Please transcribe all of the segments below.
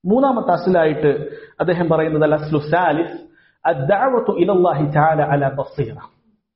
മൂന്നാമത്തെ അസ്ലായിട്ട് അദ്ദേഹം പറയുന്നത് അൽ അസ്ലു സാലിസ് الدعوة إلى الله تعالى على بصيرة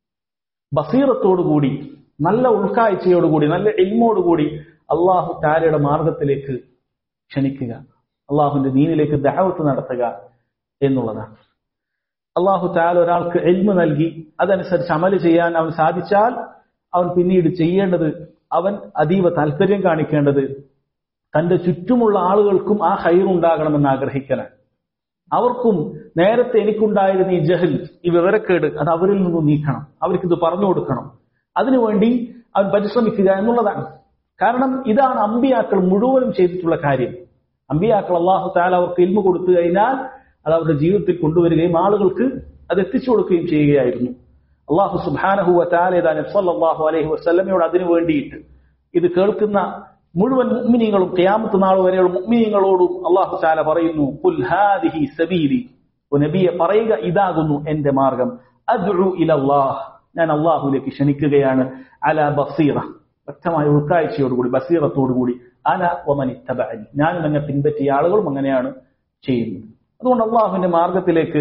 ബസീറത്തോടുകൂടി നല്ല ഉൾക്കാഴ്ചയോടുകൂടി നല്ല ഇൽമോടുകൂടി അള്ളാഹു താരയുടെ മാർഗത്തിലേക്ക് ക്ഷണിക്കുക അള്ളാഹുവിന്റെ ദീനിലേക്ക് ദാവത്ത് നടത്തുക എന്നുള്ളതാണ് അള്ളാഹു താല ഒരാൾക്ക് എൽമ നൽകി അതനുസരിച്ച് അമല് ചെയ്യാൻ അവൻ സാധിച്ചാൽ അവൻ പിന്നീട് ചെയ്യേണ്ടത് അവൻ അതീവ താല്പര്യം കാണിക്കേണ്ടത് തന്റെ ചുറ്റുമുള്ള ആളുകൾക്കും ആ ഹൈറുണ്ടാകണമെന്ന് ആഗ്രഹിക്കലാണ് അവർക്കും നേരത്തെ എനിക്കുണ്ടായിരുന്ന ഈ ജഹൽ ഈ വിവരക്കേട് അത് അവരിൽ നിന്നും നീക്കണം അവർക്കിത് പറഞ്ഞു കൊടുക്കണം അതിനുവേണ്ടി അവൻ പരിശ്രമിക്കുക എന്നുള്ളതാണ് കാരണം ഇതാണ് അമ്പിയാക്കൾ മുഴുവനും ചെയ്തിട്ടുള്ള കാര്യം അമ്പിയാക്കൾ അള്ളാഹു താല അവർക്ക് ഇൽമ കൊടുത്തു കഴിഞ്ഞാൽ അത് അവരുടെ ജീവിതത്തിൽ കൊണ്ടുവരികയും ആളുകൾക്ക് അത് എത്തിച്ചു കൊടുക്കുകയും ചെയ്യുകയായിരുന്നു അള്ളാഹു സുബാനഹുവ താലേതാഹു അലൈഹി വസ്ലമയോട് അതിനു വേണ്ടിയിട്ട് ഇത് കേൾക്കുന്ന മുഴുവൻ മുഅ്മിനീങ്ങളും ഖിയാമത്ത് നാൾ വരെയുള്ള മുഅ്മിനീങ്ങളോടും അള്ളാഹു താല പറയുന്നു ഖുൽ ഹാദിഹി സബീലി ഓ നബിയെ പറയുക ഇതാകുന്നു എന്റെ മാർഗം അദ്ഉ ഇലല്ലാഹ് ഞാൻ അള്ളാഹുലേക്ക് ക്ഷണിക്കുകയാണ് അല ബസീറ വ്യക്തമായ ഉൾക്കാഴ്ചയോടുകൂടി ബസീറത്തോടുകൂടി അന ഒമൻ ഇത്തബഅനി ഞാനും എന്നെ പിൻപറ്റിയ ആളുകളും അങ്ങനെയാണ് ചെയ്യുന്നത് അതുകൊണ്ട് അള്ളാഹുവിന്റെ മാർഗത്തിലേക്ക്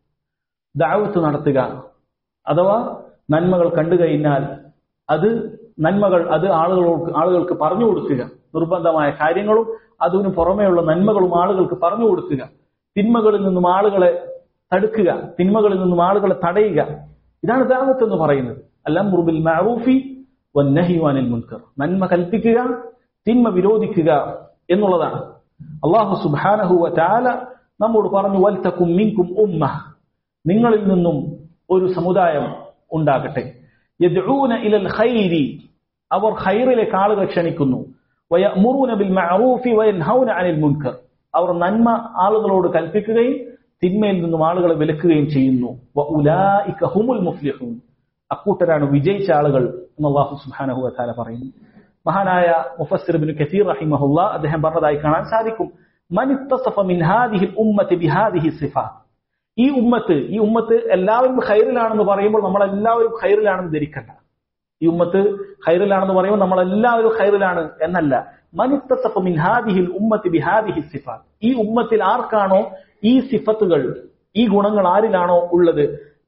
ദാവത്ത് നടത്തുക അഥവാ നന്മകൾ കണ്ടു കഴിഞ്ഞാൽ അത് നന്മകൾ അത് ആളുകൾക്ക് ആളുകൾക്ക് പറഞ്ഞു കൊടുക്കുക നിർബന്ധമായ കാര്യങ്ങളും അതിനു പുറമെയുള്ള നന്മകളും ആളുകൾക്ക് പറഞ്ഞു കൊടുക്കുക തിന്മകളിൽ നിന്നും ആളുകളെ തടുക്കുക തിന്മകളിൽ നിന്നും ആളുകളെ തടയുക ഇതാണ് ദാവത്ത് എന്ന് പറയുന്നത് അല്ലാം മുറുബിൽ മഅറൂഫി വന്നഹിവാനിൽ മുൻകർ നന്മ കൽപ്പിക്കുക തിന്മ വിരോധിക്കുക എന്നുള്ളതാണ് അള്ളാഹു സുബാനഹു താല നമ്മോട് പറഞ്ഞു വൽത്തക്കും മിങ്കും ഉമ്മ നിങ്ങളിൽ നിന്നും ഒരു സമുദായം ഉണ്ടാകട്ടെ യദ്ഊന ഇലൽ ഖൈരി അവർ ഖൈറിലേക്ക് ആളുകൾ ക്ഷണിക്കുന്നു വയമുറൂന ബിൽ മഅറൂഫി വയൻഹൗന അനിൽ മുൻകർ അവർ നന്മ ആളുകളോട് കൽപ്പിക്കുകയും തിന്മയിൽ നിന്നും ആളുകളെ വിലക്കുകയും ചെയ്യുന്നു വഉലായിക ഹുമുൽ മുഫ്ലിഹൂൻ അക്കൂട്ടരാണ് വിജയിച്ച ആളുകൾ എന്ന് അള്ളാഹു സുബ്ഹാനഹു വതആല പറയുന്നു മഹാനായ മുഫസ്സിർ ഇബ്നു കസീർ റഹിമഹുല്ല അദ്ദേഹം പറഞ്ഞതായി കാണാൻ സാധിക്കും മൻ ഇത്തസഫ മിൻ ഹാദിഹി ഉമ്മത്തി ബിഹാദിഹി സിഫാത്ത് ഈ ഉമ്മത്ത് ഈ ഉമ്മത്ത് എല്ലാവരും ഖൈറിലാണെന്ന് പറയുമ്പോൾ നമ്മൾ എല്ലാവരും ഖൈറിലാണെന്ന് ധരിക്കണ്ട ഈ ഉമ്മത്ത് ഖൈറിലാണെന്ന് പറയുമ്പോൾ നമ്മൾ എല്ലാവരും ഖൈറിലാണ് എന്നല്ല മനിത്തസഫ മിൻ ഹാദിഹിൽ ഉമ്മത്തി ബിഹാദിഹി സിഫാത്ത് ഈ ഉമ്മത്തിൽ ആർക്കാണോ ഈ സിഫത്തുകൾ ഈ ഗുണങ്ങൾ ആരിലാണോ ഉള്ളത്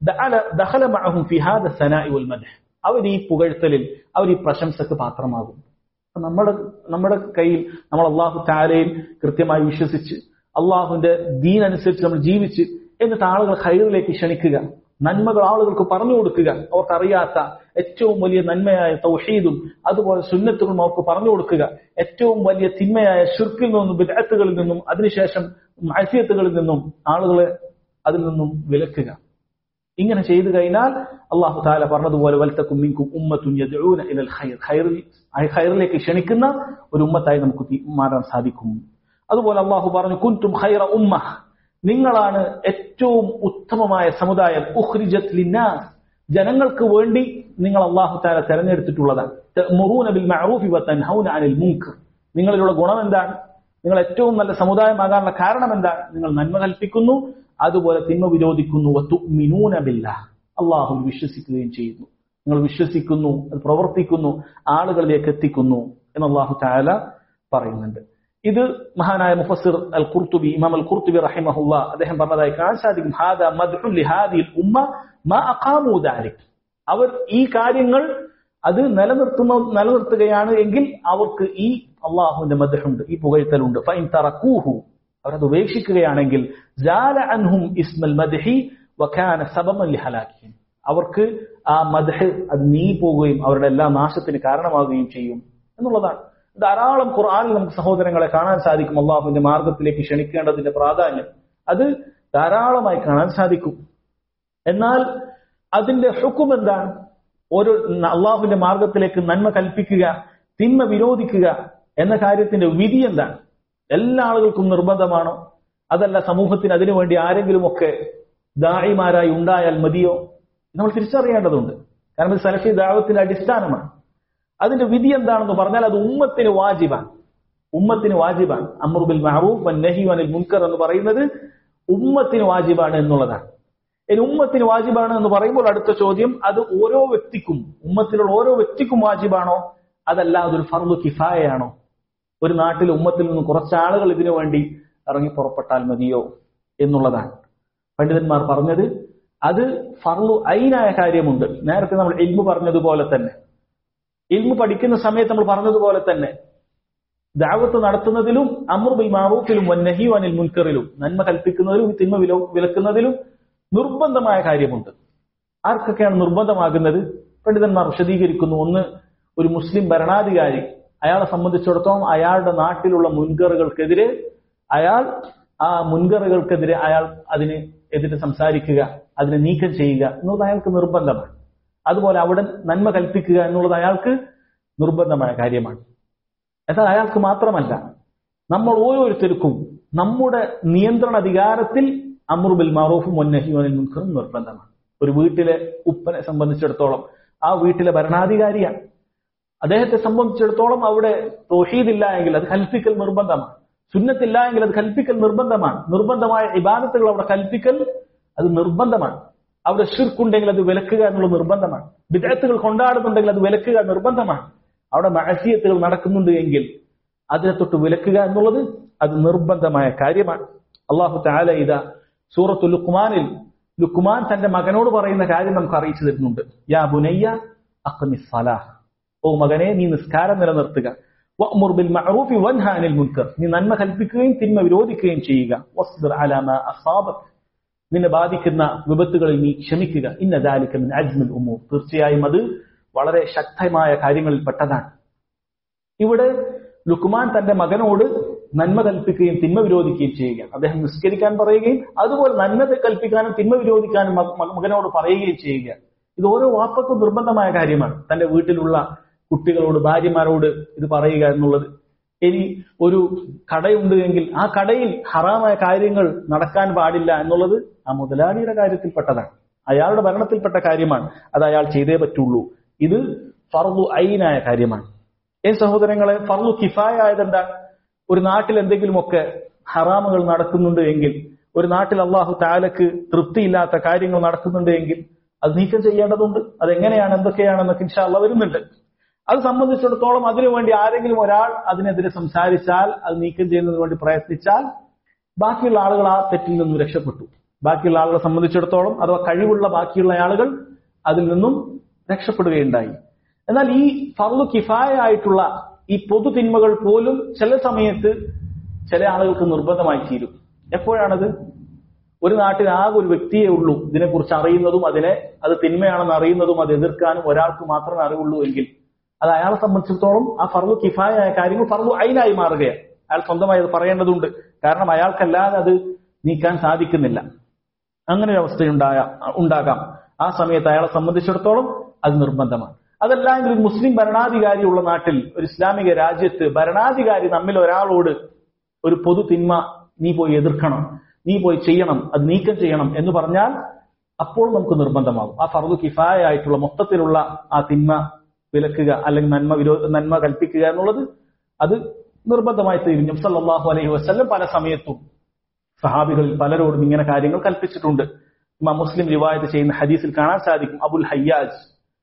ദഖല മഅഹും ഫി ഹാദ സനാഇ വൽ മദ്ഹ് അവർ ഈ പുകഴ്ത്തലിൽ അവർ ഈ പ്രശംസക്ക് പാത്രമാകും നമ്മുടെ നമ്മുടെ കയ്യിൽ നമ്മൾ അള്ളാഹു താരയിൽ കൃത്യമായി വിശ്വസിച്ച് അള്ളാഹുവിന്റെ ദീൻ അനുസരിച്ച് നമ്മൾ ജീവിച്ച് എന്നിട്ട് ആളുകൾ ഹൈറിലേക്ക് ക്ഷണിക്കുക നന്മകൾ ആളുകൾക്ക് പറഞ്ഞു കൊടുക്കുക അവർക്കറിയാത്ത ഏറ്റവും വലിയ നന്മയായ തൗഹീദും അതുപോലെ സുന്നത്തുകളും അവർക്ക് പറഞ്ഞു കൊടുക്കുക ഏറ്റവും വലിയ തിന്മയായ ഷുർക്കിൽ നിന്നും വിദഗ്ധകളിൽ നിന്നും അതിനുശേഷം മത്സ്യത്തുകളിൽ നിന്നും ആളുകളെ അതിൽ നിന്നും വിലക്കുക ഇങ്ങനെ ചെയ്തു കഴിഞ്ഞാൽ അള്ളാഹു താല പറഞ്ഞതുപോലെ വലത്തക്കും മിങ്കും ഉമ്മത്തും ഇലൽ ഖൈർ ഖൈറിൽ ഖൈറിലേക്ക് ക്ഷണിക്കുന്ന ഒരു ഉമ്മത്തായി നമുക്ക് മാറാൻ സാധിക്കും അതുപോലെ അള്ളാഹു പറഞ്ഞു കുൻറ്റും ഖൈറ ഉമ്മ നിങ്ങളാണ് ഏറ്റവും ഉത്തമമായ സമുദായം ഉഖ്രിജത് ലിന്നാസ് ജനങ്ങൾക്ക് വേണ്ടി നിങ്ങൾ അള്ളാഹു താല തെരഞ്ഞെടുത്തിട്ടുള്ളതാണ് മുറൂന ബിൽ മഅറൂഫി വതൻഹൗന അനിൽ മുൻകർ നിങ്ങളിലുള്ള ഗുണം എന്താണ് നിങ്ങൾ ഏറ്റവും നല്ല സമുദായമാകാനുള്ള കാരണം എന്താണ് നിങ്ങൾ നന്മ കൽപ്പിക്കുന്നു അതുപോലെ തിന്മ വിരോധിക്കുന്നു വത്തുമിനൂന ബില്ലാഹ് അള്ളാഹു വിശ്വസിക്കുകയും ചെയ്യുന്നു നിങ്ങൾ വിശ്വസിക്കുന്നു അത് പ്രവർത്തിക്കുന്നു ആളുകളിലേക്ക് എത്തിക്കുന്നു എന്ന് അള്ളാഹു താല പറയുന്നുണ്ട് ഇത് മഹാനായ മുഫസിർ അൽ ഖുർത്തുബി ഇമാം അൽ ഖുർത്തുബി റഹിമഹുല്ല അദ്ദേഹം പറഞ്ഞതായി കാണാൻ സാധിക്കും ഹാദ മദ്ഹു ലിഹാദിൽ ഉമ്മ മാ അഖാമു ദാലിക് അവർ ഈ കാര്യങ്ങൾ അത് നിലനിർത്തുന്ന നിലനിർത്തുകയാണ് എങ്കിൽ അവർക്ക് ഈ അള്ളാഹുവിന്റെ മദ്ഹുണ്ട് ഈ പുകഴ്ത്തലുണ്ട് ഫൈൻ തറക്കൂഹു അവരത് ഉപേക്ഷിക്കുകയാണെങ്കിൽ ജാല അൻഹും ഇസ്മൽ മദ്ഹി വഖാന സബമൻ ലിഹലാക്കിഹിം അവർക്ക് ആ മദ്ഹ് അത് നീ പോകുകയും അവരുടെ എല്ലാ നാശത്തിന് കാരണമാകുകയും ചെയ്യും എന്നുള്ളതാണ് ധാരാളം ഖുർആാനിൽ നമുക്ക് സഹോദരങ്ങളെ കാണാൻ സാധിക്കും അള്ളാഹുവിന്റെ മാർഗത്തിലേക്ക് ക്ഷണിക്കേണ്ടതിന്റെ പ്രാധാന്യം അത് ധാരാളമായി കാണാൻ സാധിക്കും എന്നാൽ അതിന്റെ ഹുക്കും എന്താണ് ഒരു അള്ളാഹുവിന്റെ മാർഗത്തിലേക്ക് നന്മ കൽപ്പിക്കുക തിന്മ വിരോധിക്കുക എന്ന കാര്യത്തിന്റെ വിധി എന്താണ് എല്ലാ ആളുകൾക്കും നിർബന്ധമാണോ അതല്ല സമൂഹത്തിന് അതിനുവേണ്ടി ആരെങ്കിലുമൊക്കെ ദായിമാരായി ഉണ്ടായാൽ മതിയോ നമ്മൾ തിരിച്ചറിയേണ്ടതുണ്ട് കാരണം ഇത് സലഫി ദാവത്തിന്റെ അടിസ്ഥാനമാണ് അതിന്റെ വിധി എന്താണെന്ന് പറഞ്ഞാൽ അത് ഉമ്മത്തിന് വാജിബാണ് ഉമ്മത്തിന് വാജിബാണ് അമറുബിൽ മഹറൂഫ് നഹി അനിൽ മുൻകർ എന്ന് പറയുന്നത് ഉമ്മത്തിന് വാജിബാണ് എന്നുള്ളതാണ് ഇനി ഉമ്മത്തിന് വാജിബാണ് എന്ന് പറയുമ്പോൾ അടുത്ത ചോദ്യം അത് ഓരോ വ്യക്തിക്കും ഉമ്മത്തിലുള്ള ഓരോ വ്യക്തിക്കും വാജിബാണോ അതല്ല അതൊരു ഫർദു കിഫായയാണോ ഒരു നാട്ടിൽ ഉമ്മത്തിൽ നിന്ന് കുറച്ച് ആളുകൾ ഇതിനു വേണ്ടി ഇറങ്ങി പുറപ്പെട്ടാൽ മതിയോ എന്നുള്ളതാണ് പണ്ഡിതന്മാർ പറഞ്ഞത് അത് ഫർലു ഐനായ കാര്യമുണ്ട് നേരത്തെ നമ്മൾ ഇൽമു പറഞ്ഞതുപോലെ തന്നെ ഇൽമു പഠിക്കുന്ന സമയത്ത് നമ്മൾ പറഞ്ഞതുപോലെ തന്നെ ദാവത്ത് നടത്തുന്നതിലും അമൃബിൽ മാറൂഫിലും വന്നഹി വനിൽ മുൻകറിലും നന്മ കൽപ്പിക്കുന്നതിലും തിന്മ വില വിലക്കുന്നതിലും നിർബന്ധമായ കാര്യമുണ്ട് ആർക്കൊക്കെയാണ് നിർബന്ധമാകുന്നത് പണ്ഡിതന്മാർ വിശദീകരിക്കുന്നു ഒന്ന് ഒരു മുസ്ലിം ഭരണാധികാരി അയാളെ സംബന്ധിച്ചിടത്തോളം അയാളുടെ നാട്ടിലുള്ള മുൻകറുകൾക്കെതിരെ അയാൾ ആ മുൻകറുകൾക്കെതിരെ അയാൾ അതിന് എതിരെ സംസാരിക്കുക അതിനെ നീക്കം ചെയ്യുക എന്നുള്ളത് അയാൾക്ക് നിർബന്ധമാണ് അതുപോലെ അവിടെ നന്മ കൽപ്പിക്കുക എന്നുള്ളത് അയാൾക്ക് നിർബന്ധമായ കാര്യമാണ് എന്നാൽ അയാൾക്ക് മാത്രമല്ല നമ്മൾ ഓരോരുത്തർക്കും നമ്മുടെ നിയന്ത്രണ അധികാരത്തിൽ അമറുബിൽ മാറൂഫും ഒന്നഹിയോനിൽ മുൻകറും നിർബന്ധമാണ് ഒരു വീട്ടിലെ ഉപ്പനെ സംബന്ധിച്ചിടത്തോളം ആ വീട്ടിലെ ഭരണാധികാരിയാണ് അദ്ദേഹത്തെ സംബന്ധിച്ചിടത്തോളം അവിടെ തോഷീദില്ല എങ്കിൽ അത് കൽപ്പിക്കൽ നിർബന്ധമാണ് സുന്നത്തില്ല എങ്കിൽ അത് കൽപ്പിക്കൽ നിർബന്ധമാണ് നിർബന്ധമായ ഇബാദത്തുകൾ അവിടെ കൽപ്പിക്കൽ അത് നിർബന്ധമാണ് അവിടെ ഷിർക്കുണ്ടെങ്കിൽ അത് വിലക്കുക എന്നുള്ള നിർബന്ധമാണ് വിദഗ്ധകൾ കൊണ്ടാടുന്നുണ്ടെങ്കിൽ അത് വിലക്കുക നിർബന്ധമാണ് അവിടെ മഹസിയത്തുകൾ നടക്കുന്നുണ്ട് എങ്കിൽ അതിനെ തൊട്ട് വിലക്കുക എന്നുള്ളത് അത് നിർബന്ധമായ കാര്യമാണ് അള്ളാഹു താല ഇത സൂറത്തു ലുക്മാനിൽ ലുക്മാൻ തന്റെ മകനോട് പറയുന്ന കാര്യം നമുക്ക് അറിയിച്ചു തരുന്നുണ്ട് യാ ബുനയ്യ അഖ്മി സലാഹ് ഓ മകനെ നീ നിസ്കാരം നിലനിർത്തുക വഅ്മുർ ബിൽ മഅറൂഫി വൻഹ അനിൽ മുൻകർ നീ നന്മ കൽപ്പിക്കുകയും തിന്മ വിരോധിക്കുകയും ചെയ്യുക വസ്ബിർ അലാ മാ അസാബക് നിന്നെ ബാധിക്കുന്ന വിപത്തുകളിൽ നീ ക്ഷമിക്കുക ഇന്ന ദാലിക മിൻ അജ്മിൽ ഉമൂർ തീർച്ചയായും അത് വളരെ ശക്തമായ കാര്യങ്ങളിൽ പെട്ടതാണ് ഇവിടെ ലുക്മാൻ തന്റെ മകനോട് നന്മ കൽപ്പിക്കുകയും തിന്മ വിരോധിക്കുകയും ചെയ്യുക അദ്ദേഹം നിസ്കരിക്കാൻ പറയുകയും അതുപോലെ നന്മ കൽപ്പിക്കാനും തിന്മ വിരോധിക്കാനും മകനോട് പറയുകയും ചെയ്യുക ഇത് ഓരോ വാപ്പക്കും നിർബന്ധമായ കാര്യമാണ് തന്റെ വീട്ടിലുള്ള കുട്ടികളോട് ഭാര്യമാരോട് ഇത് പറയുക എന്നുള്ളത് ഇനി ഒരു കടയുണ്ട് എങ്കിൽ ആ കടയിൽ ഹറാമായ കാര്യങ്ങൾ നടക്കാൻ പാടില്ല എന്നുള്ളത് ആ മുതലാളിയുടെ കാര്യത്തിൽപ്പെട്ടതാണ് അയാളുടെ ഭരണത്തിൽപ്പെട്ട കാര്യമാണ് അത് അയാൾ ചെയ്തേ പറ്റുള്ളൂ ഇത് ഫർദു ഐനായ കാര്യമാണ് ഏ സഹോദരങ്ങളെ ഫർദു കിഫായ ആയതെന്താണ് ഒരു നാട്ടിൽ എന്തെങ്കിലുമൊക്കെ ഹറാമുകൾ നടക്കുന്നുണ്ട് എങ്കിൽ ഒരു നാട്ടിൽ അള്ളാഹു താലക്ക് തൃപ്തിയില്ലാത്ത കാര്യങ്ങൾ നടക്കുന്നുണ്ട് എങ്കിൽ അത് നീക്കം ചെയ്യേണ്ടതുണ്ട് അതെങ്ങനെയാണ് എന്തൊക്കെയാണെന്നൊക്കെ ഇൻഷാല്ല വരുന്നുണ്ട് അത് സംബന്ധിച്ചിടത്തോളം അതിനുവേണ്ടി ആരെങ്കിലും ഒരാൾ അതിനെതിരെ സംസാരിച്ചാൽ അത് നീക്കം ചെയ്യുന്നതിന് വേണ്ടി പ്രയത്നിച്ചാൽ ബാക്കിയുള്ള ആളുകൾ ആ തെറ്റിൽ നിന്നും രക്ഷപ്പെട്ടു ബാക്കിയുള്ള ആളുകളെ സംബന്ധിച്ചിടത്തോളം അഥവാ കഴിവുള്ള ബാക്കിയുള്ള ആളുകൾ അതിൽ നിന്നും രക്ഷപ്പെടുകയുണ്ടായി എന്നാൽ ഈ ഫർലു കിഫായ ആയിട്ടുള്ള ഈ പൊതു തിന്മകൾ പോലും ചില സമയത്ത് ചില ആളുകൾക്ക് നിർബന്ധമായി തീരും എപ്പോഴാണത് ഒരു നാട്ടിൽ ആകെ ഒരു വ്യക്തിയേ ഉള്ളൂ ഇതിനെക്കുറിച്ച് അറിയുന്നതും അതിനെ അത് തിന്മയാണെന്ന് അറിയുന്നതും അത് എതിർക്കാനും ഒരാൾക്ക് മാത്രമേ അറിവുള്ളൂ എങ്കിൽ അത് അയാളെ സംബന്ധിച്ചിടത്തോളം ആ ഫർവു കിഫായ കാര്യങ്ങൾ ഫർവു ഐനായി മാറുകയാണ് അയാൾ സ്വന്തമായി അത് പറയേണ്ടതുണ്ട് കാരണം അയാൾക്കല്ലാതെ അത് നീക്കാൻ സാധിക്കുന്നില്ല അങ്ങനെ ഒരു അവസ്ഥയുണ്ടായ ഉണ്ടാകാം ആ സമയത്ത് അയാളെ സംബന്ധിച്ചിടത്തോളം അത് നിർബന്ധമാണ് അതല്ലെങ്കിൽ ഒരു മുസ്ലിം ഭരണാധികാരി ഉള്ള നാട്ടിൽ ഒരു ഇസ്ലാമിക രാജ്യത്ത് ഭരണാധികാരി നമ്മിൽ ഒരാളോട് ഒരു പൊതു തിന്മ നീ പോയി എതിർക്കണം നീ പോയി ചെയ്യണം അത് നീക്കം ചെയ്യണം എന്ന് പറഞ്ഞാൽ അപ്പോൾ നമുക്ക് നിർബന്ധമാകും ആ ഫർദു കിഫായ ആയിട്ടുള്ള മൊത്തത്തിലുള്ള ആ തിന്മ വിലക്കുക അല്ലെങ്കിൽ നന്മ വിരോ നന്മ കൽപ്പിക്കുക എന്നുള്ളത് അത് നിർബന്ധമായി തീരും നബ്സല്ലാഹു അലൈഹി വസ്ല്ലം പല സമയത്തും സഹാബികളിൽ പലരോടും ഇങ്ങനെ കാര്യങ്ങൾ കൽപ്പിച്ചിട്ടുണ്ട് ഇമാം മുസ്ലിം റിവായത്ത് ചെയ്യുന്ന ഹദീസിൽ കാണാൻ സാധിക്കും അബുൽ ഹയ്യാജ്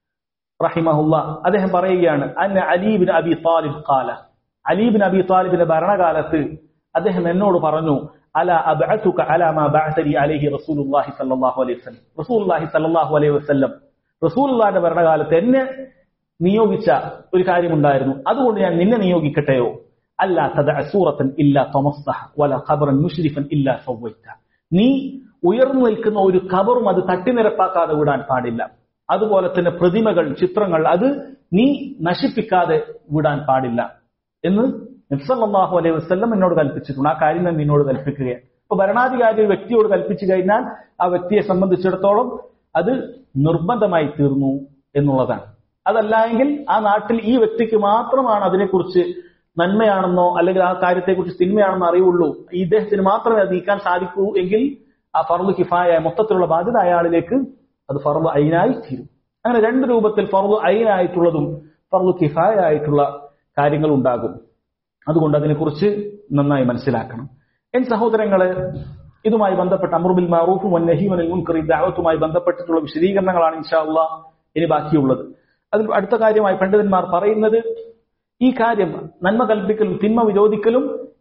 റഹിമഹുല്ല അദ്ദേഹം പറയുകയാണ് അന്ന അലീബിൻ അബി താലിബ് കാല അലീബിൻ അബി താലിബിന്റെ ഭരണകാലത്ത് അദ്ദേഹം എന്നോട് പറഞ്ഞു അല അബ്അതുക അല മാ ബഅതനി അലൈഹി റസൂലുള്ളാഹി സ്വല്ലല്ലാഹു അലൈഹി വസല്ലം റസൂലുള്ളാഹി സ്വല്ലല്ലാഹു അലൈഹി വസല്ലം റസൂലുള്ളാഹിന്റെ ഭരണകാലത്ത് എന്നെ നിയോഗിച്ച ഒരു കാര്യമുണ്ടായിരുന്നു അതുകൊണ്ട് ഞാൻ നിന്നെ നിയോഗിക്കട്ടെയോ അല്ല തദ സൂറത്തൻ ഇല്ല തൊമസ്തഹ വല ഖബറൻ മുഷ്രിഫൻ ഇല്ല സവ്വൈത്ത നീ ഉയർന്നു നിൽക്കുന്ന ഒരു ഖബറും അത് തട്ടിനിരപ്പാക്കാതെ വിടാൻ പാടില്ല അതുപോലെ തന്നെ പ്രതിമകൾ ചിത്രങ്ങൾ അത് നീ നശിപ്പിക്കാതെ വിടാൻ പാടില്ല എന്ന് നബ്സല്ലാഹു അലൈഹി വസ്ല്ലം എന്നോട് കൽപ്പിച്ചിട്ടുണ്ട് ആ കാര്യം ഞാൻ നിന്നോട് കൽപ്പിക്കുകയാണ് അപ്പൊ ഭരണാധികാരി ഒരു വ്യക്തിയോട് കൽപ്പിച്ചു കഴിഞ്ഞാൽ ആ വ്യക്തിയെ സംബന്ധിച്ചിടത്തോളം അത് നിർബന്ധമായി തീർന്നു എന്നുള്ളതാണ് അതല്ല എങ്കിൽ ആ നാട്ടിൽ ഈ വ്യക്തിക്ക് മാത്രമാണ് അതിനെക്കുറിച്ച് നന്മയാണെന്നോ അല്ലെങ്കിൽ ആ കാര്യത്തെക്കുറിച്ച് തിന്മയാണെന്നോ അറിയുള്ളൂ ഇദ്ദേഹത്തിന് മാത്രമേ അത് നീക്കാൻ സാധിക്കൂ എങ്കിൽ ആ ഫർദ് കിഫായ മൊത്തത്തിലുള്ള ബാധ്യത അയാളിലേക്ക് അത് ഫർദ് ഐനായി തീരും അങ്ങനെ രണ്ട് രൂപത്തിൽ ഫർദ് ഐനായിട്ടുള്ളതും ഫർദ് കിഫായ ആയിട്ടുള്ള കാര്യങ്ങൾ ഉണ്ടാകും അതുകൊണ്ട് അതിനെക്കുറിച്ച് നന്നായി മനസ്സിലാക്കണം എൻ സഹോദരങ്ങളെ ഇതുമായി ബന്ധപ്പെട്ട അമറുബിൽ മാറൂഫും നഹീമനിൽ മുൻകറി ദാവത്തുമായി ബന്ധപ്പെട്ടിട്ടുള്ള വിശദീകരണങ്ങളാണ് ഇൻഷാല്ല ഇനി ബാക്കിയുള്ളത് അതിൽ അടുത്ത കാര്യമായി പണ്ഡിതന്മാർ പറയുന്നത് ഈ കാര്യം നന്മ കൽപ്പിക്കലും തിന്മ വിരോധിക്കലും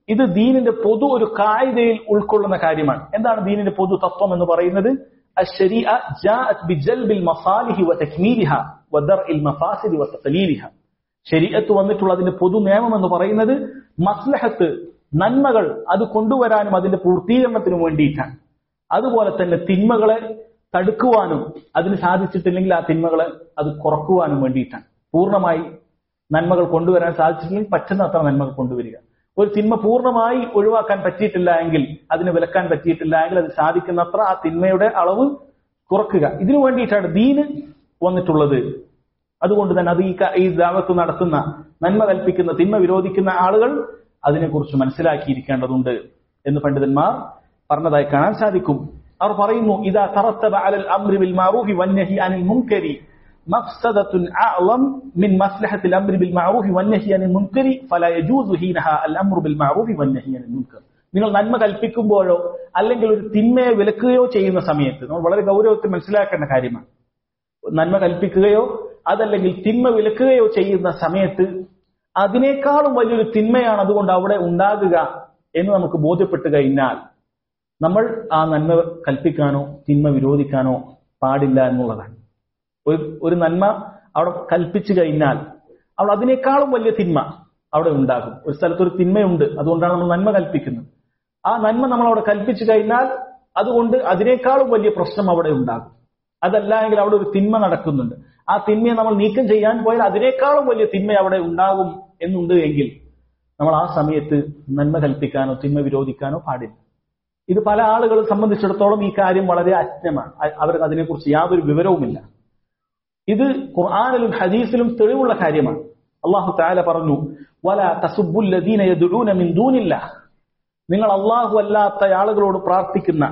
ഇത് ദീനിന്റെ പൊതു ഒരു കായികയിൽ ഉൾക്കൊള്ളുന്ന കാര്യമാണ് എന്താണ് ദീനിന്റെ പൊതു തത്വം എന്ന് പറയുന്നത് الشريعة جاءت بجلب المصالح وتكميلها ودرء المفاسد وتقليلها ശരീഅത്ത് വന്നിട്ടുള്ള അതിന്റെ പൊതു നിയമം എന്ന് പറയുന്നത് മസ്ലഹത്ത് നന്മകൾ അത് കൊണ്ടുവരാനും അതിന്റെ പൂർത്തീകരണത്തിനും വേണ്ടിയിട്ടാണ് അതുപോലെ തന്നെ തിന്മകളെ തടുക്കുവാനും അതിന് സാധിച്ചിട്ടില്ലെങ്കിൽ ആ തിന്മകളെ അത് കുറക്കുവാനും വേണ്ടിയിട്ടാണ് പൂർണ്ണമായി നന്മകൾ കൊണ്ടുവരാൻ സാധിച്ചിട്ടില്ലെങ്കിൽ പറ്റുന്ന അത്ര നന്മകൾ കൊണ്ടുവരിക ഒരു തിന്മ പൂർണ്ണമായി ഒഴിവാക്കാൻ പറ്റിയിട്ടില്ല എങ്കിൽ അതിന് വിലക്കാൻ പറ്റിയിട്ടില്ല എങ്കിൽ അത് സാധിക്കുന്നത്ര ആ തിന്മയുടെ അളവ് കുറക്കുക ഇതിനു വേണ്ടിയിട്ടാണ് ദീന് വന്നിട്ടുള്ളത് അതുകൊണ്ട് തന്നെ അത് ഈ ക- ഈ ദാവത്ത് നടത്തുന്ന നന്മ കൽപ്പിക്കുന്ന തിന്മ വിരോധിക്കുന്ന ആളുകൾ അതിനെക്കുറിച്ച് മനസ്സിലാക്കിയിരിക്കേണ്ടതുണ്ട് എന്ന് പണ്ഡിതന്മാർ പറഞ്ഞതായി കാണാൻ സാധിക്കും അവർ പറയുന്നു ഇതാ തറത്തബ അലൽ അംരി ബിൽ മഅറൂഫി വന്നഹി അനിൽ മുൻകരി മഫ്സദത്തുൻ അഅളം മിൻ മസ്ലഹത്തിൽ അംരി ബിൽ മഅറൂഫി വന്നഹി അനിൽ മുൻകരി ഫലാ യജൂസു ഹീനഹ അൽ അംറു ബിൽ മഅറൂഫി വന്നഹി അനിൽ മുൻകർ നിങ്ങൾ നന്മ കൽപ്പിക്കുമ്പോഴോ അല്ലെങ്കിൽ ഒരു തിന്മയെ വിലക്കുകയോ ചെയ്യുന്ന സമയത്ത് നമ്മൾ വളരെ ഗൗരവത്തിൽ മനസ്സിലാക്കേണ്ട കാര്യമാണ് നന്മ കൽപ്പിക്കുകയോ അതല്ലെങ്കിൽ തിന്മ വിലക്കുകയോ ചെയ്യുന്ന സമയത്ത് അതിനേക്കാളും വലിയൊരു തിന്മയാണ് അതുകൊണ്ട് അവിടെ ഉണ്ടാകുക എന്ന് നമുക്ക് ബോധ്യപ്പെട്ട് കഴിഞ്ഞാൽ നമ്മൾ ആ നന്മ കൽപ്പിക്കാനോ തിന്മ വിരോധിക്കാനോ പാടില്ല എന്നുള്ളതാണ് ഒരു ഒരു നന്മ അവിടെ കൽപ്പിച്ചു കഴിഞ്ഞാൽ അവിടെ അതിനേക്കാളും വലിയ തിന്മ അവിടെ ഉണ്ടാകും ഒരു സ്ഥലത്ത് ഒരു തിന്മയുണ്ട് അതുകൊണ്ടാണ് നമ്മൾ നന്മ കൽപ്പിക്കുന്നത് ആ നന്മ നമ്മൾ അവിടെ കൽപ്പിച്ചു കഴിഞ്ഞാൽ അതുകൊണ്ട് അതിനേക്കാളും വലിയ പ്രശ്നം അവിടെ ഉണ്ടാകും അതല്ല എങ്കിൽ അവിടെ ഒരു തിന്മ നടക്കുന്നുണ്ട് ആ തിന്മയെ നമ്മൾ നീക്കം ചെയ്യാൻ പോയാൽ അതിനേക്കാളും വലിയ തിന്മ അവിടെ ഉണ്ടാകും എന്നുണ്ട് എങ്കിൽ നമ്മൾ ആ സമയത്ത് നന്മ കൽപ്പിക്കാനോ തിന്മ വിരോധിക്കാനോ പാടില്ല ഇത് പല ആളുകളെ സംബന്ധിച്ചിടത്തോളം ഈ കാര്യം വളരെ അജ്ഞമാണ് അ- അവർക്ക് അതിനെക്കുറിച്ച് യാതൊരു വിവരവുമില്ല ഇത് ഖുർആാനിലും ഹദീസിലും തെളിവുള്ള കാര്യമാണ് അള്ളാഹു താല പറഞ്ഞു വല തസുബുല്ലദീന യദുഊന മിൻ ദൂനില്ലാഹ് നിങ്ങൾ അള്ളാഹു അല്ലാത്ത ആളുകളോട് പ്രാർത്ഥിക്കുന്ന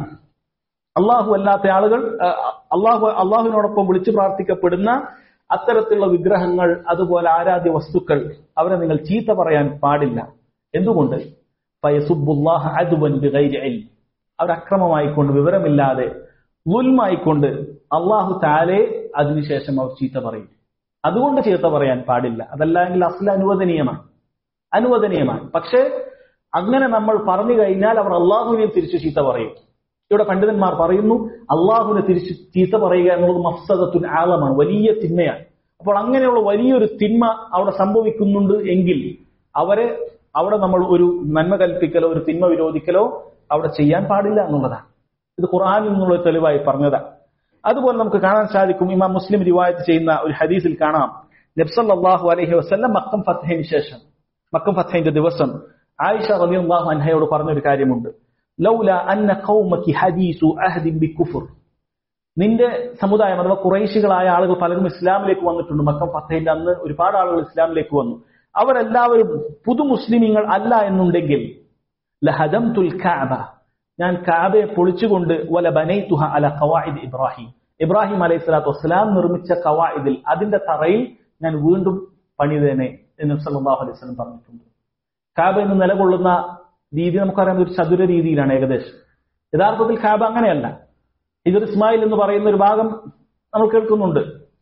അള്ളാഹു അല്ലാത്ത ആളുകൾ ആ, അള്ളാഹു അള്ളാഹുവിനോടൊപ്പം വിളിച്ചു പ്രാർത്ഥിക്കപ്പെടുന്ന അത്തരത്തിലുള്ള വിഗ്രഹങ്ങൾ അതുപോലെ ആരാധ്യ വസ്തുക്കൾ അവരെ നിങ്ങൾ ചീത്ത പറയാൻ പാടില്ല എന്തുകൊണ്ട് ഫയസുബ്ബുല്ലാഹ അദ്വൻ ബിഗൈരി ഇൽം. അവർ അക്രമമായിക്കൊണ്ട് വിവരമില്ലാതെ ലുൽമായിക്കൊണ്ട് അള്ളാഹു താലെ അതിനുശേഷം അവർ ചീത്ത പറയും അതുകൊണ്ട് ചീത്ത പറയാൻ പാടില്ല അതല്ല എങ്കിൽ അസ്ല അനുവദനീയമാണ് അനുവദനീയമാണ് പക്ഷേ അങ്ങനെ നമ്മൾ പറഞ്ഞു കഴിഞ്ഞാൽ അവർ അള്ളാഹുവിനെ തിരിച്ചു ചീത്ത പറയും ഇവിടെ പണ്ഡിതന്മാർ പറയുന്നു അള്ളാഹുവിനെ തിരിച്ചു ചീത്ത പറയുക എന്നുള്ളത് മഫ്സദത്തുൻ ആളമാണ് വലിയ തിന്മയാണ് അപ്പോൾ അങ്ങനെയുള്ള വലിയൊരു തിന്മ അവിടെ സംഭവിക്കുന്നുണ്ട് എങ്കിൽ അവരെ അവിടെ നമ്മൾ ഒരു നന്മ കൽപ്പിക്കലോ ഒരു തിന്മ വിരോധിക്കലോ അവിടെ ചെയ്യാൻ പാടില്ല എന്നുള്ളതാണ് ഇത് ഖുർആനിൽ നിന്നുള്ള ഒരു തെളിവായി പറഞ്ഞതാണ് അതുപോലെ നമുക്ക് കാണാൻ സാധിക്കും ഇമാം മുസ്ലിം റിവായത്ത് ചെയ്യുന്ന ഒരു ഹദീസിൽ കാണാം നബ്സല്ലാഹു അലൈഹി വസ്ല്ലം മക്കം ഫത്തഹിന് ശേഷം മക്കം ഫത്തഹിന്റെ ദിവസം ആയിഷ റളിയല്ലാഹു അൻഹയോട് പറഞ്ഞൊരു കാര്യമുണ്ട് ലൗല അന്ന ഖൗമക്കി ഹദീസു അഹദിൻ ബിക്കുഫർ നിന്റെ സമുദായം അഥവാ കുറേശികളായ ആളുകൾ പലരും ഇസ്ലാമിലേക്ക് വന്നിട്ടുണ്ട് മക്കം ഫത്തഹിന്റെ അന്ന് ഒരുപാട് ആളുകൾ ഇസ്ലാമിലേക്ക് വന്നു അവരെല്ലാവരും പുതു മുസ്ലിമീങ്ങൾ അല്ല എന്നുണ്ടെങ്കിൽ ലഹദംതുൽ കഅബ ഞാൻ കാബയെ പൊളിച്ചുകൊണ്ട് വല ബനൈതുഹ അല ഖവാഇദ് ഇബ്രാഹിം ഇബ്രാഹിം അലൈഹി സ്വലാത്തു വസ്സലാം നിർമ്മിച്ച ഖവാഇദിൽ അതിന്റെ തറയിൽ ഞാൻ വീണ്ടും പണിതേനെ എന്ന് സല്ലല്ലാഹു അലൈഹി വസല്ലം പറഞ്ഞിട്ടുണ്ട് കാബ എന്ന് നിലകൊള്ളുന്ന രീതി നമുക്കറിയാം ഒരു ചതുര രീതിയിലാണ് ഏകദേശം യഥാർത്ഥത്തിൽ കാബ അങ്ങനെയല്ല ഇതൊരു ഇസ്മായിൽ എന്ന് പറയുന്ന ഒരു ഭാഗം നമ്മൾ കേൾക്കുന്നുണ്ട്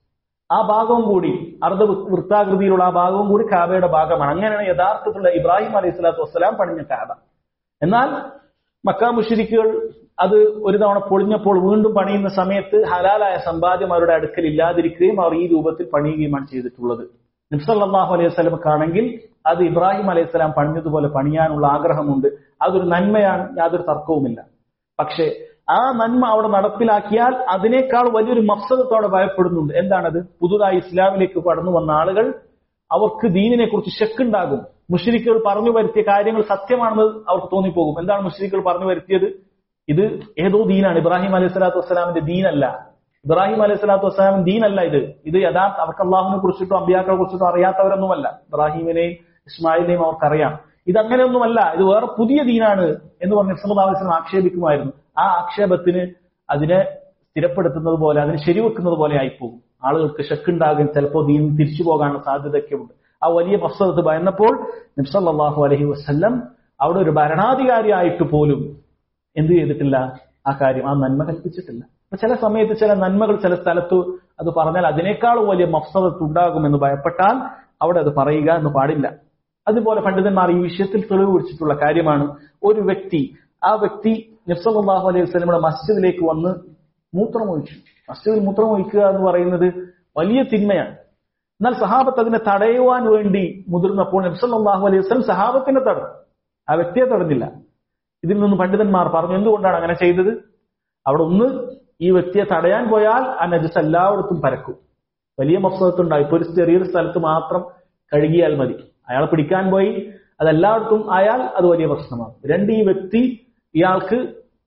ആ ഭാഗവും കൂടി അർദ്ധ വൃത്താകൃതിയിലുള്ള ആ ഭാഗവും കൂടി കാബയുടെ ഭാഗമാണ് അങ്ങനെയാണ് യഥാർത്ഥത്തിലുള്ള ഇബ്രാഹിം അലൈഹി സ്വലാത്തു വസ്സലാം പണിഞ്ഞ കാബ എന്നാൽ മക്ക മുഷരിക്കുകൾ അത് ഒരു തവണ പൊളിഞ്ഞപ്പോൾ വീണ്ടും പണിയുന്ന സമയത്ത് ഹലാലായ സമ്പാദ്യം അവരുടെ അടുക്കൽ ഇല്ലാതിരിക്കുകയും അവർ ഈ രൂപത്തിൽ പണിയുകയുമാണ് ചെയ്തിട്ടുള്ളത് നിബ്സല്ലാഹു അലൈഹി സ്വലമക്കാണെങ്കിൽ അത് ഇബ്രാഹിം അലൈഹി സ്വലാം പണിഞ്ഞതുപോലെ പണിയാനുള്ള ആഗ്രഹമുണ്ട് അതൊരു നന്മയാണ് യാതൊരു തർക്കവുമില്ല പക്ഷേ ആ നന്മ അവിടെ നടപ്പിലാക്കിയാൽ അതിനേക്കാൾ വലിയൊരു മഫ്സദത്തോടെ ഭയപ്പെടുന്നുണ്ട് എന്താണത് പുതുതായി ഇസ്ലാമിലേക്ക് കടന്നു വന്ന ആളുകൾ അവർക്ക് ദീനിനെ കുറിച്ച് ശക്കുണ്ടാകും മുഷരിക്കുകൾ പറഞ്ഞു വരുത്തിയ കാര്യങ്ങൾ സത്യമാണെന്ന് അവർക്ക് തോന്നിപ്പോകും എന്താണ് മുഷരിക്കുകൾ പറഞ്ഞു വരുത്തിയത് ഇത് ഏതോ ദീനാണ് ഇബ്രാഹിം അലൈഹി സ്വലാത്തു വസ്സലാമിന്റെ ദീനല്ല ഇബ്രാഹിം അലൈഹി സ്വലാത്തു വസ്സലാം ദീനല്ല ഇത് ഇത് യഥാർത്ഥ അവർക്ക് അള്ളാഹുവിനെ കുറിച്ചിട്ടോ അമ്പിയാക്കളെ കുറിച്ചിട്ടോ അറിയാത്തവരൊന്നുമല്ല ഇബ്രാഹിമിനെയും ഇസ്മായിലിനെയും അവർക്കറിയാം ഇത് അങ്ങനെയൊന്നുമല്ല ഇത് വേറെ പുതിയ ദീനാണ് എന്ന് പറഞ്ഞ് ഇസ്ലാം ആക്ഷേപിക്കുമായിരുന്നു ആ ആക്ഷേപത്തിന് അതിനെ സ്ഥിരപ്പെടുത്തുന്നത് പോലെ അതിനെ ശരിവെക്കുന്നത് പോലെ ആയിപ്പോകും ആളുകൾക്ക് ഷക്കുണ്ടാകും ചിലപ്പോൾ ദീൻ തിരിച്ചു പോകാനുള്ള സാധ്യതയൊക്കെ ഉണ്ട് ആ വലിയ പ്രസ്തവത്ത് ഭയന്നപ്പോൾ നിബ്സല്ലാഹു അലഹി വസ്ല്ലം അവിടെ ഒരു ഭരണാധികാരിയായിട്ട് പോലും എന്ത് ചെയ്തിട്ടില്ല ആ കാര്യം ആ നന്മ കൽപ്പിച്ചിട്ടില്ല അപ്പൊ ചില സമയത്ത് ചില നന്മകൾ ചില സ്ഥലത്ത് അത് പറഞ്ഞാൽ അതിനേക്കാളും വലിയ മഫ്സദത്ത് ഉണ്ടാകുമെന്ന് ഭയപ്പെട്ടാൽ അവിടെ അത് പറയുക എന്ന് പാടില്ല അതുപോലെ പണ്ഡിതന്മാർ ഈ വിഷയത്തിൽ തെളിവ് കുറിച്ചിട്ടുള്ള കാര്യമാണ് ഒരു വ്യക്തി ആ വ്യക്തി നബ്സല്ലാഹു അലൈഹി വസ്ലമിയുടെ മസ്ജിദിലേക്ക് വന്ന് മൂത്രമൊഴിച്ചു മസ്ജിദിൽ മൂത്രമൊഴിക്കുക എന്ന് പറയുന്നത് വലിയ തിന്മയാണ് എന്നാൽ സഹാബത്ത് അതിനെ തടയുവാൻ വേണ്ടി മുതിർന്നപ്പോൾ നബ്സല്ലാഹു അലൈഹി വസ്ലം സഹാബത്തിനെ തടഞ്ഞു ആ വ്യക്തിയെ തടഞ്ഞില്ല ഇതിൽ നിന്ന് പണ്ഡിതന്മാർ പറഞ്ഞു എന്തുകൊണ്ടാണ് അങ്ങനെ ചെയ്തത് അവിടെ ഒന്ന് ഈ വ്യക്തിയെ തടയാൻ പോയാൽ ആ നജസ് എല്ലായിടത്തും പരക്കും വലിയ മഫ്സത്തുണ്ടായി ഇപ്പൊ ഒരു ചെറിയൊരു സ്ഥലത്ത് മാത്രം കഴുകിയാൽ മതി അയാളെ പിടിക്കാൻ പോയി അതെല്ലായിടത്തും ആയാൽ അത് വലിയ പ്രശ്നമാണ് രണ്ട് ഈ വ്യക്തി ഇയാൾക്ക്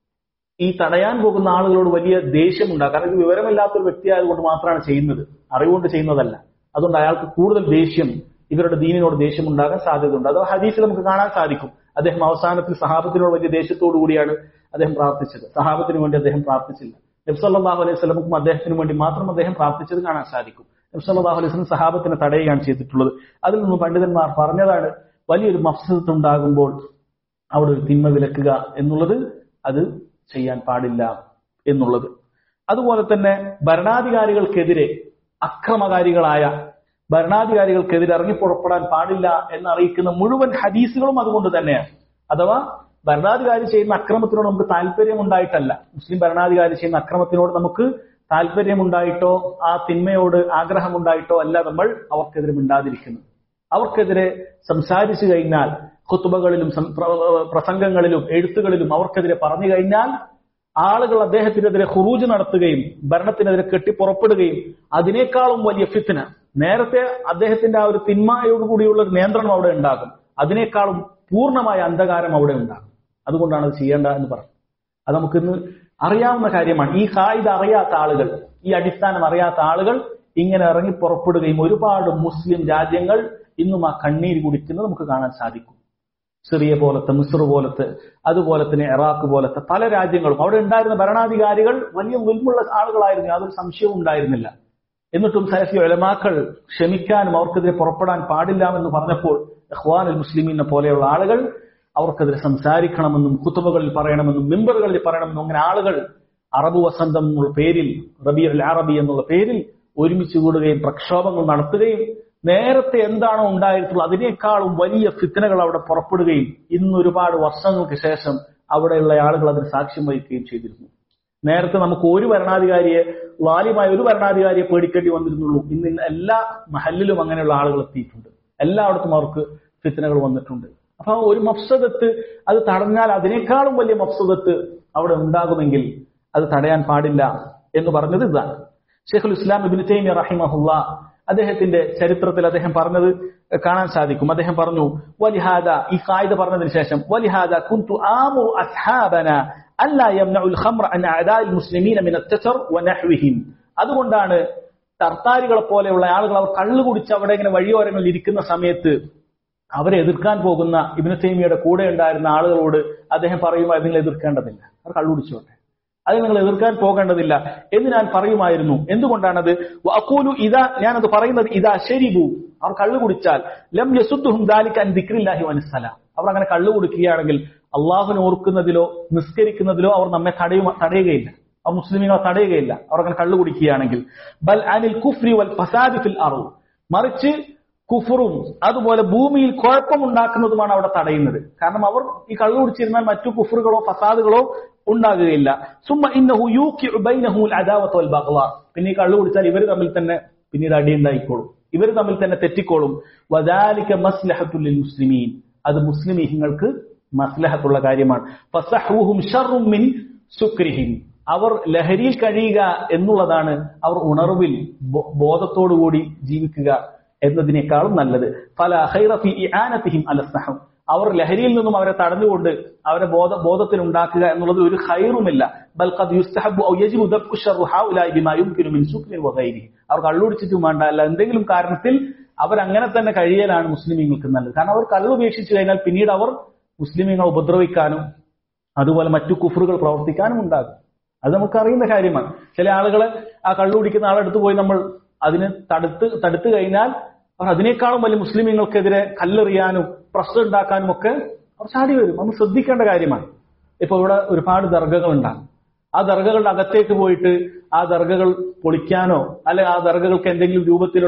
ഈ തടയാൻ പോകുന്ന ആളുകളോട് വലിയ ദേഷ്യമുണ്ടാകും കാരണം ഇത് വിവരമില്ലാത്തൊരു വ്യക്തി ആയതുകൊണ്ട് മാത്രമാണ് ചെയ്യുന്നത് അറിവുകൊണ്ട് ചെയ്യുന്നതല്ല അതുകൊണ്ട് അയാൾക്ക് കൂടുതൽ ദേഷ്യം ഇവരുടെ ദീനിനോട് ദേഷ്യം ഉണ്ടാകാൻ സാധ്യതയുണ്ട് അത് ഹദീസിൽ നമുക്ക് കാണാൻ സാധിക്കും അദ്ദേഹം അവസാനത്തിൽ സഹാബത്തിനോട് വലിയ ദേഷ്യത്തോടു കൂടിയാണ് അദ്ദേഹം പ്രാർത്ഥിച്ചത് സഹാബത്തിന് വേണ്ടി അദ്ദേഹം പ്രാർത്ഥിച്ചില്ല നബ്സല്ലാഹു അലൈഹി സ്വലമുക്കും അദ്ദേഹത്തിന് വേണ്ടി മാത്രം അദ്ദേഹം പ്രാർത്ഥിച്ചത് കാണാൻ സാധിക്കും നബ്സല്ലാഹു അലൈഹി സ്വലം സഹാബത്തിനെ തടയുകയാണ് ചെയ്തിട്ടുള്ളത് അതിൽ നിന്ന് പണ്ഡിതന്മാർ പറഞ്ഞതാണ് വലിയൊരു മഫ്സത്ത് ഉണ്ടാകുമ്പോൾ അവിടെ ഒരു തിന്മ വിലക്കുക എന്നുള്ളത് അത് ചെയ്യാൻ പാടില്ല എന്നുള്ളത് അതുപോലെ തന്നെ ഭരണാധികാരികൾക്കെതിരെ അക്രമകാരികളായ ഭരണാധികാരികൾക്കെതിരെ ഇറങ്ങി പുറപ്പെടാൻ പാടില്ല എന്നറിയിക്കുന്ന മുഴുവൻ ഹദീസുകളും അതുകൊണ്ട് തന്നെയാണ് അഥവാ ഭരണാധികാരി ചെയ്യുന്ന അക്രമത്തിനോട് നമുക്ക് താല്പര്യമുണ്ടായിട്ടല്ല മുസ്ലിം ഭരണാധികാരി ചെയ്യുന്ന അക്രമത്തിനോട് നമുക്ക് താല്പര്യമുണ്ടായിട്ടോ ആ തിന്മയോട് ആഗ്രഹമുണ്ടായിട്ടോ അല്ല നമ്മൾ അവർക്കെതിരെ മിണ്ടാതിരിക്കുന്നത് അവർക്കെതിരെ സംസാരിച്ചു കഴിഞ്ഞാൽ ഖുത്തുബകളിലും പ്രസംഗങ്ങളിലും എഴുത്തുകളിലും അവർക്കെതിരെ പറഞ്ഞു കഴിഞ്ഞാൽ ആളുകൾ അദ്ദേഹത്തിനെതിരെ ഹുറൂജ് നടത്തുകയും ഭരണത്തിനെതിരെ കെട്ടിപ്പുറപ്പെടുകയും അതിനേക്കാളും വലിയ ഫിത്തിന നേരത്തെ അദ്ദേഹത്തിന്റെ ആ ഒരു തിന്മയോടുകൂടിയുള്ള ഒരു നിയന്ത്രണം അവിടെ ഉണ്ടാകും അതിനേക്കാളും പൂർണ്ണമായ അന്ധകാരം അവിടെ ഉണ്ടാകും അതുകൊണ്ടാണ് അത് ചെയ്യേണ്ട എന്ന് പറഞ്ഞു അത് നമുക്കിന്ന് അറിയാവുന്ന കാര്യമാണ് ഈ കായിക അറിയാത്ത ആളുകൾ ഈ അടിസ്ഥാനം അറിയാത്ത ആളുകൾ ഇങ്ങനെ ഇറങ്ങി പുറപ്പെടുകയും ഒരുപാട് മുസ്ലിം രാജ്യങ്ങൾ ഇന്നും ആ കണ്ണീര് കുടിക്കുന്നത് നമുക്ക് കാണാൻ സാധിക്കും സിറിയ പോലത്തെ മിസ്ർ പോലത്തെ അതുപോലെ തന്നെ ഇറാഖ് പോലത്തെ പല രാജ്യങ്ങളും അവിടെ ഉണ്ടായിരുന്ന ഭരണാധികാരികൾ വലിയ ഉൽമുള്ള ആളുകളായിരുന്നു യാതൊരു സംശയവും ഉണ്ടായിരുന്നില്ല എന്നിട്ടും സലഫി ഒലമാക്കൾ ക്ഷമിക്കാനും അവർക്കെതിരെ പുറപ്പെടാൻ പാടില്ലാമെന്ന് പറഞ്ഞപ്പോൾ ഇഖ്വാൻ അൽ മുസ്ലിമീനെ പോലെയുള്ള ആളുകൾ അവർക്കെതിരെ സംസാരിക്കണമെന്നും കുത്തുബകളിൽ പറയണമെന്നും മെമ്പറുകളിൽ പറയണമെന്നും അങ്ങനെ ആളുകൾ അറബ് വസന്തം എന്നുള്ള പേരിൽ റബി അൽ അറബി എന്നുള്ള പേരിൽ ഒരുമിച്ച് കൂടുകയും പ്രക്ഷോഭങ്ങൾ നടത്തുകയും നേരത്തെ എന്താണോ ഉണ്ടായിട്ടുള്ളത് അതിനേക്കാളും വലിയ ഫിത്തനകൾ അവിടെ പുറപ്പെടുകയും ഇന്ന് ഒരുപാട് വർഷങ്ങൾക്ക് ശേഷം അവിടെയുള്ള ആളുകൾ അതിന് സാക്ഷ്യം വഹിക്കുകയും ചെയ്തിരുന്നു നേരത്തെ നമുക്ക് ഒരു ഭരണാധികാരിയെ വാലിമായ ഒരു ഭരണാധികാരിയെ പേടിക്കേണ്ടി വന്നിരുന്നുള്ളൂ ഇന്ന് എല്ലാ മഹലിലും അങ്ങനെയുള്ള ആളുകൾ എത്തിയിട്ടുണ്ട് എല്ലായിടത്തും അവർക്ക് ഫിത്തനകൾ വന്നിട്ടുണ്ട് അപ്പൊ ഒരു മഫ്സദത്ത് അത് തടഞ്ഞാൽ അതിനേക്കാളും വലിയ മഫ്സദത്ത് അവിടെ ഉണ്ടാകുമെങ്കിൽ അത് തടയാൻ പാടില്ല എന്ന് പറഞ്ഞത് ഇതാണ് ഷെയ്ഖുൽ ഇസ്ലാം ഇബിൻ തൈമി റഹിമഹുല്ല അദ്ദേഹത്തിന്റെ ചരിത്രത്തിൽ അദ്ദേഹം പറഞ്ഞത് കാണാൻ സാധിക്കും അദ്ദേഹം പറഞ്ഞു വലിഹാദ ഈ കായിക പറഞ്ഞതിന് ശേഷം വലിഹാദ കുന്തു ആമു അസ്ഹാബന അല്ല യംനഉൽ ഖംറ അൻ അഅദാഇൽ മുസ്ലിമീന മിൻ അത്തസർ വനഹ്വിഹിം അതുകൊണ്ടാണ് തർത്താരികളെ പോലെയുള്ള ആളുകൾ അവർ കള്ളു കുടിച്ച് അവിടെ ഇങ്ങനെ വഴിയോരങ്ങളിൽ ഇരിക്കുന്ന സമയത്ത് അവരെ എതിർക്കാൻ പോകുന്ന ഇബ്നു തൈമിയുടെ കൂടെ ഉണ്ടായിരുന്ന ആളുകളോട് അദ്ദേഹം പറയുമായി നിങ്ങൾ എതിർക്കേണ്ടതില്ല അവർ കള്ളു കുടിച്ചോട്ടെ അത് നിങ്ങൾ എതിർക്കാൻ പോകേണ്ടതില്ല എന്ന് ഞാൻ പറയുമായിരുന്നു എന്തുകൊണ്ടാണത് അക്കൂലു ഇതാ ഞാനത് പറയുന്നത് ഇതാ ശരിബു അവർ കള്ളു കുടിച്ചാൽ ലം യസുദ്ദുഹും ദാലിക്കാൻ ദിക്രില്ലാഹി വനസ്സല അവർ അങ്ങനെ കള്ളു കുടിക്കുകയാണെങ്കിൽ അള്ളാഹുവിനെ ഓർക്കുന്നതിലോ നിസ്കരിക്കുന്നതിലോ അവർ നമ്മെ തടയും തടയുകയില്ല അവർ മുസ്ലിമീങ്ങളെ തടയുകയില്ല അവർ അങ്ങനെ കള്ളു കുടിക്കുകയാണെങ്കിൽ ബൽ അനിൽ കുഫ്രി വൽ ഫസാദി ഫിൽ അറു മറിച്ച് കുഫറും അതുപോലെ ഭൂമിയിൽ കുഴപ്പമുണ്ടാക്കുന്നതുമാണ് അവിടെ തടയുന്നത് കാരണം അവർ ഈ കള്ളു കുടിച്ചിരുന്നാൽ മറ്റു കുഫറുകളോ ഫസാദുകളോ ഉണ്ടാകുകയില്ല സുമ്മ ഇന്നഹു യൂഖിഉ ബൈനഹു അദാവത വൽ ബഗ്ള പിന്നെ ഈ കള്ളു കുടിച്ചാൽ ഇവർ തമ്മിൽ തന്നെ പിന്നീട് അടിയുണ്ടായിക്കോളും ഇവർ തമ്മിൽ തന്നെ തെറ്റിക്കോളും വദാലിക മസ്ലഹത്തുൽ ലിൽ മുസ്ലിമീൻ അത് മുസ്ലിമീങ്ങൾക്ക് മസ്ലഹത്തുള്ള കാര്യമാണ് ഫസഹുഹും ഷർറും മിൻ സുക്രിഹിം അവർ ലഹരിയിൽ കഴിയുക എന്നുള്ളതാണ് അവർ ഉണർവിൽ ബോധത്തോടുകൂടി ജീവിക്കുക എന്നതിനേക്കാളും നല്ലത് പല ഹൈറഫി ഇആനത്തിഹിം അലസ്നഹം അവർ ലഹരിയിൽ നിന്നും അവരെ തടഞ്ഞുകൊണ്ട് അവരെ ബോധ ബോധത്തിൽ ഉണ്ടാക്കുക എന്നുള്ളത് ഒരു ഹൈറുമില്ല ബൽഖദ് യുസ്തഹബു ഔ യജിബു ദഫ്ഉ ശർറു ഹൗലായി ബിമാ യുംകിനു മിൻ സുക്രിൻ വഗൈരി അവർ കള്ളുടിച്ചിട്ടും വേണ്ട അല്ല എന്തെങ്കിലും കാരണത്തിൽ അവരങ്ങനെ തന്നെ കഴിയലാണ് മുസ്ലിമീങ്ങൾക്ക് നല്ലത് കാരണം അവർ കള്ളു ഉപേക്ഷിച്ചു കഴിഞ്ഞാൽ പിന്നീട് അവർ മുസ്ലിമീങ്ങളെ ഉപദ്രവിക്കാനും അതുപോലെ മറ്റു കുഫറുകൾ പ്രവർത്തിക്കാനും ഉണ്ടാകും അത് നമുക്ക് അറിയുന്ന കാര്യമാണ് ചില ആളുകളെ ആ കള്ളു കുടിക്കുന്ന ആളെടുത്ത് പോയി നമ്മൾ അതിന് തടുത്ത് തടുത്തു കഴിഞ്ഞാൽ അവർ അതിനേക്കാളും വലിയ മുസ്ലിമീങ്ങൾക്കെതിരെ കല്ലെറിയാനും പ്രശ്നം ഉണ്ടാക്കാനും ഒക്കെ അവർ ചാടി വരും നമ്മൾ ശ്രദ്ധിക്കേണ്ട കാര്യമാണ് ഇപ്പൊ ഇവിടെ ഒരുപാട് ദർഗകൾ ഉണ്ടാകും ആ ദർഗകളുടെ അകത്തേക്ക് പോയിട്ട് ആ ദർഗകൾ പൊളിക്കാനോ അല്ലെ ആ ദർഗകൾക്ക് എന്തെങ്കിലും രൂപത്തിലുള്ള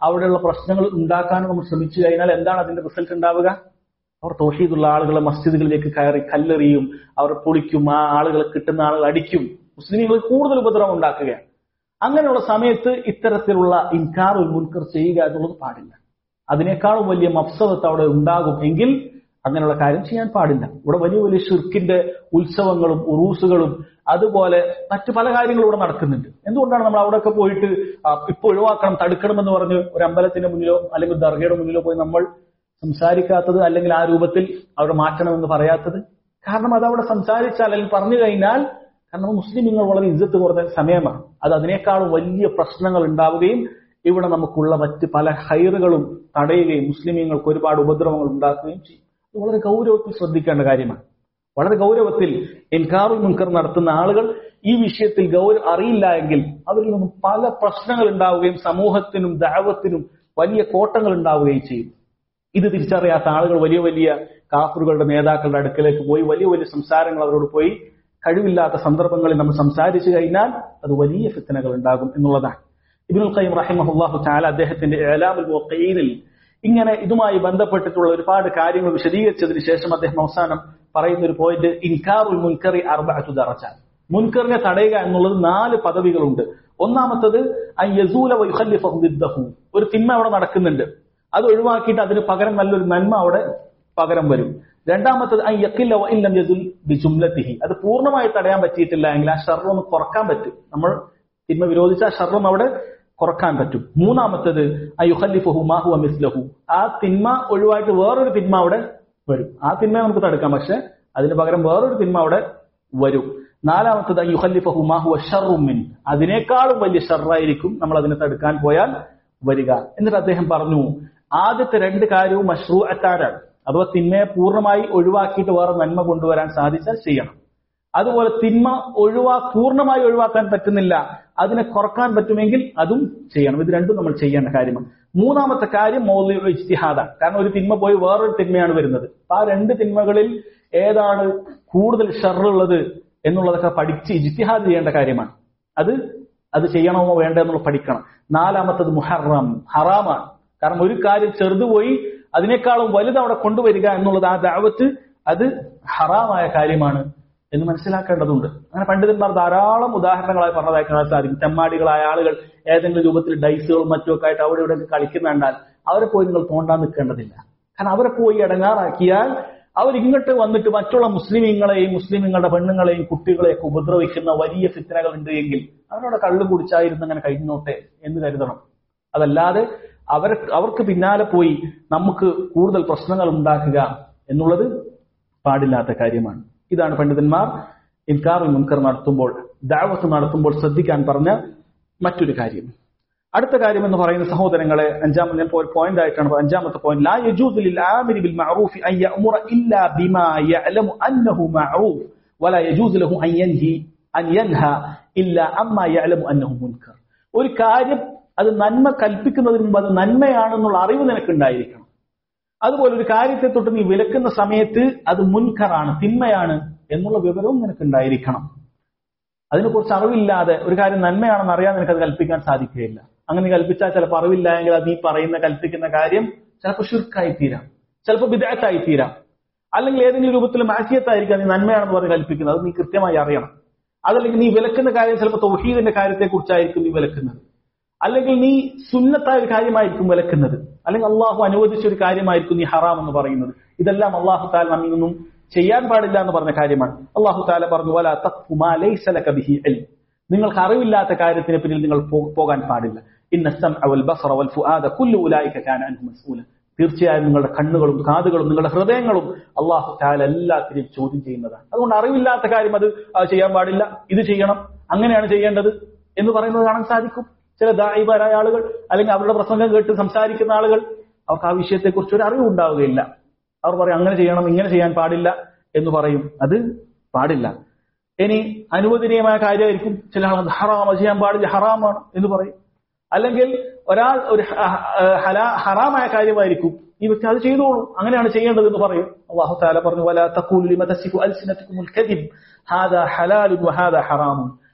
അവിടെയുള്ള പ്രശ്നങ്ങൾ ഉണ്ടാക്കാനും നമ്മൾ ശ്രമിച്ചു കഴിഞ്ഞാൽ എന്താണ് അതിന്റെ റിസൾട്ട് ഉണ്ടാവുക അവർ തോഹീദുള്ള ആളുകളെ മസ്ജിദുകളിലേക്ക് കയറി കല്ലെറിയും അവർ പൊളിക്കും ആ ആളുകളെ കിട്ടുന്ന ആളുകൾ അടിക്കും മുസ്ലിങ്ങൾ കൂടുതൽ ഉപദ്രവം ഉണ്ടാക്കുകയാണ് അങ്ങനെയുള്ള സമയത്ത് ഇത്തരത്തിലുള്ള ഇൻകാറുൽ മുൻകർ ചെയ്യുക എന്നുള്ളത് പാടില്ല അതിനേക്കാളും വലിയ മഫ്സവത്ത് അവിടെ ഉണ്ടാകും എങ്കിൽ അങ്ങനെയുള്ള കാര്യം ചെയ്യാൻ പാടില്ല ഇവിടെ വലിയ വലിയ ഷിർക്കിന്റെ ഉത്സവങ്ങളും ഉറൂസുകളും അതുപോലെ മറ്റു പല കാര്യങ്ങളും ഇവിടെ നടക്കുന്നുണ്ട് എന്തുകൊണ്ടാണ് നമ്മൾ അവിടെയൊക്കെ പോയിട്ട് ആ, ഇപ്പൊ ഒഴിവാക്കണം തടുക്കണം എന്ന് പറഞ്ഞ് ഒരു അമ്പലത്തിന്റെ മുന്നിലോ അല്ലെങ്കിൽ ദർഗയുടെ മുന്നിലോ പോയി നമ്മൾ സംസാരിക്കാത്തത് അല്ലെങ്കിൽ ആ രൂപത്തിൽ അവിടെ മാറ്റണമെന്ന് പറയാത്തത് കാരണം അത് അവിടെ സംസാരിച്ചാൽ അല്ലെങ്കിൽ പറഞ്ഞു കഴിഞ്ഞാൽ കാരണം മുസ്ലിമുകൾ വളരെ ഇജ്ജത്ത് കുറഞ്ഞ സമയമാണ് അത് അതിനേക്കാളും വലിയ പ്രശ്നങ്ങൾ ഉണ്ടാവുകയും ഇവിടെ നമുക്കുള്ള മറ്റ് പല ഹൈറുകളും തടയുകയും മുസ്ലിമീങ്ങൾക്ക് ഒരുപാട് ഉപദ്രവങ്ങൾ ഉണ്ടാക്കുകയും ചെയ്യും ഇത് വളരെ ഗൗരവത്തിൽ ശ്രദ്ധിക്കേണ്ട കാര്യമാണ് വളരെ ഗൗരവത്തിൽ എൻകാറുൽ മുൻകർ നടത്തുന്ന ആളുകൾ ഈ വിഷയത്തിൽ ഗൗരവം അറിയില്ല എങ്കിൽ അവരിൽ നിന്നും പല പ്രശ്നങ്ങൾ ഉണ്ടാവുകയും സമൂഹത്തിനും ദാവത്തിനും വലിയ കോട്ടങ്ങൾ ഉണ്ടാവുകയും ചെയ്യും ഇത് തിരിച്ചറിയാത്ത ആളുകൾ വലിയ വലിയ കാഫറുകളുടെ നേതാക്കളുടെ അടുക്കലേക്ക് പോയി വലിയ വലിയ സംസാരങ്ങൾ അവരോട് പോയി കഴിവില്ലാത്ത സന്ദർഭങ്ങളിൽ നമ്മൾ സംസാരിച്ചു കഴിഞ്ഞാൽ അത് വലിയ ഫിത്തനകൾ ഉണ്ടാകും എന്നുള്ളതാണ് ഇബ്നുൽ ഖയ്യിം റഹിമഹുല്ലാഹു തആല അദ്ദേഹത്തിന്റെ ഇലാമുൽ മുഖീനിൽ ഇങ്ങനെ ഇതുമായി ബന്ധപ്പെട്ടിട്ടുള്ള ഒരുപാട് കാര്യങ്ങൾ വിശദീകരിച്ചതിന് ശേഷം അദ്ദേഹം അവസാനം പറയുന്ന ഒരു പോയിന്റ് ഇൻകാറുൽ മുൻകറി അർബഅതു ദറജാത്ത് മുൻകറിനെ തടയുക എന്നുള്ളത് നാല് പദവികളുണ്ട് ഒന്നാമത്തത് അൻ യസൂല വയുഖല്ലിഫഹു ദിദ്ദഹു ഒരു തിന്മ അവിടെ നടക്കുന്നുണ്ട് അത് ഒഴിവാക്കിയിട്ട് അതിന് പകരം നല്ലൊരു നന്മ അവിടെ പകരം വരും രണ്ടാമത്തത് അൻ യഖില്ല വഇല്ലം യസുൽ ബിജുംലതിഹി അത് പൂർണ്ണമായി തടയാൻ പറ്റിയിട്ടില്ല എങ്കിൽ ആ ഷർറ് ഒന്ന് കുറക്കാൻ പറ്റും നമ്മൾ തിന്മ വിരോധിച്ച ആ ഷർറും അവിടെ കുറക്കാൻ പറ്റും മൂന്നാമത്തത് അയുഹല്ലിഫഹു മാഹു മിസ്ലഹു ആ തിന്മ ഒഴിവായിട്ട് വേറൊരു തിന്മ അവിടെ വരും ആ തിന്മ നമുക്ക് തടുക്കാം പക്ഷെ അതിന് പകരം വേറൊരു തിന്മ അവിടെ വരും നാലാമത്തത് അയ്യുഹല്ലിഫഹു മാഹു ഷർറുമിൻ അതിനേക്കാളും വലിയ ഷർറായിരിക്കും നമ്മൾ അതിനെ തടുക്കാൻ പോയാൽ വരിക എന്നിട്ട് അദ്ദേഹം പറഞ്ഞു ആദ്യത്തെ രണ്ട് കാര്യവും മഷ്റൂ അറ്റാരാണ് അഥവാ തിന്മയെ പൂർണ്ണമായി ഒഴിവാക്കിയിട്ട് വേറെ നന്മ കൊണ്ടുവരാൻ സാധിച്ചാൽ ചെയ്യണം അതുപോലെ തിന്മ ഒഴിവാ പൂർണ്ണമായി ഒഴിവാക്കാൻ പറ്റുന്നില്ല അതിനെ കുറക്കാൻ പറ്റുമെങ്കിൽ അതും ചെയ്യണം ഇത് രണ്ടും നമ്മൾ ചെയ്യേണ്ട കാര്യമാണ് മൂന്നാമത്തെ കാര്യം മൗലിക ഇജ്തിഹാദാണ് കാരണം ഒരു തിന്മ പോയി വേറൊരു തിന്മയാണ് വരുന്നത് അപ്പൊ ആ രണ്ട് തിന്മകളിൽ ഏതാണ് കൂടുതൽ ഷറുള്ളത് എന്നുള്ളതൊക്കെ പഠിച്ച് ഇജ്തിഹാദ് ചെയ്യേണ്ട കാര്യമാണ് അത് അത് ചെയ്യണമോ വേണ്ടോ എന്നുള്ളത് പഠിക്കണം നാലാമത്തത് മുഹറം ഹറാമാണ് കാരണം ഒരു കാര്യം ചെറുത് പോയി അതിനേക്കാളും വലുത് അവിടെ കൊണ്ടുവരിക എന്നുള്ളത് ആ ദാവത്ത് അത് ഹറാമായ കാര്യമാണ് എന്ന് മനസ്സിലാക്കേണ്ടതുണ്ട് അങ്ങനെ പണ്ഡിതന്മാർ ധാരാളം ഉദാഹരണങ്ങളായി പറഞ്ഞതായി കാണാൻ സാധിക്കും തെമ്മാടികളായ ആളുകൾ ഏതെങ്കിലും രൂപത്തിൽ ഡൈസുകളും മറ്റുമൊക്കെ ആയിട്ട് അവിടെ ഇവിടെ കളിക്കുന്ന കണ്ടാൽ അവരെ പോയി നിങ്ങൾ തോണ്ടാൻ നിൽക്കേണ്ടതില്ല കാരണം അവരെ പോയി ഇടങ്ങാറാക്കിയാൽ അവർ ഇങ്ങോട്ട് വന്നിട്ട് മറ്റുള്ള മുസ്ലിമീങ്ങളെയും മുസ്ലിമീങ്ങളുടെ പെണ്ണുങ്ങളെയും കുട്ടികളെയൊക്കെ ഉപദ്രവിക്കുന്ന വലിയ ഫിത്തനകൾ ഉണ്ട് എങ്കിൽ അവരോട് കള്ളും കുടിച്ചായിരുന്നു അങ്ങനെ കഴിഞ്ഞോട്ടെ എന്ന് കരുതണം അതല്ലാതെ അവർ അവർക്ക് പിന്നാലെ പോയി നമുക്ക് കൂടുതൽ പ്രശ്നങ്ങൾ ഉണ്ടാക്കുക എന്നുള്ളത് പാടില്ലാത്ത കാര്യമാണ് ഇതാണ് പണ്ഡിതന്മാർ ഇൻകാറുൽ മുൻകർ നടത്തുമ്പോൾ ദാവത്ത് നടത്തുമ്പോൾ ശ്രദ്ധിക്കാൻ പറഞ്ഞ മറ്റൊരു കാര്യം അടുത്ത കാര്യം എന്ന് പറയുന്ന സഹോദരങ്ങളെ അഞ്ചാമത് ഞാൻ പോയിന്റ് ആയിട്ടാണ് പറഞ്ഞത്. അഞ്ചാമത്തെ പോയിന്റ് ലാ യജൂസു ലിൽ ആമിരി ബിൽ മഅറൂഫി അൻ യഅമുറ ഇല്ലാ ബിമാ യഅലമു അന്നഹു മഅറൂഫ് വലാ യജൂസു ലഹു അൻ യൻഹി അൻ യൻഹ ഇല്ലാ അമ്മാ യഅലമു അന്നഹു മുൻകർ ഒരു കാര്യം അത് നന്മ കൽപ്പിക്കുന്നതിന് മുമ്പ് അത് നന്മയാണെന്നുള്ള അറിവ് നിനക്കുണ്ടായിരിക്കണം അതുപോലെ ഒരു കാര്യത്തെ തൊട്ട് നീ വിലക്കുന്ന സമയത്ത് അത് മുൻകറാണ് തിന്മയാണ് എന്നുള്ള വിവരവും നിനക്കുണ്ടായിരിക്കണം അതിനെക്കുറിച്ച് അറിവില്ലാതെ ഒരു കാര്യം നന്മയാണെന്ന് അറിയാൻ നിനക്ക് അത് കൽപ്പിക്കാൻ സാധിക്കുകയില്ല അങ്ങനെ നീ കൽപ്പിച്ചാൽ ചിലപ്പോൾ അറിവില്ല എങ്കിൽ അത് നീ പറയുന്ന കൽപ്പിക്കുന്ന കാര്യം ചിലപ്പോൾ ഷുർക്കായി തീരാം ചിലപ്പോൾ വിദഗ്ധായി തീരാം അല്ലെങ്കിൽ ഏതെങ്കിലും രൂപത്തിൽ മാസിയത്തായിരിക്കാം നീ നന്മയാണെന്ന് പറഞ്ഞ് കൽപ്പിക്കുന്നത് അത് നീ കൃത്യമായി അറിയണം അതല്ലെങ്കിൽ നീ വിലക്കുന്ന കാര്യം ചിലപ്പോൾ തൗഹീദിന്റെ കാര്യത്തെക്കുറിച്ചായിരിക്കും നീ വിലക്കുന്നത് അല്ലെങ്കിൽ നീ സുന്നത്തായ ഒരു കാര്യമായിരിക്കും വിലക്കുന്നത് അല്ലെങ്കിൽ അള്ളാഹു അനുവദിച്ച ഒരു കാര്യമായിരിക്കും നീ ഹറാം എന്ന് പറയുന്നത് ഇതെല്ലാം അള്ളാഹു താല നമ്മിൽ നിന്നും ചെയ്യാൻ പാടില്ല എന്ന് പറഞ്ഞ കാര്യമാണ് അള്ളാഹു താല പറഞ്ഞു വല തഖ്ഫു മാ ലൈസ ലക ബിഹി ഇൽം നിങ്ങൾക്ക് അറിവില്ലാത്ത കാര്യത്തിന് പിന്നിൽ നിങ്ങൾ പോ- പോകാൻ പാടില്ല ഇന്ന സമഅ വൽ ബസറ വൽ ഫുആദ കുല്ലു ഉലൈക കാന അൻഹു മസ്ഊല തീർച്ചയായും നിങ്ങളുടെ കണ്ണുകളും കാതുകളും നിങ്ങളുടെ ഹൃദയങ്ങളും അള്ളാഹു താല എല്ലാത്തിനെയും ചോദ്യം ചെയ്യുന്നതാണ് അതുകൊണ്ട് അറിവില്ലാത്ത കാര്യം അത് ആ, ചെയ്യാൻ പാടില്ല ഇത് ചെയ്യണം അങ്ങനെയാണ് ചെയ്യേണ്ടത് എന്ന് പറയുന്നത് കാണാൻ സാധിക്കും ചില ദായിബാരായ ആളുകൾ അല്ലെങ്കിൽ അവരുടെ പ്രസംഗം കേട്ട് സംസാരിക്കുന്ന ആളുകൾ അവർക്ക് ആ വിഷയത്തെക്കുറിച്ച് ഒരു അറിവ് ഉണ്ടാവുകയില്ല അവർ പറയും അങ്ങനെ ചെയ്യണം ഇങ്ങനെ ചെയ്യാൻ പാടില്ല എന്ന് പറയും അത് പാടില്ല ഇനി അനുവദനീയമായ കാര്യമായിരിക്കും ചില ആൾ ഹറാമ ചെയ്യാൻ പാടില്ല ഹറാമാണ് എന്ന് പറയും അല്ലെങ്കിൽ ഒരാൾ ഒരു ഹ- ഹ- ഹലാ- ഹറാമായ കാര്യമായിരിക്കും ഈ വ്യക്തി അത് ചെയ്തോളൂ അങ്ങനെയാണ് ചെയ്യേണ്ടത് എന്ന് പറയും അള്ളാഹു താല പറഞ്ഞു വല തഖൂലു ലിമ തസിഫു അൽസിനതുകുമുൽ കദിബ് ഹാദാ ഹലാലുൻ വഹാദാ ഹറാമുൻ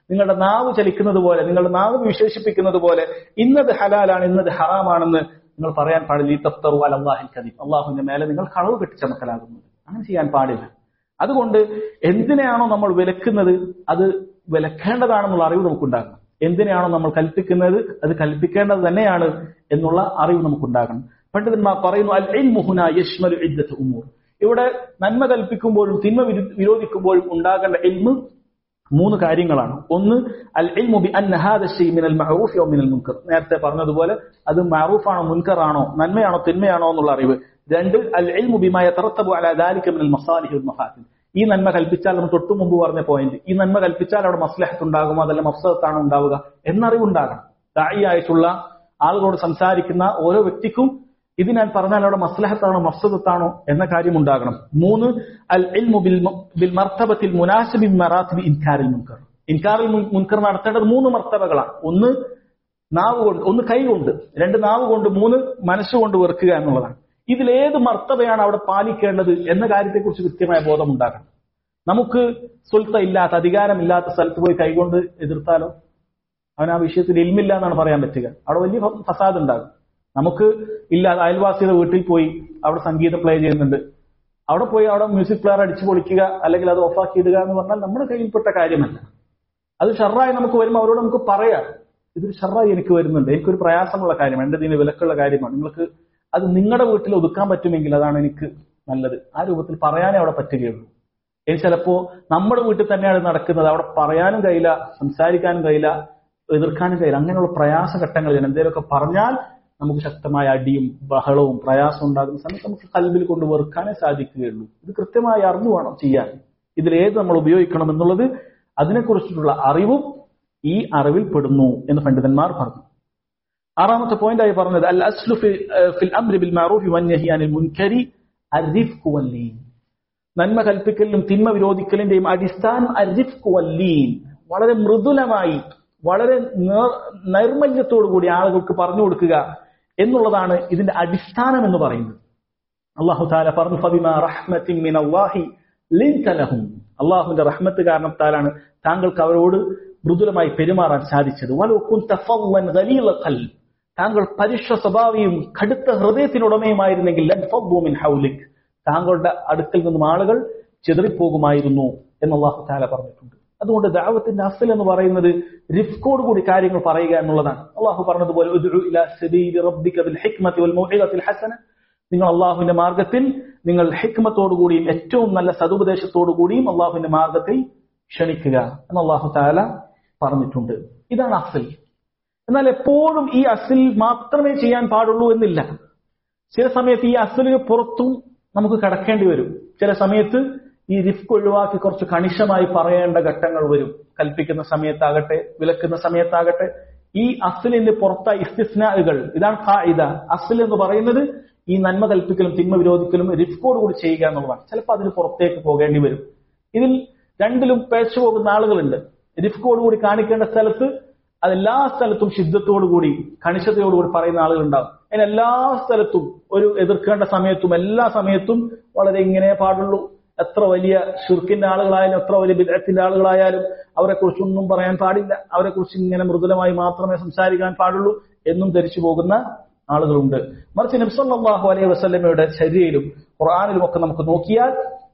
നിങ്ങളുടെ നാവ് ചലിക്കുന്നത് പോലെ നിങ്ങളുടെ നാവ് വിശേഷിപ്പിക്കുന്നത് പോലെ ഇന്നത് ഹലാലാണ് ഇന്നത് ഹറാമാണെന്ന് നിങ്ങൾ പറയാൻ പാടില്ല ഈ തഫ്തറു അൽ അള്ളാഹിൽ കദീം അള്ളാഹുവിന്റെ മേലെ നിങ്ങൾ കളവ് കെട്ടിച്ചമക്കലാകുന്നത് അങ്ങനെ ചെയ്യാൻ പാടില്ല അതുകൊണ്ട് എന്തിനെയാണോ നമ്മൾ വിലക്കുന്നത് അത് വിലക്കേണ്ടതാണെന്നുള്ള അറിവ് നമുക്കുണ്ടാകണം എന്തിനാണോ നമ്മൾ കൽപ്പിക്കുന്നത് അത് കൽപ്പിക്കേണ്ടത് തന്നെയാണ് എന്നുള്ള അറിവ് നമുക്കുണ്ടാകണം പണ്ഡിതന്മാർ പറയുന്നു അൽ ഇൽമുഹുന യശ്മലു ഇദ്ദത്ത് ഉമൂർ ഇവിടെ നന്മ കൽപ്പിക്കുമ്പോഴും തിന്മ വിരു- വിരോധിക്കുമ്പോഴും ഉണ്ടാകേണ്ട ഇൽമ് മൂന്ന് കാര്യങ്ങളാണ് ഒന്ന് അൽ ഇൽമു ബി അന്ന ഹാദ ഷൈ മിനൽ മഅറൂഫ് ഔ മിനൽ മുൻകർ നേരത്തെ പറഞ്ഞതുപോലെ അത് മഅറൂഫാണോ മുൻകറാണോ നന്മയാണോ തിന്മയാണോ എന്നുള്ള അറിവ് രണ്ട് അൽ ഇൽമു ബിമാ യതറത്തബു അലാ ദാലിക മിനൽ മസാലിഹി വൽ മഫാസിദ് ഈ നന്മ കൽപ്പിച്ചാൽ നമ്മൾ തൊട്ടു മുമ്പ് പറഞ്ഞ പോയിന്റ് ഈ നന്മ കൽപ്പിച്ചാൽ അവിടെ മസ്ലഹത്ത് ഉണ്ടാകുമോ അതല്ല മഫ്സദത്താണോ ഉണ്ടാവുക എന്നറിവുണ്ടാകണം ദായിയായിട്ടുള്ള ആളുകളോട് സംസാരിക്കുന്ന ഓരോ വ്യക്തിക്കും ഇത് ഞാൻ പറഞ്ഞാൽ അവിടെ മസ്ലഹത്താണോ മഫ്സദത്താണോ എന്ന കാര്യം ഉണ്ടാകണം മൂന്ന് അൽ ഇൽമു ബിൽ മ- ബിൽ മർത്തബത്തിൽ മുനാസിബിൻ മറാത്തിബി ഇൻകാരിൽ മുൻകർ ഇൻകാറിൽ മുൻ- മുൻകർ നടത്തേണ്ടത് മൂന്ന് മർത്തബകളാണ് ഒന്ന് നാവ് കൊണ്ട് ഒന്ന് കൈ കൊണ്ട് രണ്ട് നാവ് കൊണ്ട് മൂന്ന് മനസ്സുകൊണ്ട് വെറുക്കുക എന്നുള്ളതാണ് ഇതിലേത് മർത്തബയാണ് അവിടെ പാലിക്കേണ്ടത് എന്ന കാര്യത്തെക്കുറിച്ച് കൃത്യമായ ബോധമുണ്ടാകണം നമുക്ക് സുൽത്ത ഇല്ലാത്ത അധികാരമില്ലാത്ത സ്ഥലത്ത് പോയി കൈകൊണ്ട് എതിർത്താലോ അവൻ ആ വിഷയത്തിൽ ഇൽമില്ല എന്നാണ് പറയാൻ പറ്റുക അവിടെ വലിയ ഫ- ഫസാദ് ഉണ്ടാകും നമുക്ക് ഇല്ല അയൽവാസിയുടെ വീട്ടിൽ പോയി അവിടെ സംഗീതം പ്ലേ ചെയ്യുന്നുണ്ട് അവിടെ പോയി അവിടെ മ്യൂസിക് പ്ലെയർ അടിച്ചു പൊളിക്കുക അല്ലെങ്കിൽ അത് ഓഫാക്കി ഇടുക എന്ന് പറഞ്ഞാൽ നമ്മുടെ കയ്യിൽപ്പെട്ട കാര്യമല്ല അത് ഷർറായി നമുക്ക് വരുമ്പോൾ അവരോട് നമുക്ക് പറയാം ഇതൊരു ഷർറായി എനിക്ക് വരുന്നുണ്ട് എനിക്കൊരു പ്രയാസമുള്ള കാര്യമാണ് എന്റെ ഇതിന് വിലക്കുള്ള കാര്യമാണ് നിങ്ങൾക്ക് അത് നിങ്ങളുടെ വീട്ടിൽ ഒതുക്കാൻ പറ്റുമെങ്കിൽ അതാണ് എനിക്ക് നല്ലത് ആ രൂപത്തിൽ പറയാനേ അവിടെ പറ്റുകയുള്ളൂ ഇനി ചിലപ്പോ നമ്മുടെ വീട്ടിൽ തന്നെയാണ് നടക്കുന്നത് അവിടെ പറയാനും കഴിയില്ല സംസാരിക്കാനും കഴിയില്ല എതിർക്കാനും കഴിയില്ല അങ്ങനെയുള്ള പ്രയാസഘട്ടങ്ങളിൽ എന്തെങ്കിലുമൊക്കെ പറഞ്ഞാൽ നമുക്ക് ശക്തമായ അടിയും ബഹളവും പ്രയാസം ഉണ്ടാകുന്ന സമയത്ത് നമുക്ക് കൽബിൽ കൊണ്ട് വെറുക്കാനേ സാധിക്കുകയുള്ളൂ ഇത് കൃത്യമായി അറിഞ്ഞു വേണം ചെയ്യാൻ ഇതിൽ ഏത് നമ്മൾ ഉപയോഗിക്കണം എന്നുള്ളത് അതിനെക്കുറിച്ചിട്ടുള്ള അറിവും ഈ അറിവിൽ പെടുന്നു എന്ന് പണ്ഡിതന്മാർ പറഞ്ഞു ആറാമത്തെ പോയിന്റ് ആയി പറഞ്ഞത് അൽ അസ്ലു ഫി- ഏഹ് ഫിൽ അംരി ബിൽ മഅറൂഫി വന്നഹി അനിൽ മുൻകരി അർരിഫ്ഖു വല്ലീൻ നന്മ കൽപ്പിക്കലിനും തിന്മ വിരോധിക്കലിന്റെയും അടിസ്ഥാനം അർരിഫ്ഖു വല്ലീൻ വളരെ മൃദുലമായി വളരെ നേർ- നൈർമല്യത്തോടു കൂടി ആളുകൾക്ക് പറഞ്ഞു കൊടുക്കുക എന്നുള്ളതാണ് ഇതിന്റെ അടിസ്ഥാനം എന്ന് പറയുന്നത് അള്ളാഹു താല പറഞ്ഞു ഫബിമാ റഹ്മത്തിൻ മിൻ അല്ലാഹി ലിൻത ലഹും അള്ളാഹുവിന്റെ റഹ്മത്ത് കാരണത്താലാണ് താങ്കൾക്ക് അവരോട് മൃദുലമായി പെരുമാറാൻ സാധിച്ചത് വലോ കുന്ത ഫവ്വൻ ഗലീല ഖൽബ് താങ്കൾ പരുഷ സ്വഭാവിയും കടുത്ത ഹൃദയത്തിനുടമയുമായിരുന്നെങ്കിൽ ലൻ ഫവ്വു മിൻ ഹൗലിക് താങ്കളുടെ അടുക്കൽ നിന്നും ആളുകൾ ചിതറിപ്പോകുമായിരുന്നു എന്ന് അള്ളാഹു താല പറഞ്ഞിട്ടുണ്ട് അതുകൊണ്ട് ദാവത്തിന്റെ അഫൽ എന്ന് പറയുന്നത് റിഫ്കോട് കൂടി കാര്യങ്ങൾ പറയുക എന്നുള്ളതാണ് അള്ളാഹു പറഞ്ഞതുപോലെ ഉദ്ഉ ഇലാ സബീലി റബ്ബിക ബിൽ ഹിക്മതി വൽ മൗഇദത്തിൽ ഹസന നിങ്ങൾ അള്ളാഹുവിന്റെ മാർഗത്തിൽ നിങ്ങൾ ഹിക്മത്തോടുകൂടിയും ഏറ്റവും നല്ല സതുപദേശത്തോടുകൂടിയും അള്ളാഹുവിന്റെ മാർഗത്തിൽ ക്ഷണിക്കുക എന്ന് അള്ളാഹു താല പറഞ്ഞിട്ടുണ്ട് ഇതാണ് അഫൽ എന്നാൽ എപ്പോഴും ഈ അസിൽ മാത്രമേ ചെയ്യാൻ പാടുള്ളൂ എന്നില്ല ചില സമയത്ത് ഈ അസലിന് പുറത്തും നമുക്ക് കടക്കേണ്ടി വരും ചില സമയത്ത് ഈ റിസ്ക് ഒഴിവാക്കി കുറച്ച് കണിശമായി പറയേണ്ട ഘട്ടങ്ങൾ വരും കൽപ്പിക്കുന്ന സമയത്താകട്ടെ വിലക്കുന്ന സമയത്താകട്ടെ ഈ അസലിന്റെ പുറത്ത ഇസ്തിസ്നാകൾ ഇതാണ് ഖായിദ അസൽ എന്ന് പറയുന്നത് ഈ നന്മ കൽപ്പിക്കലും തിന്മ വിരോധിക്കലും റിസ്കോട് കൂടി ചെയ്യുക എന്നുള്ളതാണ് ചിലപ്പോൾ അതിന് പുറത്തേക്ക് പോകേണ്ടി വരും ഇതിൽ രണ്ടിലും പേച്ചു പോകുന്ന ആളുകളുണ്ട് റിസ്കോട് കൂടി കാണിക്കേണ്ട സ്ഥലത്ത് അത് എല്ലാ സ്ഥലത്തും ശുദ്ധത്തോടുകൂടി കണിശതയോടുകൂടി പറയുന്ന ആളുകളുണ്ടാവും അതിന് എല്ലാ സ്ഥലത്തും ഒരു എതിർക്കേണ്ട സമയത്തും എല്ലാ സമയത്തും വളരെ ഇങ്ങനെ പാടുള്ളൂ എത്ര വലിയ ഷുർക്കിന്റെ ആളുകളായാലും എത്ര വലിയ ബിദത്തിന്റെ ആളുകളായാലും അവരെ കുറിച്ചൊന്നും പറയാൻ പാടില്ല അവരെ കുറിച്ച് ഇങ്ങനെ മൃദുലമായി മാത്രമേ സംസാരിക്കാൻ പാടുള്ളൂ എന്നും ധരിച്ചു പോകുന്ന ആളുകളുണ്ട് മറിച്ച് നബ്സല്ലാഹു അലൈഹി വസ്ലമയുടെ ശരീരയിലും ഖുർആാനിലും ഒക്കെ നമുക്ക് നോക്കിയാൽ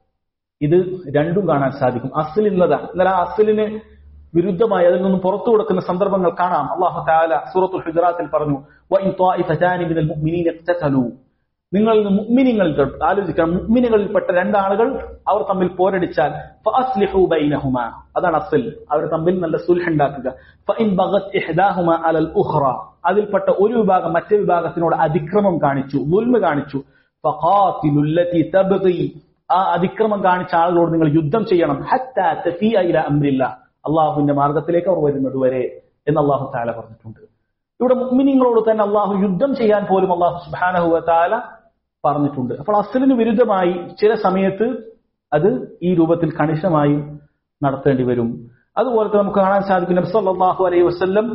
ഇത് രണ്ടും കാണാൻ സാധിക്കും അസിലിന്നതാണ് എന്നാൽ ആ അസിലിന് വിരുദ്ധമായി അതിൽ നിന്നും പുറത്തു കൊടുക്കുന്ന സന്ദർഭങ്ങൾ കാണാം അള്ളാഹു താല സൂറത്തുൽ ഹുജറാത്തിൽ പറഞ്ഞു "വഇൻ ത്വാഇഫതാനി മിനൽ മുഅ്മിനീന ഇഖ്തതലൂ." നിങ്ങൾ മുഅ്മിനീങ്ങളിൽ തൊട്ട് ആലോചിക്കണം മുഅ്മിനുകളിൽപ്പെട്ട രണ്ടാളുകൾ അവർ തമ്മിൽ പോരടിച്ചാൽ ഫഅസ്ലിഹു ബൈനഹുമാ അതാണ് അസ്ൽ അവർ തമ്മിൽ നല്ല സുൽഹ് ഉണ്ടാക്കുക ഫഇൻ ബഗത് ഇഹ്ദാഹുമാ അലൽ ഉഖ്റ അതിൽപ്പെട്ട ഒരു വിഭാഗം മറ്റേ വിഭാഗത്തിനോട് അതിക്രമം കാണിച്ചു ദുൽമ കാണിച്ചു ഫഖാതിലുൽ ലതി തബ്ഗി ആ അതിക്രമം കാണിച്ച ആളുകളോട് നിങ്ങൾ യുദ്ധം ചെയ്യണം ഹത്താ തഫീഅ ഇല അംരില്ലാ അള്ളാഹുവിന്റെ മാർഗത്തിലേക്ക് അവർ വരുന്നത് വരെ എന്ന് അള്ളാഹു താല പറഞ്ഞിട്ടുണ്ട് ഇവിടെ മുഅ്മിനീങ്ങളോട് തന്നെ അള്ളാഹു യുദ്ധം ചെയ്യാൻ പോലും അള്ളാഹു സുബ്ഹാനഹു വ തആല പറഞ്ഞിട്ടുണ്ട് അപ്പോൾ അസ്ലിന് വിരുദ്ധമായി ചില സമയത്ത് അത് ഈ രൂപത്തിൽ കണിശമായി നടത്തേണ്ടി വരും അതുപോലെ തന്നെ നമുക്ക് കാണാൻ സാധിക്കും നബി സല്ലല്ലാഹു അലൈഹി വസല്ലം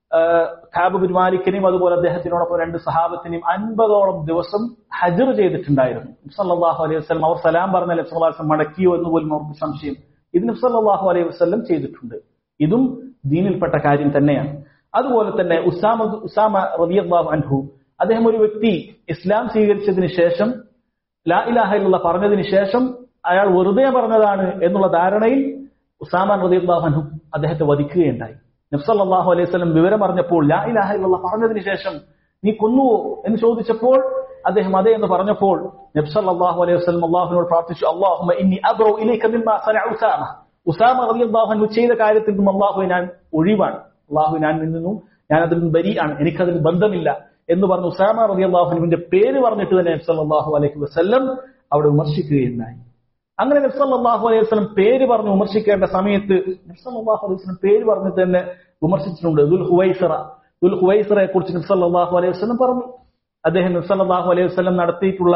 ഖാബ് ബിൻ മാലിക്കിനെയും അതുപോലെ അദ്ദേഹത്തിനോടൊപ്പം രണ്ട് സഹാബത്തിനെയും അൻപതോളം ദിവസം ഹജർ ചെയ്തിട്ടുണ്ടായിരുന്നു നബി സല്ലല്ലാഹു അലൈഹി വസല്ലം അവർ സലാം പറഞ്ഞ നബി സല്ലല്ലാഹു അലൈഹി വസല്ലം മടക്കിയോ എന്ന് പോലും അവർക്ക് സംശയം ഇത് നബി സല്ലല്ലാഹു അലൈഹി വസല്ലം ചെയ്തിട്ടുണ്ട് ഇതും ദീനിൽപ്പെട്ട കാര്യം തന്നെയാണ് അതുപോലെ തന്നെ ഉസാമ ഉസാമ റബിയാഹു അൻഹു അദ്ദേഹം ഒരു വ്യക്തി ഇസ്ലാം സ്വീകരിച്ചതിന് ശേഷം ലാ ഇലാഹ ഇല്ല പറഞ്ഞതിന് ശേഷം അയാൾ വെറുതെ പറഞ്ഞതാണ് എന്നുള്ള ധാരണയിൽ ഉസാമാൻ റബിയാഹു അൻഹു അദ്ദേഹത്തെ വധിക്കുകയുണ്ടായി നബ്സല്ലാഹു അലൈഹി സ്വലം വിവരം അറിഞ്ഞപ്പോൾ ലാ ഇലാഹ ഇല്ല പറഞ്ഞതിന് ശേഷം നീ കൊന്നുവോ എന്ന് ചോദിച്ചപ്പോൾ അദ്ദേഹം അതെ എന്ന് പറഞ്ഞപ്പോൾ നബ്സല്ലാഹു അലൈഹി വസ്ലം അള്ളാഹുവിനോട് പ്രാർത്ഥിച്ചു അള്ളാഹുമ ഇനി അബ്രോ ഇലേക്ക് ഉസാമ ഉസാമ റബിയാഹു അൻഹു ചെയ്ത കാര്യത്തിൽ നിന്നും അള്ളാഹു ഞാൻ ഒഴിവാണ് അള്ളാഹു ഞാൻ നിന്നു ഞാൻ അതിൽ നിന്ന് ബരിയാണ് എനിക്കതിൽ ബന്ധമില്ല എന്ന് പറഞ്ഞ് ഉസാമ റബി അള്ളാഹുനുവിന്റെ പേര് പറഞ്ഞിട്ട് തന്നെ നബ്സല്ലാഹു അലൈഹി വസ്ല്ലം അവിടെ വിമർശിക്കുകയുണ്ടായി അങ്ങനെ നബ്സല്ലാഹു അലൈഹി വസ്ലം പേര് പറഞ്ഞ് വിമർശിക്കേണ്ട സമയത്ത് നബ്സല്ലാഹു അലൈഹി വസ്ലം പേര് പറഞ്ഞിട്ട് തന്നെ വിമർശിച്ചിട്ടുണ്ട് ദുൽ ഹുവൈസറ ദുൽ ഹുവൈസറയെ കുറിച്ച് നബ്സല്ലാഹു അലൈഹി വസ്ലം പറഞ്ഞു അദ്ദേഹം നബ്സല്ലാഹു അലൈഹി വസ്ലം നടത്തിയിട്ടുള്ള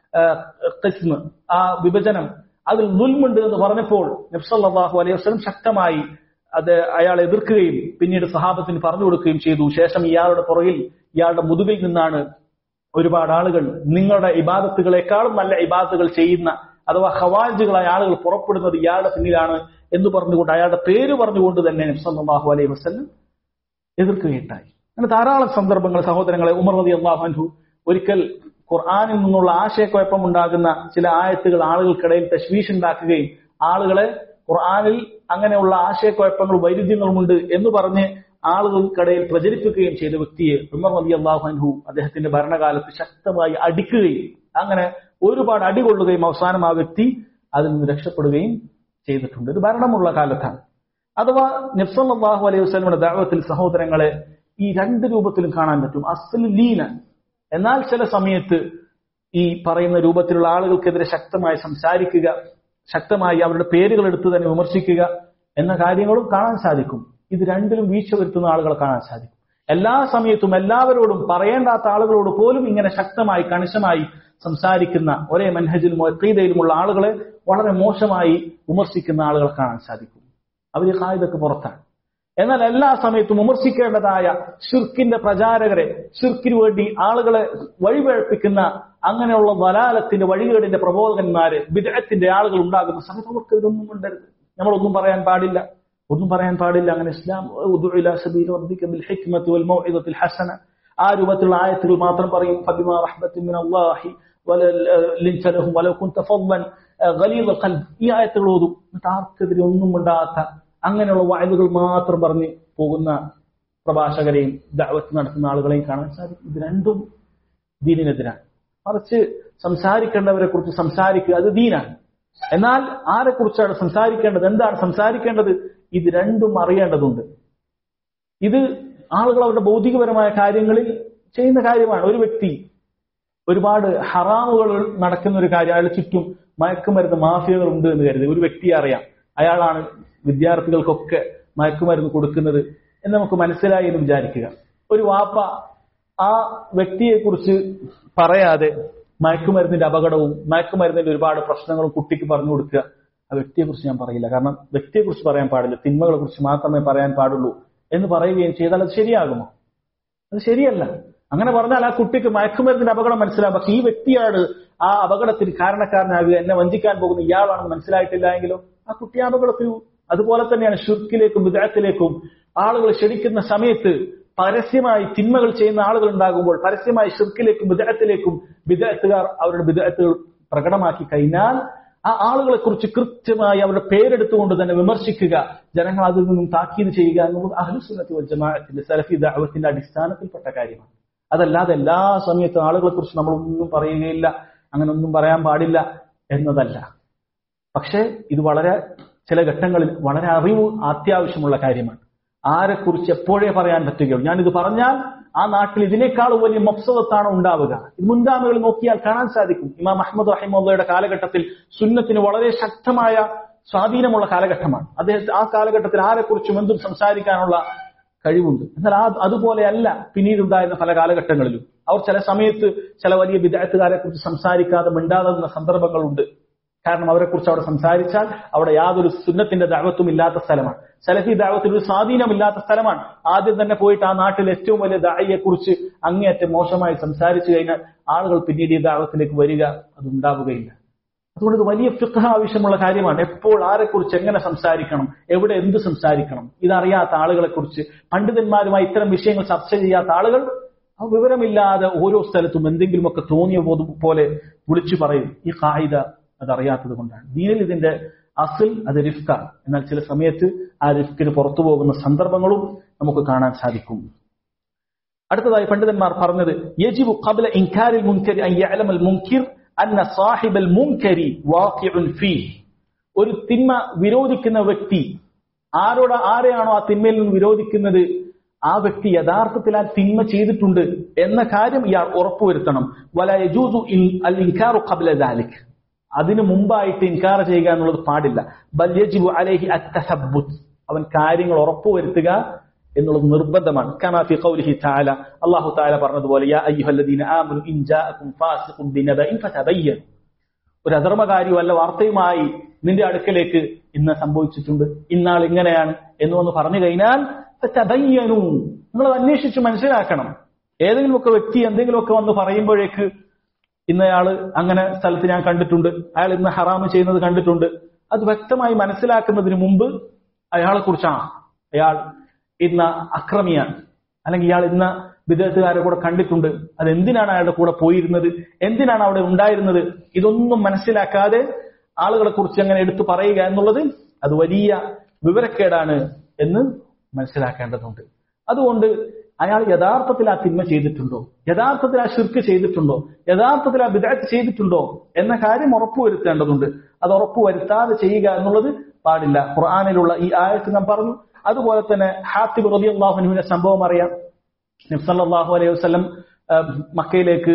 ഖിസ്മ് ആ വിഭജനം അതിൽ ദുൽമുണ്ട് എന്ന് പറഞ്ഞപ്പോൾ നബ്സല്ലാഹു അലൈഹി വസ്ലം ശക്തമായി അത് അയാൾ എതിർക്കുകയും പിന്നീട് സഹാബത്തിന് പറഞ്ഞു കൊടുക്കുകയും ചെയ്തു ശേഷം ഇയാളുടെ പുറകിൽ ഇയാളുടെ മുതുകിൽ നിന്നാണ് ഒരുപാട് ആളുകൾ നിങ്ങളുടെ ഇബാദത്തുകളെക്കാളും നല്ല ഇബാദത്തുകൾ ചെയ്യുന്ന അഥവാ ഹവാജുകളായ ആളുകൾ പുറപ്പെടുന്നത് ഇയാളുടെ പിന്നിലാണ് എന്ന് പറഞ്ഞുകൊണ്ട് അയാളുടെ പേര് പറഞ്ഞുകൊണ്ട് തന്നെ നബ്സല്ലാഹു അലൈഹി വസ്ലം എതിർക്കുകയുണ്ടായി അങ്ങനെ ധാരാളം സന്ദർഭങ്ങൾ സഹോദരങ്ങളെ ഉമർ റതി അള്ളാഹു ഒരിക്കൽ ഖുർആാനിൽ നിന്നുള്ള ആശയക്കുഴപ്പം ഉണ്ടാകുന്ന ചില ആയത്തുകൾ ആളുകൾക്കിടയിൽ തശ്വീഷ് ഉണ്ടാക്കുകയും ആളുകളെ ഖുർആാനിൽ അങ്ങനെയുള്ള ആശയക്കുഴപ്പങ്ങളും വൈരുദ്ധ്യങ്ങളുമുണ്ട് എന്ന് പറഞ്ഞ് ആളുകൾക്കിടയിൽ പ്രചരിപ്പിക്കുകയും ചെയ്ത വ്യക്തിയെ ഉമർ നബി അള്ളാഹു അദ്ദേഹത്തിന്റെ ഭരണകാലത്ത് ശക്തമായി അടിക്കുകയും അങ്ങനെ ഒരുപാട് അടികൊള്ളുകയും അവസാനം ആ വ്യക്തി അതിൽ നിന്ന് രക്ഷപ്പെടുകയും ചെയ്തിട്ടുണ്ട് ഇത് ഭരണമുള്ള കാലത്താണ് അഥവാ നബ്സല്ലാഹു അലൈഹി വസ്ലമിയുടെ ദാവത്തിൽ സഹോദരങ്ങളെ ഈ രണ്ട് രൂപത്തിലും കാണാൻ പറ്റും അസ്സൽ ലീന എന്നാൽ ചില സമയത്ത് ഈ പറയുന്ന രൂപത്തിലുള്ള ആളുകൾക്കെതിരെ ശക്തമായി സംസാരിക്കുക ശക്തമായി അവരുടെ പേരുകൾ എടുത്ത് തന്നെ വിമർശിക്കുക എന്ന കാര്യങ്ങളും കാണാൻ സാധിക്കും ഇത് രണ്ടിലും വീഴ്ച വരുത്തുന്ന ആളുകളെ കാണാൻ സാധിക്കും എല്ലാ സമയത്തും എല്ലാവരോടും പറയേണ്ടാത്ത ആളുകളോട് പോലും ഇങ്ങനെ ശക്തമായി കണിശമായി സംസാരിക്കുന്ന ഒരേ മനഹജിലും ഒക്കീതയിലുമുള്ള ആളുകളെ വളരെ മോശമായി വിമർശിക്കുന്ന ആളുകളെ കാണാൻ സാധിക്കും അവർ ഖായിദക്ക് പുറത്താണ് എന്നാൽ എല്ലാ സമയത്തും വിമർശിക്കേണ്ടതായ ഷിർക്കിന്റെ പ്രചാരകരെ ഷിർക്കിന് വേണ്ടി ആളുകളെ വഴിപഴപ്പിക്കുന്ന അങ്ങനെയുള്ള വലാലത്തിന്റെ വഴികേടിന്റെ പ്രബോധകന്മാര് വിദഗ്ധത്തിന്റെ ആളുകൾ ഉണ്ടാകുന്ന സമയത്ത് അവർക്ക് ഇതൊന്നും ഉണ്ടരുത് നമ്മളൊന്നും പറയാൻ പാടില്ല ഒന്നും പറയാൻ പാടില്ല അങ്ങനെ ഇസ്ലാം ഹസന ആ രൂപത്തിലുള്ള ആയത്തുകൾ മാത്രം പറയും ഫബിമാ റഹ്മത്തിൻ മിൻ അല്ലാഹി ലിൻത ലഹും വലൗ കുൻത ഫദ്ദൻ ഗലീദ ഖൽബ് ഈ ആയത്തുകൾ ഓതും എന്നിട്ട് ആർക്കെതിരെ ഒന്നും ഉണ്ടാകാത്ത അങ്ങനെയുള്ള വായതുകൾ മാത്രം പറഞ്ഞ് പോകുന്ന പ്രഭാഷകരെയും ദാവത്ത് നടത്തുന്ന ആളുകളെയും കാണാൻ സാധിക്കും ഇത് രണ്ടും ദീനിനെതിരാണ് മറിച്ച് സംസാരിക്കേണ്ടവരെ കുറിച്ച് സംസാരിക്കുക അത് ദീനാണ് എന്നാൽ ആരെക്കുറിച്ചാണ് സംസാരിക്കേണ്ടത് എന്താണ് സംസാരിക്കേണ്ടത് ഇത് രണ്ടും അറിയേണ്ടതുണ്ട് ഇത് ആളുകൾ അവരുടെ ഭൗതികപരമായ കാര്യങ്ങളിൽ ചെയ്യുന്ന കാര്യമാണ് ഒരു വ്യക്തി ഒരുപാട് ഹറാമുകൾ നടക്കുന്ന ഒരു കാര്യം അയാൾ ചുറ്റും മയക്കുമരുന്ന് മാഫിയകൾ ഉണ്ട് എന്ന് കരുതി ഒരു വ്യക്തിയെ അറിയാം അയാളാണ് വിദ്യാർത്ഥികൾക്കൊക്കെ മയക്കുമരുന്ന് കൊടുക്കുന്നത് എന്ന് നമുക്ക് മനസ്സിലായി എന്ന് വിചാരിക്കുക ഒരു വാപ്പ ആ വ്യക്തിയെക്കുറിച്ച് പറയാതെ മയക്കുമരുന്നിന്റെ അപകടവും മയക്കുമരുന്നിന്റെ ഒരുപാട് പ്രശ്നങ്ങളും കുട്ടിക്ക് പറഞ്ഞു കൊടുക്കുക ആ വ്യക്തിയെക്കുറിച്ച് ഞാൻ പറയില്ല കാരണം വ്യക്തിയെക്കുറിച്ച് പറയാൻ പാടില്ല തിന്മകളെ കുറിച്ച് മാത്രമേ പറയാൻ പാടുള്ളൂ എന്ന് പറയുകയും ചെയ്താൽ അത് ശരിയാകുമോ അത് ശരിയല്ല അങ്ങനെ പറഞ്ഞാൽ ആ കുട്ടിക്ക് മയക്കുമരുന്നിന്റെ അപകടം മനസ്സിലാകും പക്ഷെ ഈ വ്യക്തിയാണ് ആ അപകടത്തിന് കാരണക്കാരനാകുക എന്നെ വഞ്ചിക്കാൻ പോകുന്ന ഇയാളാണെന്ന് മനസ്സിലായിട്ടില്ല എങ്കിലോ ആ കുട്ടി അപകടത്തിൽ അതുപോലെ തന്നെയാണ് ഷുർക്കിലേക്കും വിദഗ്ധത്തിലേക്കും ആളുകൾ ക്ഷണിക്കുന്ന സമയത്ത് പരസ്യമായി തിന്മകൾ ചെയ്യുന്ന ആളുകൾ ഉണ്ടാകുമ്പോൾ പരസ്യമായി ഷിർക്കിലേക്കും വിദഗ്ധത്തിലേക്കും വിദഗ്ധത്തുകാർ അവരുടെ വിദഗ്ധത്തുകൾ പ്രകടമാക്കി കഴിഞ്ഞാൽ ആ ആളുകളെ കുറിച്ച് കൃത്യമായി അവരുടെ പേരെടുത്തുകൊണ്ട് തന്നെ വിമർശിക്കുക ജനങ്ങൾ അതിൽ നിന്നും താക്കീത് ചെയ്യുക എന്നുള്ളത് അഹ്ലുസുന്നത്തി ജമാഅത്തിന്റെ സലഫി ദഅവത്തിന്റെ അടിസ്ഥാനത്തിൽപ്പെട്ട കാര്യമാണ് അതല്ലാതെ എല്ലാ സമയത്തും ആളുകളെ കുറിച്ച് നമ്മൾ ഒന്നും പറയുകയില്ല അങ്ങനെ ഒന്നും പറയാൻ പാടില്ല എന്നതല്ല പക്ഷേ ഇത് വളരെ ചില ഘട്ടങ്ങളിൽ വളരെ അറിവ് അത്യാവശ്യമുള്ള കാര്യമാണ് ആരെക്കുറിച്ച് എപ്പോഴേ പറയാൻ പറ്റുകയുള്ളൂ ഞാനിത് പറഞ്ഞാൽ ആ നാട്ടിൽ ഇതിനേക്കാളും വലിയ മഫ്സദത്താണ് ഉണ്ടാവുക ഇത് മുൻഗാമികൾ നോക്കിയാൽ കാണാൻ സാധിക്കും ഇമാം അഹമ്മദ് റഹിമുള്ളയുടെ കാലഘട്ടത്തിൽ സുന്നത്തിന് വളരെ ശക്തമായ സ്വാധീനമുള്ള കാലഘട്ടമാണ് അദ്ദേഹം ആ കാലഘട്ടത്തിൽ ആരെക്കുറിച്ചും എന്തും സംസാരിക്കാനുള്ള കഴിവുണ്ട് എന്നാൽ ആ അതുപോലെയല്ല പിന്നീടുണ്ടായിരുന്ന പല കാലഘട്ടങ്ങളിലും അവർ ചില സമയത്ത് ചില വലിയ വിദഗ്ധകാരെ കുറിച്ച് സംസാരിക്കാതെ മിണ്ടാതുന്ന സന്ദർഭങ്ങളുണ്ട് കാരണം അവരെ കുറിച്ച് അവിടെ സംസാരിച്ചാൽ അവിടെ യാതൊരു സുന്നത്തിന്റെ ദാവത്തും ഇല്ലാത്ത സ്ഥലമാണ് സലഫി ദാവത്തിൽ ഒരു സ്വാധീനമില്ലാത്ത സ്ഥലമാണ് ആദ്യം തന്നെ പോയിട്ട് ആ നാട്ടിൽ ഏറ്റവും വലിയ ദായിയെ കുറിച്ച് അങ്ങേയറ്റം മോശമായി സംസാരിച്ചു കഴിഞ്ഞാൽ ആളുകൾ പിന്നീട് ഈ ദാവത്തിലേക്ക് വരിക അതുണ്ടാവുകയില്ല അതുകൊണ്ട് ഇത് വലിയ ഫിഖ് ആവശ്യമുള്ള കാര്യമാണ് എപ്പോൾ ആരെക്കുറിച്ച് എങ്ങനെ സംസാരിക്കണം എവിടെ എന്ത് സംസാരിക്കണം ഇതറിയാത്ത ആളുകളെ കുറിച്ച് പണ്ഡിതന്മാരുമായി ഇത്തരം വിഷയങ്ങൾ ചർച്ച ചെയ്യാത്ത ആളുകൾ ആ വിവരമില്ലാതെ ഓരോ സ്ഥലത്തും എന്തെങ്കിലുമൊക്കെ തോന്നിയ പോലെ വിളിച്ചു പറയും ഈ കായിക അതറിയാത്തത് കൊണ്ടാണ് ദീനിൽ ഇതിന്റെ അസിൽ അത് റിഫ്കാണ് എന്നാൽ ചില സമയത്ത് ആ റിഫ്കിന് പുറത്തു പോകുന്ന സന്ദർഭങ്ങളും നമുക്ക് കാണാൻ സാധിക്കും അടുത്തതായി പണ്ഡിതന്മാർ പറഞ്ഞത് യജിബു ഖബ്ല ഇൻകാരിൽ മുൻകരി അൻ യഅലമൽ മുൻകിർ അന്ന സാഹിബൽ മുൻകരി വാഖിഉൻ ഫീഹ് ഒരു തിന്മ വിരോധിക്കുന്ന വ്യക്തി ആരോട് ആരെയാണോ ആ തിന്മയിൽ നിന്ന് വിരോധിക്കുന്നത് ആ വ്യക്തി യഥാർത്ഥത്തിൽ ആ തിന്മ ചെയ്തിട്ടുണ്ട് എന്ന കാര്യം ഇയാൾ ഉറപ്പുവരുത്തണം വല യജൂസു അൽ ഇൻകാറു ഖബ്ല ദാലിക് അതിനു മുമ്പായിട്ട് ഇൻകാർ ചെയ്യുക എന്നുള്ളത് പാടില്ല ബൽ യജിബു അലൈഹി അത്തസബ്ബുത്ത് അവൻ കാര്യങ്ങൾ ഉറപ്പുവരുത്തുക എന്നുള്ളത് നിർബന്ധമാണ് കമാ ഫി ഖൗലിഹി തആല അല്ലാഹു തആല പറഞ്ഞതുപോലെ യാ അയ്യുഹല്ലദീന ആമനു ഇൻ ജാഅകും ഫാസിഖുൻ ബിനബഇൻ ഫതബയ്യൻ ഒരു അധർമ്മകാരി വല്ല വാർത്തയുമായി നിന്റെ അടുക്കലേക്ക് ഇന്ന് സംഭവിച്ചിട്ടുണ്ട് ഇന്നാൾ ഇങ്ങനെയാണ് എന്ന് വന്ന് പറഞ്ഞു കഴിഞ്ഞാൽ ഫതബയ്യനു നിങ്ങൾ അന്വേഷിച്ച് മനസ്സിലാക്കണം ഏതെങ്കിലുമൊക്കെ വ്യക്തി എന്തെങ്കിലുമൊക്കെ വന്ന് പറയുമ്പോഴേക്ക് ഇന്നയാള് അങ്ങനെ സ്ഥലത്ത് ഞാൻ കണ്ടിട്ടുണ്ട് അയാൾ ഇന്ന് ഹറാമ് ചെയ്യുന്നത് കണ്ടിട്ടുണ്ട് അത് വ്യക്തമായി മനസ്സിലാക്കുന്നതിന് മുമ്പ് അയാളെ കുറിച്ചാണ് അയാൾ ഇന്ന അക്രമിയാണ് അല്ലെങ്കിൽ ഇയാൾ ഇന്ന വിദേഹത്തുകാരെ കൂടെ കണ്ടിട്ടുണ്ട് അത് എന്തിനാണ് അയാളുടെ കൂടെ പോയിരുന്നത് എന്തിനാണ് അവിടെ ഉണ്ടായിരുന്നത് ഇതൊന്നും മനസ്സിലാക്കാതെ ആളുകളെ കുറിച്ച് അങ്ങനെ എടുത്തു പറയുക എന്നുള്ളത് അത് വലിയ വിവരക്കേടാണ് എന്ന് മനസ്സിലാക്കേണ്ടതുണ്ട് അതുകൊണ്ട് അയാൾ യഥാർത്ഥത്തിൽ ആ തിന്മ ചെയ്തിട്ടുണ്ടോ യഥാർത്ഥത്തിൽ ആ ശിർക്ക് ചെയ്തിട്ടുണ്ടോ യഥാർത്ഥത്തിൽ ആ വിദഗ്ധ ചെയ്തിട്ടുണ്ടോ എന്ന കാര്യം ഉറപ്പുവരുത്തേണ്ടതുണ്ട് അത് ഉറപ്പുവരുത്താതെ ചെയ്യുക എന്നുള്ളത് പാടില്ല ഖുർആാനിലുള്ള ഈ ആയത്ത് നാം പറഞ്ഞു അതുപോലെ തന്നെ ഹാത്തിബ് റബി അള്ളാഹുനുവിന്റെ സംഭവം അറിയാം നബ്സല്ലാഹു അലൈഹി വസ്ലം മക്കയിലേക്ക്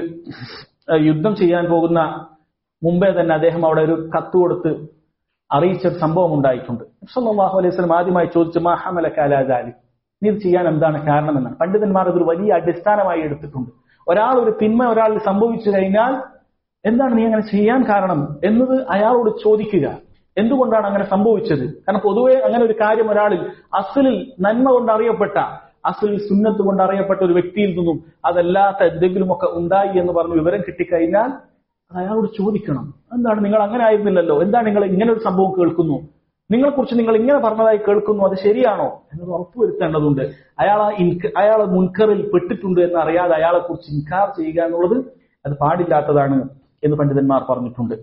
യുദ്ധം ചെയ്യാൻ പോകുന്ന മുമ്പേ തന്നെ അദ്ദേഹം അവിടെ ഒരു കത്ത് കൊടുത്ത് അറിയിച്ച ഒരു സംഭവം ഉണ്ടായിട്ടുണ്ട് നബ്സല്ലാഹു അലൈഹി വസ്ലം ആദ്യമായി ചോദിച്ചു മാഹമല കാലാജാലി നീ ഇത് ചെയ്യാൻ എന്താണ് കാരണമെന്നാണ് പണ്ഡിതന്മാർ ഇതൊരു വലിയ അടിസ്ഥാനമായി എടുത്തിട്ടുണ്ട് ഒരാൾ ഒരു തിന്മ ഒരാളിൽ സംഭവിച്ചു കഴിഞ്ഞാൽ എന്താണ് നീ അങ്ങനെ ചെയ്യാൻ കാരണം എന്നത് അയാളോട് ചോദിക്കുക എന്തുകൊണ്ടാണ് അങ്ങനെ സംഭവിച്ചത് കാരണം പൊതുവെ അങ്ങനെ ഒരു കാര്യം ഒരാളിൽ അസലിൽ നന്മ കൊണ്ട് അറിയപ്പെട്ട അസലിൽ സുന്നത്ത് കൊണ്ട് അറിയപ്പെട്ട ഒരു വ്യക്തിയിൽ നിന്നും അതല്ലാത്ത എന്തെങ്കിലുമൊക്കെ ഉണ്ടായി എന്ന് പറഞ്ഞ് വിവരം കിട്ടിക്കഴിഞ്ഞാൽ അത് അയാളോട് ചോദിക്കണം എന്താണ് നിങ്ങൾ അങ്ങനെ ആയിരുന്നില്ലല്ലോ എന്താണ് നിങ്ങൾ ഇങ്ങനെ ഒരു സംഭവം കേൾക്കുന്നു നിങ്ങളെക്കുറിച്ച് നിങ്ങൾ ഇങ്ങനെ പറഞ്ഞതായി കേൾക്കുന്നു അത് ശരിയാണോ എന്നത് ഉറപ്പുവരുത്തേണ്ടതുണ്ട് അയാൾ ആ അയാൾ മുൻകറിൽ പെട്ടിട്ടുണ്ട് എന്ന് അറിയാതെ അയാളെ കുറിച്ച് ഇൻകാർ ചെയ്യുക എന്നുള്ളത് അത് പാടില്ലാത്തതാണ് എന്ന് പണ്ഡിതന്മാർ പറഞ്ഞിട്ടുണ്ട്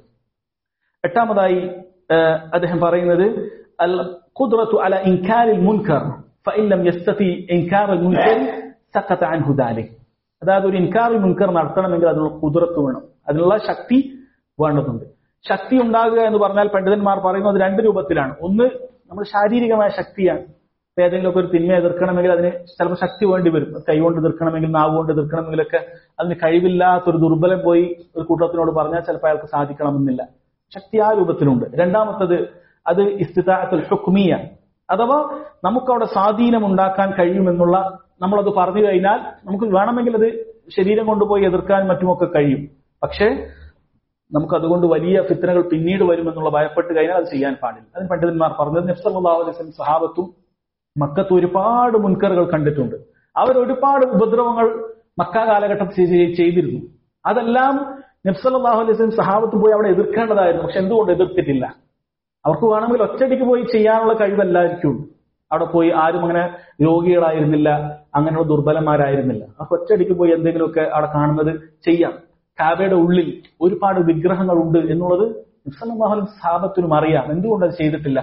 എട്ടാമതായി അദ്ദേഹം പറയുന്നത് അൽ ഖുദ്റത്തു അല ഇൻകാരിൽ മുൻകർ ഫഇല്ലം യസ്തതി ഇൻകാർ മുൻകർ സഖത അൻഹു ദാലിക് അതായത് ഒരു ഇൻകാർ മുൻകർ നടത്തണമെങ്കിൽ അതിനുള്ള കുതിരത്ത് വേണം അതിനുള്ള ശക്തി വേണ്ടതുണ്ട് ശക്തി ഉണ്ടാകുക എന്ന് പറഞ്ഞാൽ പണ്ഡിതന്മാർ പറയുന്നത് രണ്ട് രൂപത്തിലാണ് ഒന്ന് നമ്മൾ ശാരീരികമായ ശക്തിയാണ് ഏതെങ്കിലുമൊക്കെ ഒരു തിന്മ എതിർക്കണമെങ്കിൽ അതിന് ചിലപ്പോൾ ശക്തി വേണ്ടി വരും കൈകൊണ്ട് എതിർക്കണമെങ്കിൽ നാവ് കൊണ്ട് എതിർക്കണമെങ്കിലൊക്കെ അതിന് കഴിവില്ലാത്തൊരു ദുർബലം പോയി ഒരു കൂട്ടത്തിനോട് പറഞ്ഞാൽ ചിലപ്പോൾ അയാൾക്ക് സാധിക്കണമെന്നില്ല ശക്തി ആ രൂപത്തിലുണ്ട് രണ്ടാമത്തത് അത് ഇസ്തിതാഅത്തുൽ ഹുക്മിയ അഥവാ നമുക്കവിടെ സ്വാധീനം ഉണ്ടാക്കാൻ കഴിയുമെന്നുള്ള നമ്മളത് പറഞ്ഞു കഴിഞ്ഞാൽ നമുക്ക് വേണമെങ്കിൽ അത് ശരീരം കൊണ്ടുപോയി എതിർക്കാൻ മറ്റുമൊക്കെ കഴിയും പക്ഷേ നമുക്ക് അതുകൊണ്ട് വലിയ ഫിത്തനകൾ പിന്നീട് വരുമെന്നുള്ള ഭയപ്പെട്ട് കഴിഞ്ഞാൽ അത് ചെയ്യാൻ പാടില്ല അതിന് പണ്ഡിതന്മാർ പറഞ്ഞത് നബ്സല്ലാഹു അലൈഹി സഹാബത്തും മക്കത്ത് ഒരുപാട് മുൻകറുകൾ കണ്ടിട്ടുണ്ട് അവർ ഒരുപാട് ഉപദ്രവങ്ങൾ മക്ക കാലഘട്ടത്തിൽ ചെയ്തിരുന്നു അതെല്ലാം നബ്സല്ലാഹു അലൈഹി സ്വലം സഹാബത്ത് പോയി അവിടെ എതിർക്കേണ്ടതായിരുന്നു പക്ഷെ എന്തുകൊണ്ട് എതിർത്തിട്ടില്ല അവർക്ക് വേണമെങ്കിൽ ഒറ്റടിക്ക് പോയി ചെയ്യാനുള്ള കഴിവല്ലായിരിക്കും അവിടെ പോയി ആരും അങ്ങനെ രോഗികളായിരുന്നില്ല അങ്ങനെയുള്ള ദുർബലന്മാരായിരുന്നില്ല അവർക്ക് ഒറ്റടിക്ക് പോയി എന്തെങ്കിലുമൊക്കെ അവിടെ കാണുന്നത് ചെയ്യാം കാബയുടെ ഉള്ളിൽ ഒരുപാട് വിഗ്രഹങ്ങളുണ്ട് എന്നുള്ളത് നബ്സല്ലാഹു സഹാബത്തിനും അറിയാം എന്തുകൊണ്ട് അത് ചെയ്തിട്ടില്ല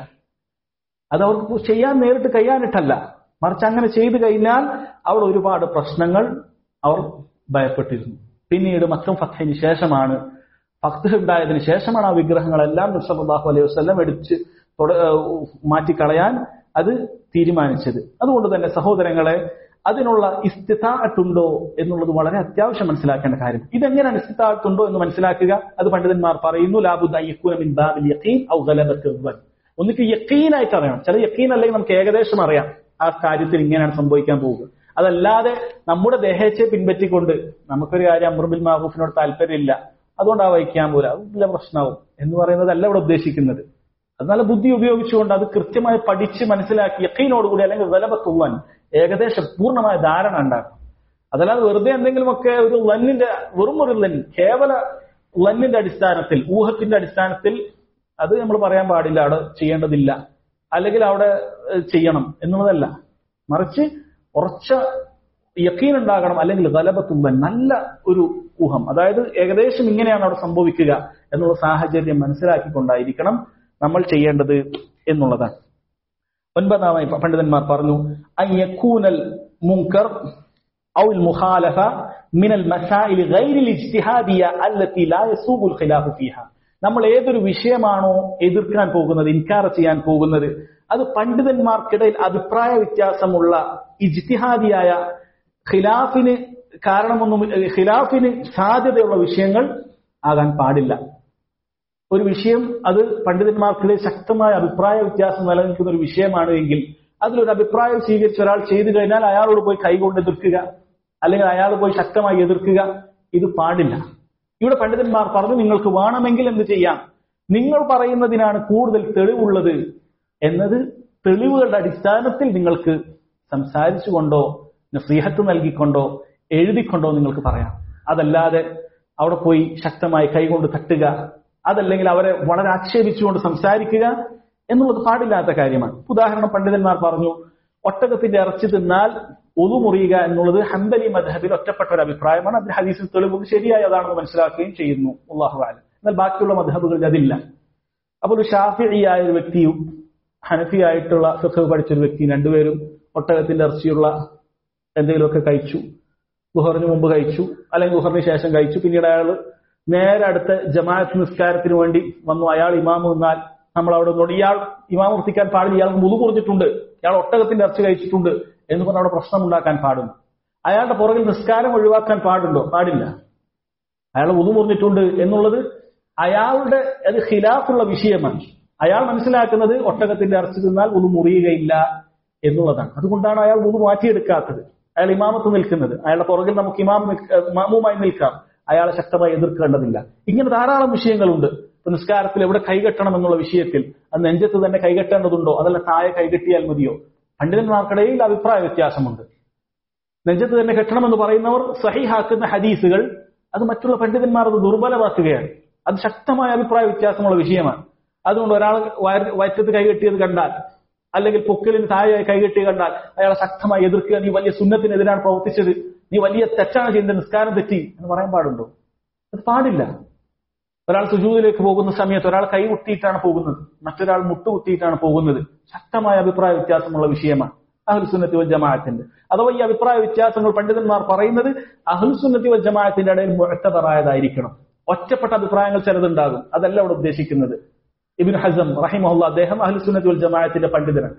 അത് അവർക്ക് ചെയ്യാൻ നേരിട്ട് കഴിയാനിട്ടല്ല മറിച്ച് അങ്ങനെ ചെയ്തു കഴിഞ്ഞാൽ അവിടെ ഒരുപാട് പ്രശ്നങ്ങൾ അവർ ഭയപ്പെട്ടിരുന്നു പിന്നീട് മക്കം ഫത്തഹിന് ശേഷമാണ് ഫക്ത് ഉണ്ടായതിനു ശേഷമാണ് ആ വിഗ്രഹങ്ങളെല്ലാം നബ്സല്ലാഹു അലൈഹി വസ്ലം എടുച്ച് മാറ്റിക്കളയാൻ അത് തീരുമാനിച്ചത് അതുകൊണ്ട് തന്നെ സഹോദരങ്ങളെ അതിനുള്ള ഇസ്തിതാട്ടുണ്ടോ എന്നുള്ളത് വളരെ അത്യാവശ്യം മനസ്സിലാക്കേണ്ട കാര്യം ഇതെങ്ങനെയാണ് ഇസ്തിതാട്ടുണ്ടോ എന്ന് മനസ്സിലാക്കുക അത് പണ്ഡിതന്മാർ പറയുന്നു ഒന്നിക്ക് യക്കീനായിട്ട് അറിയണം ചില യക്കീൻ അല്ലെങ്കിൽ നമുക്ക് ഏകദേശം അറിയാം ആ കാര്യത്തിൽ ഇങ്ങനെയാണ് സംഭവിക്കാൻ പോവുക അതല്ലാതെ നമ്മുടെ ദേഹേച്ഛയെ പിൻപറ്റിക്കൊണ്ട് നമുക്കൊരു കാര്യം അമ്രുബിൽ മാഹൂഫിനോട് താല്പര്യമില്ല അതുകൊണ്ട് ആ വഹിക്കാൻ പോല അത് വലിയ പ്രശ്നമാവും എന്ന് പറയുന്നതല്ല ഇവിടെ ഉദ്ദേശിക്കുന്നത് അത് നല്ല ബുദ്ധി ഉപയോഗിച്ചുകൊണ്ട് അത് കൃത്യമായി പഠിച്ച് മനസ്സിലാക്കി യക്കീനോടുകൂടി അല്ലെങ്കിൽ വലപത്തുവാൻ ഏകദേശം പൂർണ്ണമായ ധാരണ ഉണ്ടാക്കും അതല്ലാതെ വെറുതെ എന്തെങ്കിലുമൊക്കെ ഒരു ലന്നിന്റെ വെറും ഒരു ലൻ കേവല ലന്നിന്റെ അടിസ്ഥാനത്തിൽ ഊഹത്തിന്റെ അടിസ്ഥാനത്തിൽ അത് നമ്മൾ പറയാൻ പാടില്ല അവിടെ ചെയ്യേണ്ടതില്ല അല്ലെങ്കിൽ അവിടെ ഏഹ്, ചെയ്യണം എന്നുള്ളതല്ല മറിച്ച് ഉറച്ച യക്കീൻ ഉണ്ടാകണം അല്ലെങ്കിൽ ഗലബത്തുമ്പൻ നല്ല ഒരു ഊഹം അതായത് ഏകദേശം ഇങ്ങനെയാണ് അവിടെ സംഭവിക്കുക എന്നുള്ള സാഹചര്യം മനസ്സിലാക്കിക്കൊണ്ടായിരിക്കണം നമ്മൾ ചെയ്യേണ്ടത് എന്നുള്ളതാണ് ഒൻപതാമായി പണ്ഡിതന്മാർ പറഞ്ഞു അൻ യകൂനൽ മുൻകർ ഔ മുഖാലഫ من المسائل غير الاجتهادية التي لا يسوغ الخلاف فيها നമ്മൾ ഏതൊരു വിഷയമാണോ എതിർക്കാൻ പോകുന്നത് ഇൻകാർ ചെയ്യാൻ പോകുന്നത് അത് പണ്ഡിതന്മാർക്കിടയിൽ അഭിപ്രായ വ്യത്യാസമുള്ള ഇജ്തിഹാദിയായ ഖിലാഫിന് കാരണമൊന്നും ഖിലാഫിന് സാധ്യതയുള്ള വിഷയങ്ങൾ ആകാൻ പാടില്ല ഒരു വിഷയം അത് പണ്ഡിതന്മാർക്കിടയിൽ ശക്തമായ അഭിപ്രായ വ്യത്യാസം നിലനിൽക്കുന്ന ഒരു വിഷയമാണ് എങ്കിൽ അതിലൊരു അഭിപ്രായം സ്വീകരിച്ച ഒരാൾ ചെയ്തു കഴിഞ്ഞാൽ അയാളോട് പോയി കൈകൊണ്ട് എതിർക്കുക അല്ലെങ്കിൽ അയാൾ പോയി ശക്തമായി എതിർക്കുക ഇത് പാടില്ല ഇവിടെ പണ്ഡിതന്മാർ പറഞ്ഞു നിങ്ങൾക്ക് വേണമെങ്കിൽ എന്ത് ചെയ്യാം നിങ്ങൾ പറയുന്നതിനാണ് കൂടുതൽ തെളിവുള്ളത് എന്നത് തെളിവുകളുടെ അടിസ്ഥാനത്തിൽ നിങ്ങൾക്ക് സംസാരിച്ചുകൊണ്ടോ നസീഹത്ത് നൽകിക്കൊണ്ടോ എഴുതിക്കൊണ്ടോ നിങ്ങൾക്ക് പറയാം അതല്ലാതെ അവിടെ പോയി ശക്തമായി കൈകൊണ്ട് തട്ടുക അതല്ലെങ്കിൽ അവരെ വളരെ ആക്ഷേപിച്ചുകൊണ്ട് സംസാരിക്കുക എന്നുള്ളത് പാടില്ലാത്ത കാര്യമാണ് ഉദാഹരണം പണ്ഡിതന്മാർ പറഞ്ഞു ഒട്ടകത്തിന്റെ ഇറച്ചി തിന്നാൽ ഒതു മുറിയുക എന്നുള്ളത് ഹംബലി മദ്ഹബിൽ ഒറ്റപ്പെട്ട ഒരു അഭിപ്രായമാണ് അതിന് ഹദീസിൽ തെളിവ് ശരിയായി അതാണെന്ന് മനസ്സിലാക്കുകയും ചെയ്യുന്നു അള്ളാഹു ആലം എന്നാൽ ബാക്കിയുള്ള മദ്ഹബുകളിൽ അതില്ല അപ്പോൾ ഒരു ഷാഫിയായ ഒരു വ്യക്തിയും ഹനഫി ആയിട്ടുള്ള ഫിഖ് പഠിച്ച ഒരു വ്യക്തി രണ്ടുപേരും ഒട്ടകത്തിന്റെ ഇറച്ചിയുള്ള എന്തെങ്കിലുമൊക്കെ കഴിച്ചു ഗുഹറിന് മുമ്പ് കഴിച്ചു അല്ലെങ്കിൽ ഗുഹറിന് ശേഷം കഴിച്ചു പിന്നീട് അയാൾ നേരെ അടുത്ത ജമാഅത്ത് നിസ്കാരത്തിന് വേണ്ടി വന്നു അയാൾ ഇമാമ് നിന്നാൽ നമ്മൾ അവിടെ നിന്നോട് ഇയാൾ ഇമാം വൃത്തിക്കാൻ പാടില്ല ഇയാൾക്ക് മുതു കുറഞ്ഞിട്ടുണ്ട് ഇയാൾ ഒട്ടകത്തിന്റെ ഇറച്ചി കഴിച്ചിട്ടുണ്ട് എന്ന് പറഞ്ഞ് അവിടെ പ്രശ്നം ഉണ്ടാക്കാൻ പാടുന്നു അയാളുടെ പുറകിൽ നിസ്കാരം ഒഴിവാക്കാൻ പാടുണ്ടോ പാടില്ല അയാൾ ഉതു മുറിഞ്ഞിട്ടുണ്ട് എന്നുള്ളത് അയാളുടെ അത് ഖിലാഫുള്ള വിഷയമാണ് അയാൾ മനസ്സിലാക്കുന്നത് ഒട്ടകത്തിന്റെ ഇറച്ചി തിന്നാൽ ഉതു മുറിയുകയില്ല എന്നുള്ളതാണ് അതുകൊണ്ടാണ് അയാൾ ഉതു മാറ്റിയെടുക്കാത്തത് അയാൾ ഇമാമത്ത് നിൽക്കുന്നത് അയാളുടെ പുറകിൽ നമുക്ക് ഇമാം നിൽക്ക- ഇമാമുമായി നിൽക്കാം അയാളെ ശക്തമായി എതിർക്കേണ്ടതില്ല ഇങ്ങനെ ധാരാളം വിഷയങ്ങളുണ്ട് ഇപ്പൊ നിസ്കാരത്തിൽ എവിടെ കൈകെട്ടണം എന്നുള്ള വിഷയത്തിൽ അത് നെഞ്ചത്ത് തന്നെ കൈകെട്ടേണ്ടതുണ്ടോ അതല്ല താഴെ കൈകെട്ടിയാൽ മതിയോ പണ്ഡിതന്മാർക്കിടയിൽ അഭിപ്രായ വ്യത്യാസമുണ്ട് നെഞ്ചത്ത് തന്നെ കെട്ടണമെന്ന് പറയുന്നവർ സഹിഹാക്കുന്ന ഹദീസുകൾ അത് മറ്റുള്ള പണ്ഡിതന്മാർ അത് ദുർബലമാക്കുകയാണ് അത് ശക്തമായ അഭിപ്രായ വ്യത്യാസമുള്ള വിഷയമാണ് അതുകൊണ്ട് ഒരാൾ വയർ- വയറ്റത്ത് കൈകെട്ടിയത് കണ്ടാൽ അല്ലെങ്കിൽ പൊക്കിലിന് താഴെ കൈകെട്ടി കണ്ടാൽ അയാളെ ശക്തമായി എതിർക്കുക നീ വലിയ സുന്നത്തിനെതിരാണ് പ്രവർത്തിച്ചത് നീ വലിയ തെറ്റാണ് ചെയ്യുന്നത് നിസ്കാരം തെറ്റി എന്ന് പറയാൻ പാടുണ്ടോ അത് പാടില്ല ഒരാൾ സുജൂദിലേക്ക് പോകുന്ന സമയത്ത് ഒരാൾ കൈ കുത്തിയിട്ടാണ് പോകുന്നത് മറ്റൊരാൾ മുട്ടുകുത്തിയിട്ടാണ് പോകുന്നത് ശക്തമായ അഭിപ്രായ വ്യത്യാസമുള്ള വിഷയമാണ് അഹ്ലുസുന്നത്തി വൽ ജമാഅത്തിന്റെ അഥവാ ഈ അഭിപ്രായ വ്യത്യാസങ്ങൾ പണ്ഡിതന്മാർ പറയുന്നത് അഹ്ലുസുന്നത്തി വൽ ജമാഅത്തിന്റെ ഇടയിൽ മുഴത്തപറായതായിരിക്കണം ഒറ്റപ്പെട്ട അഭിപ്രായങ്ങൾ ചിലതുണ്ടാകും അതല്ല അവിടെ ഉദ്ദേശിക്കുന്നത് ഇബിൻ ഹസം റഹിമഹുല്ല അദ്ദേഹം അഹ്ലുസുന്നത്തി വൽ ജമാഅത്തിന്റെ പണ്ഡിതനാണ്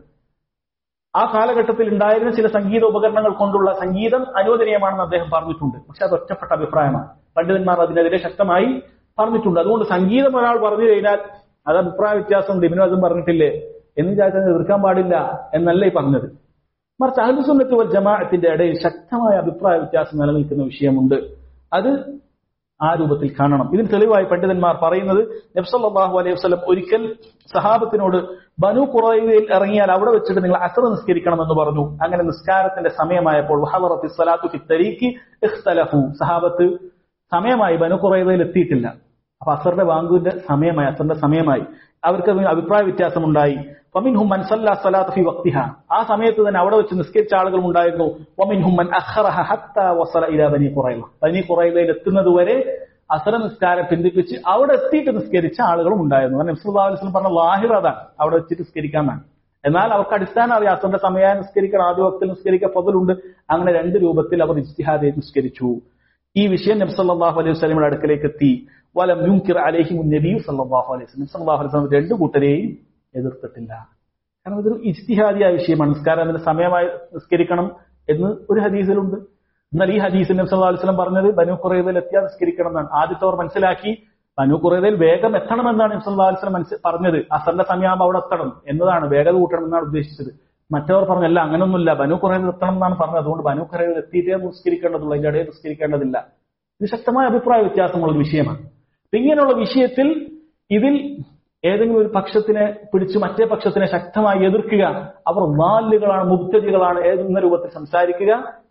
ആ കാലഘട്ടത്തിൽ ഉണ്ടായിരുന്ന ചില സംഗീത ഉപകരണങ്ങൾ കൊണ്ടുള്ള സംഗീതം അനുവദനീയമാണെന്ന് അദ്ദേഹം പറഞ്ഞിട്ടുണ്ട് പക്ഷെ അത് ഒറ്റപ്പെട്ട അഭിപ്രായമാണ് പണ്ഡിതന്മാർ അതിനെതിരെ ശക്തമായി പറഞ്ഞിട്ടുണ്ട് അതുകൊണ്ട് സംഗീതം ഒരാൾ പറഞ്ഞു കഴിഞ്ഞാൽ അത് അഭിപ്രായ വ്യത്യാസമുണ്ട് ഇബിനും അതും പറഞ്ഞിട്ടില്ലേ എന്ന് വിചാരിച്ചാൽ എതിർക്കാൻ പാടില്ല എന്നല്ല ഈ പറഞ്ഞത് മറിച്ച് അഹ്ലുസുന്നത്ത് വൽ ജമാഅത്തിന്റെ ഇടയിൽ ശക്തമായ അഭിപ്രായ വ്യത്യാസം നിലനിൽക്കുന്ന വിഷയമുണ്ട് അത് ആ രൂപത്തിൽ കാണണം ഇതിന് തെളിവായി പണ്ഡിതന്മാർ പറയുന്നത് നബ്സല്ലാഹു അലൈഹി വസ്ലം ഒരിക്കൽ സഹാബത്തിനോട് ബനു കുറയിൽ ഇറങ്ങിയാൽ അവിടെ വെച്ചിട്ട് നിങ്ങൾ അസർ നിസ്കരിക്കണം എന്ന് പറഞ്ഞു അങ്ങനെ നിസ്കാരത്തിന്റെ സമയമായപ്പോൾ വഹദറത്തി സ്വലാത്തു ഫി തരീഖി ഇഖ്തലഫു സഹാബത്ത് സമയമായി ബനു കുറയിൽ എത്തിയിട്ടില്ല അപ്പൊ അസറിന്റെ വാങ്കുവിന്റെ സമയമായി അസറിന്റെ സമയമായി അവർക്ക് അതിന് അഭിപ്രായ വ്യത്യാസമുണ്ടായി വമിൻഹും മൻ സല്ല സ്വലാത്ത് ഫി വക്തിഹ ആ സമയത്ത് തന്നെ അവിടെ വെച്ച് നിസ്കരിച്ച ആളുകളും ഉണ്ടായിരുന്നു വമിൻഹും മൻ അഖറഹ ഹത്ത വസല ഇലാ ബനി ഖുറൈള ബനി ഖുറൈളയിൽ എത്തുന്നത് വരെ അസറ നിസ്കാരം പിന്തിപ്പിച്ച് അവിടെ എത്തിയിട്ട് നിസ്കരിച്ച ആളുകളും ഉണ്ടായിരുന്നു കാരണം നബ്സുല്ലാ അലൈഹി പറഞ്ഞ ലാഹിർ അതാണ് അവിടെ വെച്ചിട്ട് നിസ്കരിക്കാന്നാണ് എന്നാൽ അവർക്ക് അടിസ്ഥാനം അറിയാം അസറിന്റെ സമയം നിസ്കരിക്കണം ആദ്യ വക്തിൽ നിസ്കരിക്കാൻ പതിലുണ്ട് അങ്ങനെ രണ്ട് രൂപത്തിൽ അവർ ഇജ്തിഹാദെ നിസ്കരിച്ചു ഈ വിഷയം നബി സല്ലല്ലാഹു അലൈഹി വസല്ലമയുടെ അടുക്കലേക്ക് എത്തി വലം യുൻകിർ അലൈഹിം നബി സല്ലല്ലാഹു അലൈഹി വസല്ലം സല്ലല്ലാഹു അലൈഹി വസല്ലം രണ്ട് കൂട്ടരെയും എതിർത്തിട്ടില്ല കാരണം ഇതൊരു ഇജ്തിഹാദിയായ വിഷയമാണ് നിസ്കാരം അതിന്റെ സമയമായി നിസ്കരിക്കണം എന്ന് ഒരു ഹദീസിലുണ്ട് എന്നാൽ ഈ ഹദീസിൽ നബി സല്ലല്ലാഹു അലൈഹി വസല്ലം പറഞ്ഞത് ബനു ഖുറൈദയിൽ എത്തിയാൽ നിസ്കരിക്കണം എന്നാണ് ആദ്യത്തവർ മനസ്സിലാക്കി ബനു ഖുറൈദയിൽ വേഗം എത്തണമെന്നാണ് നബി സല്ലല്ലാഹു അലൈഹി വസല്ലം മനസ്സ് പറഞ്ഞത് അസറിന്റെ സമയമാകുമ്പോൾ അവിടെ എത്തണം എന്നതാണ് വേഗത കൂട്ടണം എന്നാണ് ഉദ്ദേശിച്ചത് മറ്റവർ പറഞ്ഞല്ല അങ്ങനൊന്നുമില്ല ബനു ഖുറൈദയിൽ എത്തണം എന്നാണ് പറഞ്ഞത് അതുകൊണ്ട് ബനു ഖുറൈദയിൽ എത്തിയിട്ടേ നിസ്കരിക്കേണ്ടതുള്ളൂ അതിന്റെ ഇടയിൽ നിസ്കരിക്കേണ്ടതില്ല ഇത് ശക്തമായ അഭിപ്രായ വ്യത്യാസമുള്ള ഒരു വിഷയമാണ് അപ്പൊ ഇങ്ങനെയുള്ള വിഷയത്തിൽ ഇതിൽ ഏതെങ്കിലും ഒരു പക്ഷത്തിനെ പിടിച്ച് മറ്റേ പക്ഷത്തിനെ ശക്തമായി എതിർക്കുക അവർ നാലുകളാണ് മുക്തതികളാണ് ഏതെന്ന രൂപത്തിൽ സംസാരിക്കുക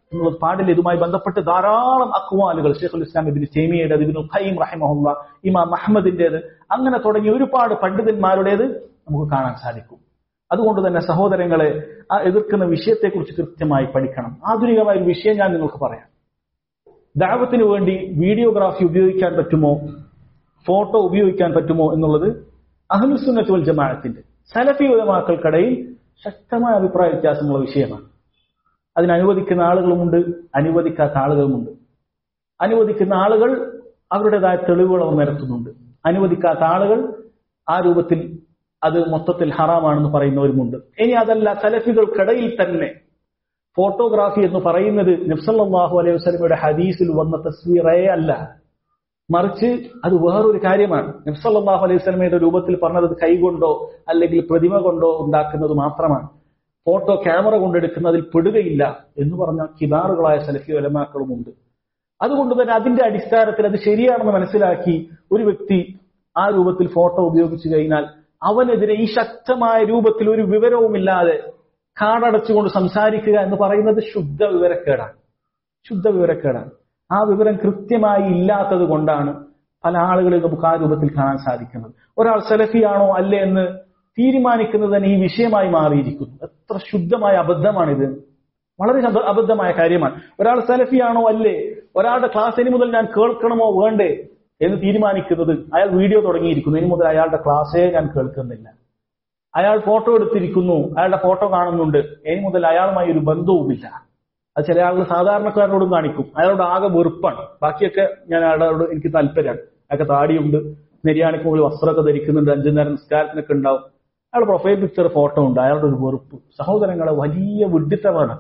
എന്നുള്ളത് പാടില്ല ഇതുമായി ബന്ധപ്പെട്ട് ധാരാളം അക്വാലുകൾ ഷെയ്ഖുൽ ഇസ്ലാം ഇബിൻ തേമിയുടെ ഇബിൻ ഖൈം റഹിമഹുല്ല ഇമാം അഹമ്മദിന്റേത് അങ്ങനെ തുടങ്ങി ഒരുപാട് പണ്ഡിതന്മാരുടേത് നമുക്ക് കാണാൻ സാധിക്കും അതുകൊണ്ട് തന്നെ സഹോദരങ്ങളെ ആ എതിർക്കുന്ന വിഷയത്തെക്കുറിച്ച് കൃത്യമായി പഠിക്കണം ആധുനികമായ ഒരു വിഷയം ഞാൻ നിങ്ങൾക്ക് പറയാം ദാവത്തിന് വേണ്ടി വീഡിയോഗ്രാഫി ഉപയോഗിക്കാൻ പറ്റുമോ ഫോട്ടോ ഉപയോഗിക്കാൻ പറ്റുമോ എന്നുള്ളത് അഹ്ലുസുന്നത്ത് വൽ ജമാഅത്തിന്റെ സലഫി ഉലമാക്കൾക്കിടയിൽ ശക്തമായ അഭിപ്രായ വ്യത്യാസമുള്ള വിഷയമാണ് അതിന് അനുവദിക്കുന്ന ആളുകളുമുണ്ട് അനുവദിക്കാത്ത ആളുകളുമുണ്ട് അനുവദിക്കുന്ന ആളുകൾ അവരുടേതായ തെളിവുകൾ അവർ നിരത്തുന്നുണ്ട് അനുവദിക്കാത്ത ആളുകൾ ആ രൂപത്തിൽ അത് മൊത്തത്തിൽ ഹറാമാണെന്ന് പറയുന്നവരുമുണ്ട് ഇനി അതല്ല സലഫികൾക്കിടയിൽ തന്നെ ഫോട്ടോഗ്രാഫി എന്ന് പറയുന്നത് നബ്സല്ലാഹു അലൈഹി വസ്ലമയുടെ ഹദീസിൽ വന്ന തസ്വീറേ അല്ല മറിച്ച് അത് വേറൊരു കാര്യമാണ് നബ്സല്ലാഹു അലൈഹി വസ്ലമയുടെ രൂപത്തിൽ പറഞ്ഞത് കൈകൊണ്ടോ അല്ലെങ്കിൽ പ്രതിമ കൊണ്ടോ ഉണ്ടാക്കുന്നത് മാത്രമാണ് ഫോട്ടോ ക്യാമറ കൊണ്ടെടുക്കുന്നതിൽ പെടുകയില്ല എന്ന് പറഞ്ഞ കിതാറുകളായ സലഫി വലമാക്കളുമുണ്ട് അതുകൊണ്ട് തന്നെ അതിന്റെ അടിസ്ഥാനത്തിൽ അത് ശരിയാണെന്ന് മനസ്സിലാക്കി ഒരു വ്യക്തി ആ രൂപത്തിൽ ഫോട്ടോ ഉപയോഗിച്ചു കഴിഞ്ഞാൽ അവനെതിരെ ഈ ശക്തമായ രൂപത്തിൽ ഒരു വിവരവുമില്ലാതെ കാടടച്ചുകൊണ്ട് സംസാരിക്കുക എന്ന് പറയുന്നത് ശുദ്ധ വിവരക്കേടാണ് ശുദ്ധ വിവരക്കേടാണ് ആ വിവരം കൃത്യമായി ഇല്ലാത്തത് കൊണ്ടാണ് പല ആളുകളെ നമുക്ക് ആ രൂപത്തിൽ കാണാൻ സാധിക്കുന്നത് ഒരാൾ സെലഫിയാണോ അല്ലേ എന്ന് തീരുമാനിക്കുന്നത് തന്നെ ഈ വിഷയമായി മാറിയിരിക്കുന്നു എത്ര ശുദ്ധമായ അബദ്ധമാണിത് വളരെ അബദ്ധമായ കാര്യമാണ് ഒരാൾ സെലഫിയാണോ അല്ലേ ഒരാളുടെ ക്ലാസ് ഇനി മുതൽ ഞാൻ കേൾക്കണമോ വേണ്ടേ എന്ന് തീരുമാനിക്കുന്നത് അയാൾ വീഡിയോ തുടങ്ങിയിരിക്കുന്നു ഇനി മുതൽ അയാളുടെ ക്ലാസ്സേ ഞാൻ കേൾക്കുന്നില്ല അയാൾ ഫോട്ടോ എടുത്തിരിക്കുന്നു അയാളുടെ ഫോട്ടോ കാണുന്നുണ്ട് ഇനി മുതൽ അയാളുമായി ഒരു ബന്ധവുമില്ല അത് ചില ആളുകൾ സാധാരണക്കാരനോടും കാണിക്കും അയാളോട് ആകെ വെറുപ്പാണ് ബാക്കിയൊക്കെ ഞാൻ അയാളോട് എനിക്ക് താല്പര്യമാണ് അയാൾക്ക് താടിയുണ്ട് നെരിയാണിക്ക് മുകളിൽ വസ്ത്രമൊക്കെ ധരിക്കുന്നുണ്ട് അഞ്ചു നേരം നിസ്കാരത്തിനൊക്കെ ഉണ്ടാവും അയാളുടെ പ്രൊഫൈൽ പിക്ചർ ഫോട്ടോ ഉണ്ട് അയാളുടെ ഒരു വെറുപ്പ് സഹോദരങ്ങളെ വലിയ വിഡിത്തമാണ്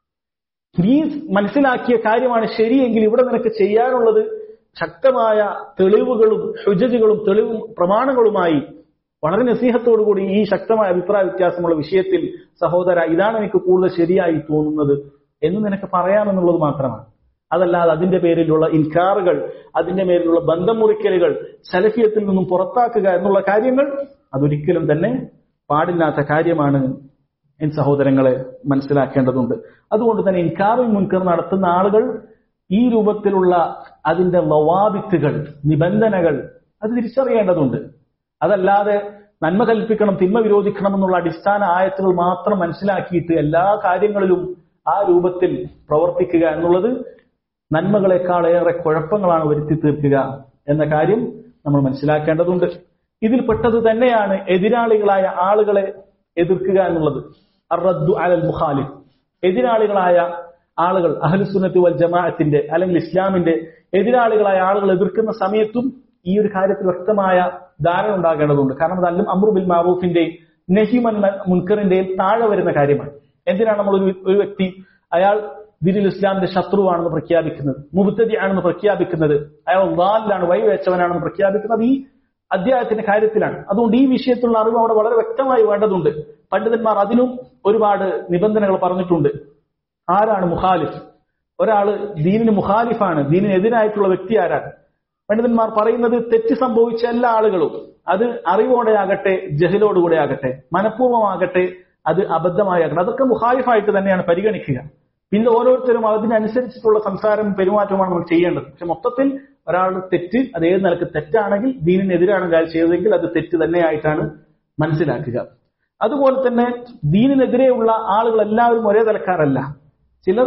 നീ മനസ്സിലാക്കിയ കാര്യമാണ് ശരിയെങ്കിൽ ഇവിടെ നിനക്ക് ചെയ്യാനുള്ളത് ശക്തമായ തെളിവുകളും ഹുജജുകളും തെളിവും പ്രമാണങ്ങളുമായി വളരെ നസീഹത്തോടുകൂടി ഈ ശക്തമായ അഭിപ്രായ വ്യത്യാസമുള്ള വിഷയത്തിൽ സഹോദര ഇതാണ് എനിക്ക് കൂടുതൽ ശരിയായി തോന്നുന്നത് എന്ന് നിനക്ക് പറയാമെന്നുള്ളത് മാത്രമാണ് അതല്ലാതെ അതിന്റെ പേരിലുള്ള ഇൻകാറുകൾ അതിന്റെ പേരിലുള്ള ബന്ധം മുറിക്കലുകൾ സലഫിയത്തിൽ നിന്നും പുറത്താക്കുക എന്നുള്ള കാര്യങ്ങൾ അതൊരിക്കലും തന്നെ പാടില്ലാത്ത കാര്യമാണ് എൻ സഹോദരങ്ങളെ മനസ്സിലാക്കേണ്ടതുണ്ട് അതുകൊണ്ട് തന്നെ ഇൻകാറിൽ മുൻകർ നടത്തുന്ന ആളുകൾ ഈ രൂപത്തിലുള്ള അതിന്റെ ലവാബിത്തുകൾ നിബന്ധനകൾ അത് തിരിച്ചറിയേണ്ടതുണ്ട് അതല്ലാതെ നന്മ കൽപ്പിക്കണം തിന്മ വിരോധിക്കണം എന്നുള്ള അടിസ്ഥാന ആയത്തുകൾ മാത്രം മനസ്സിലാക്കിയിട്ട് എല്ലാ കാര്യങ്ങളിലും ആ രൂപത്തിൽ പ്രവർത്തിക്കുക എന്നുള്ളത് നന്മകളെക്കാളേറെ കുഴപ്പങ്ങളാണ് വരുത്തി തീർക്കുക എന്ന കാര്യം നമ്മൾ മനസ്സിലാക്കേണ്ടതുണ്ട് ഇതിൽ പെട്ടത് തന്നെയാണ് എതിരാളികളായ ആളുകളെ എതിർക്കുക എന്നുള്ളത് അറദ്ദു അലൽ മുഖാലിഫ് എതിരാളികളായ ആളുകൾ അഹ്ലുസുന്നത്ത് വൽ ജമാഅത്തിന്റെ അല്ലെങ്കിൽ ഇസ്ലാമിന്റെ എതിരാളികളായ ആളുകൾ എതിർക്കുന്ന സമയത്തും ഈ ഒരു കാര്യത്തിൽ വ്യക്തമായ ധാരണ ഉണ്ടാകേണ്ടതുണ്ട് കാരണം അത് അല്ലും അമ്രുബിൽ മാറൂഫിന്റെയും നഹിമൻ മുൻകറിന്റെയും താഴെ വരുന്ന കാര്യമാണ് എന്തിനാണ് നമ്മൾ ഒരു ഒരു വ്യക്തി അയാൾ ദിനിൽ ഇസ്ലാമിന്റെ ശത്രുവാണെന്ന് പ്രഖ്യാപിക്കുന്നത് മുബത്തതി ആണെന്ന് പ്രഖ്യാപിക്കുന്നത് അയാൾ വാലിലാണ് വഴിവെച്ചവനാണെന്ന് പ്രഖ്യാപിക്കുന്നത് ഈ അധ്യായത്തിന്റെ കാര്യത്തിലാണ് അതുകൊണ്ട് ഈ വിഷയത്തിലുള്ള അറിവ് അവിടെ വളരെ വ്യക്തമായി വേണ്ടതുണ്ട് പണ്ഡിതന്മാർ അതിനും ഒരുപാട് നിബന്ധനകൾ പറഞ്ഞിട്ടുണ്ട് ആരാണ് മുഖാലിഫ് ഒരാള് ദീനിന് മുഖാലിഫാണ് ദീനിനെതിരായിട്ടുള്ള വ്യക്തി ആരാണ് പണ്ഡിതന്മാർ പറയുന്നത് തെറ്റ് സംഭവിച്ച എല്ലാ ആളുകളും അത് അറിവോടെ ആകട്ടെ ജഹിലോടുകൂടെ ആകട്ടെ മനഃപൂർവ്വമാകട്ടെ അത് അബദ്ധമാകട്ടെ അതൊക്കെ മുഖാലിഫായിട്ട് തന്നെയാണ് പരിഗണിക്കുക പിന്നെ ഓരോരുത്തരും അതിനനുസരിച്ചിട്ടുള്ള സംസാരം പെരുമാറ്റമാണ് നമ്മൾ ചെയ്യേണ്ടത് പക്ഷെ മൊത്തത്തിൽ ഒരാളുടെ തെറ്റ് അത് ഏത് നിലക്ക് തെറ്റാണെങ്കിൽ ദീനിനെതിരാണ് അയാൾ ചെയ്തതെങ്കിൽ അത് തെറ്റ് തന്നെയായിട്ടാണ് മനസ്സിലാക്കുക അതുപോലെ തന്നെ ദീനിനെതിരെയുള്ള ആളുകൾ എല്ലാവരും ഒരേ തലക്കാരല്ല ചിലർ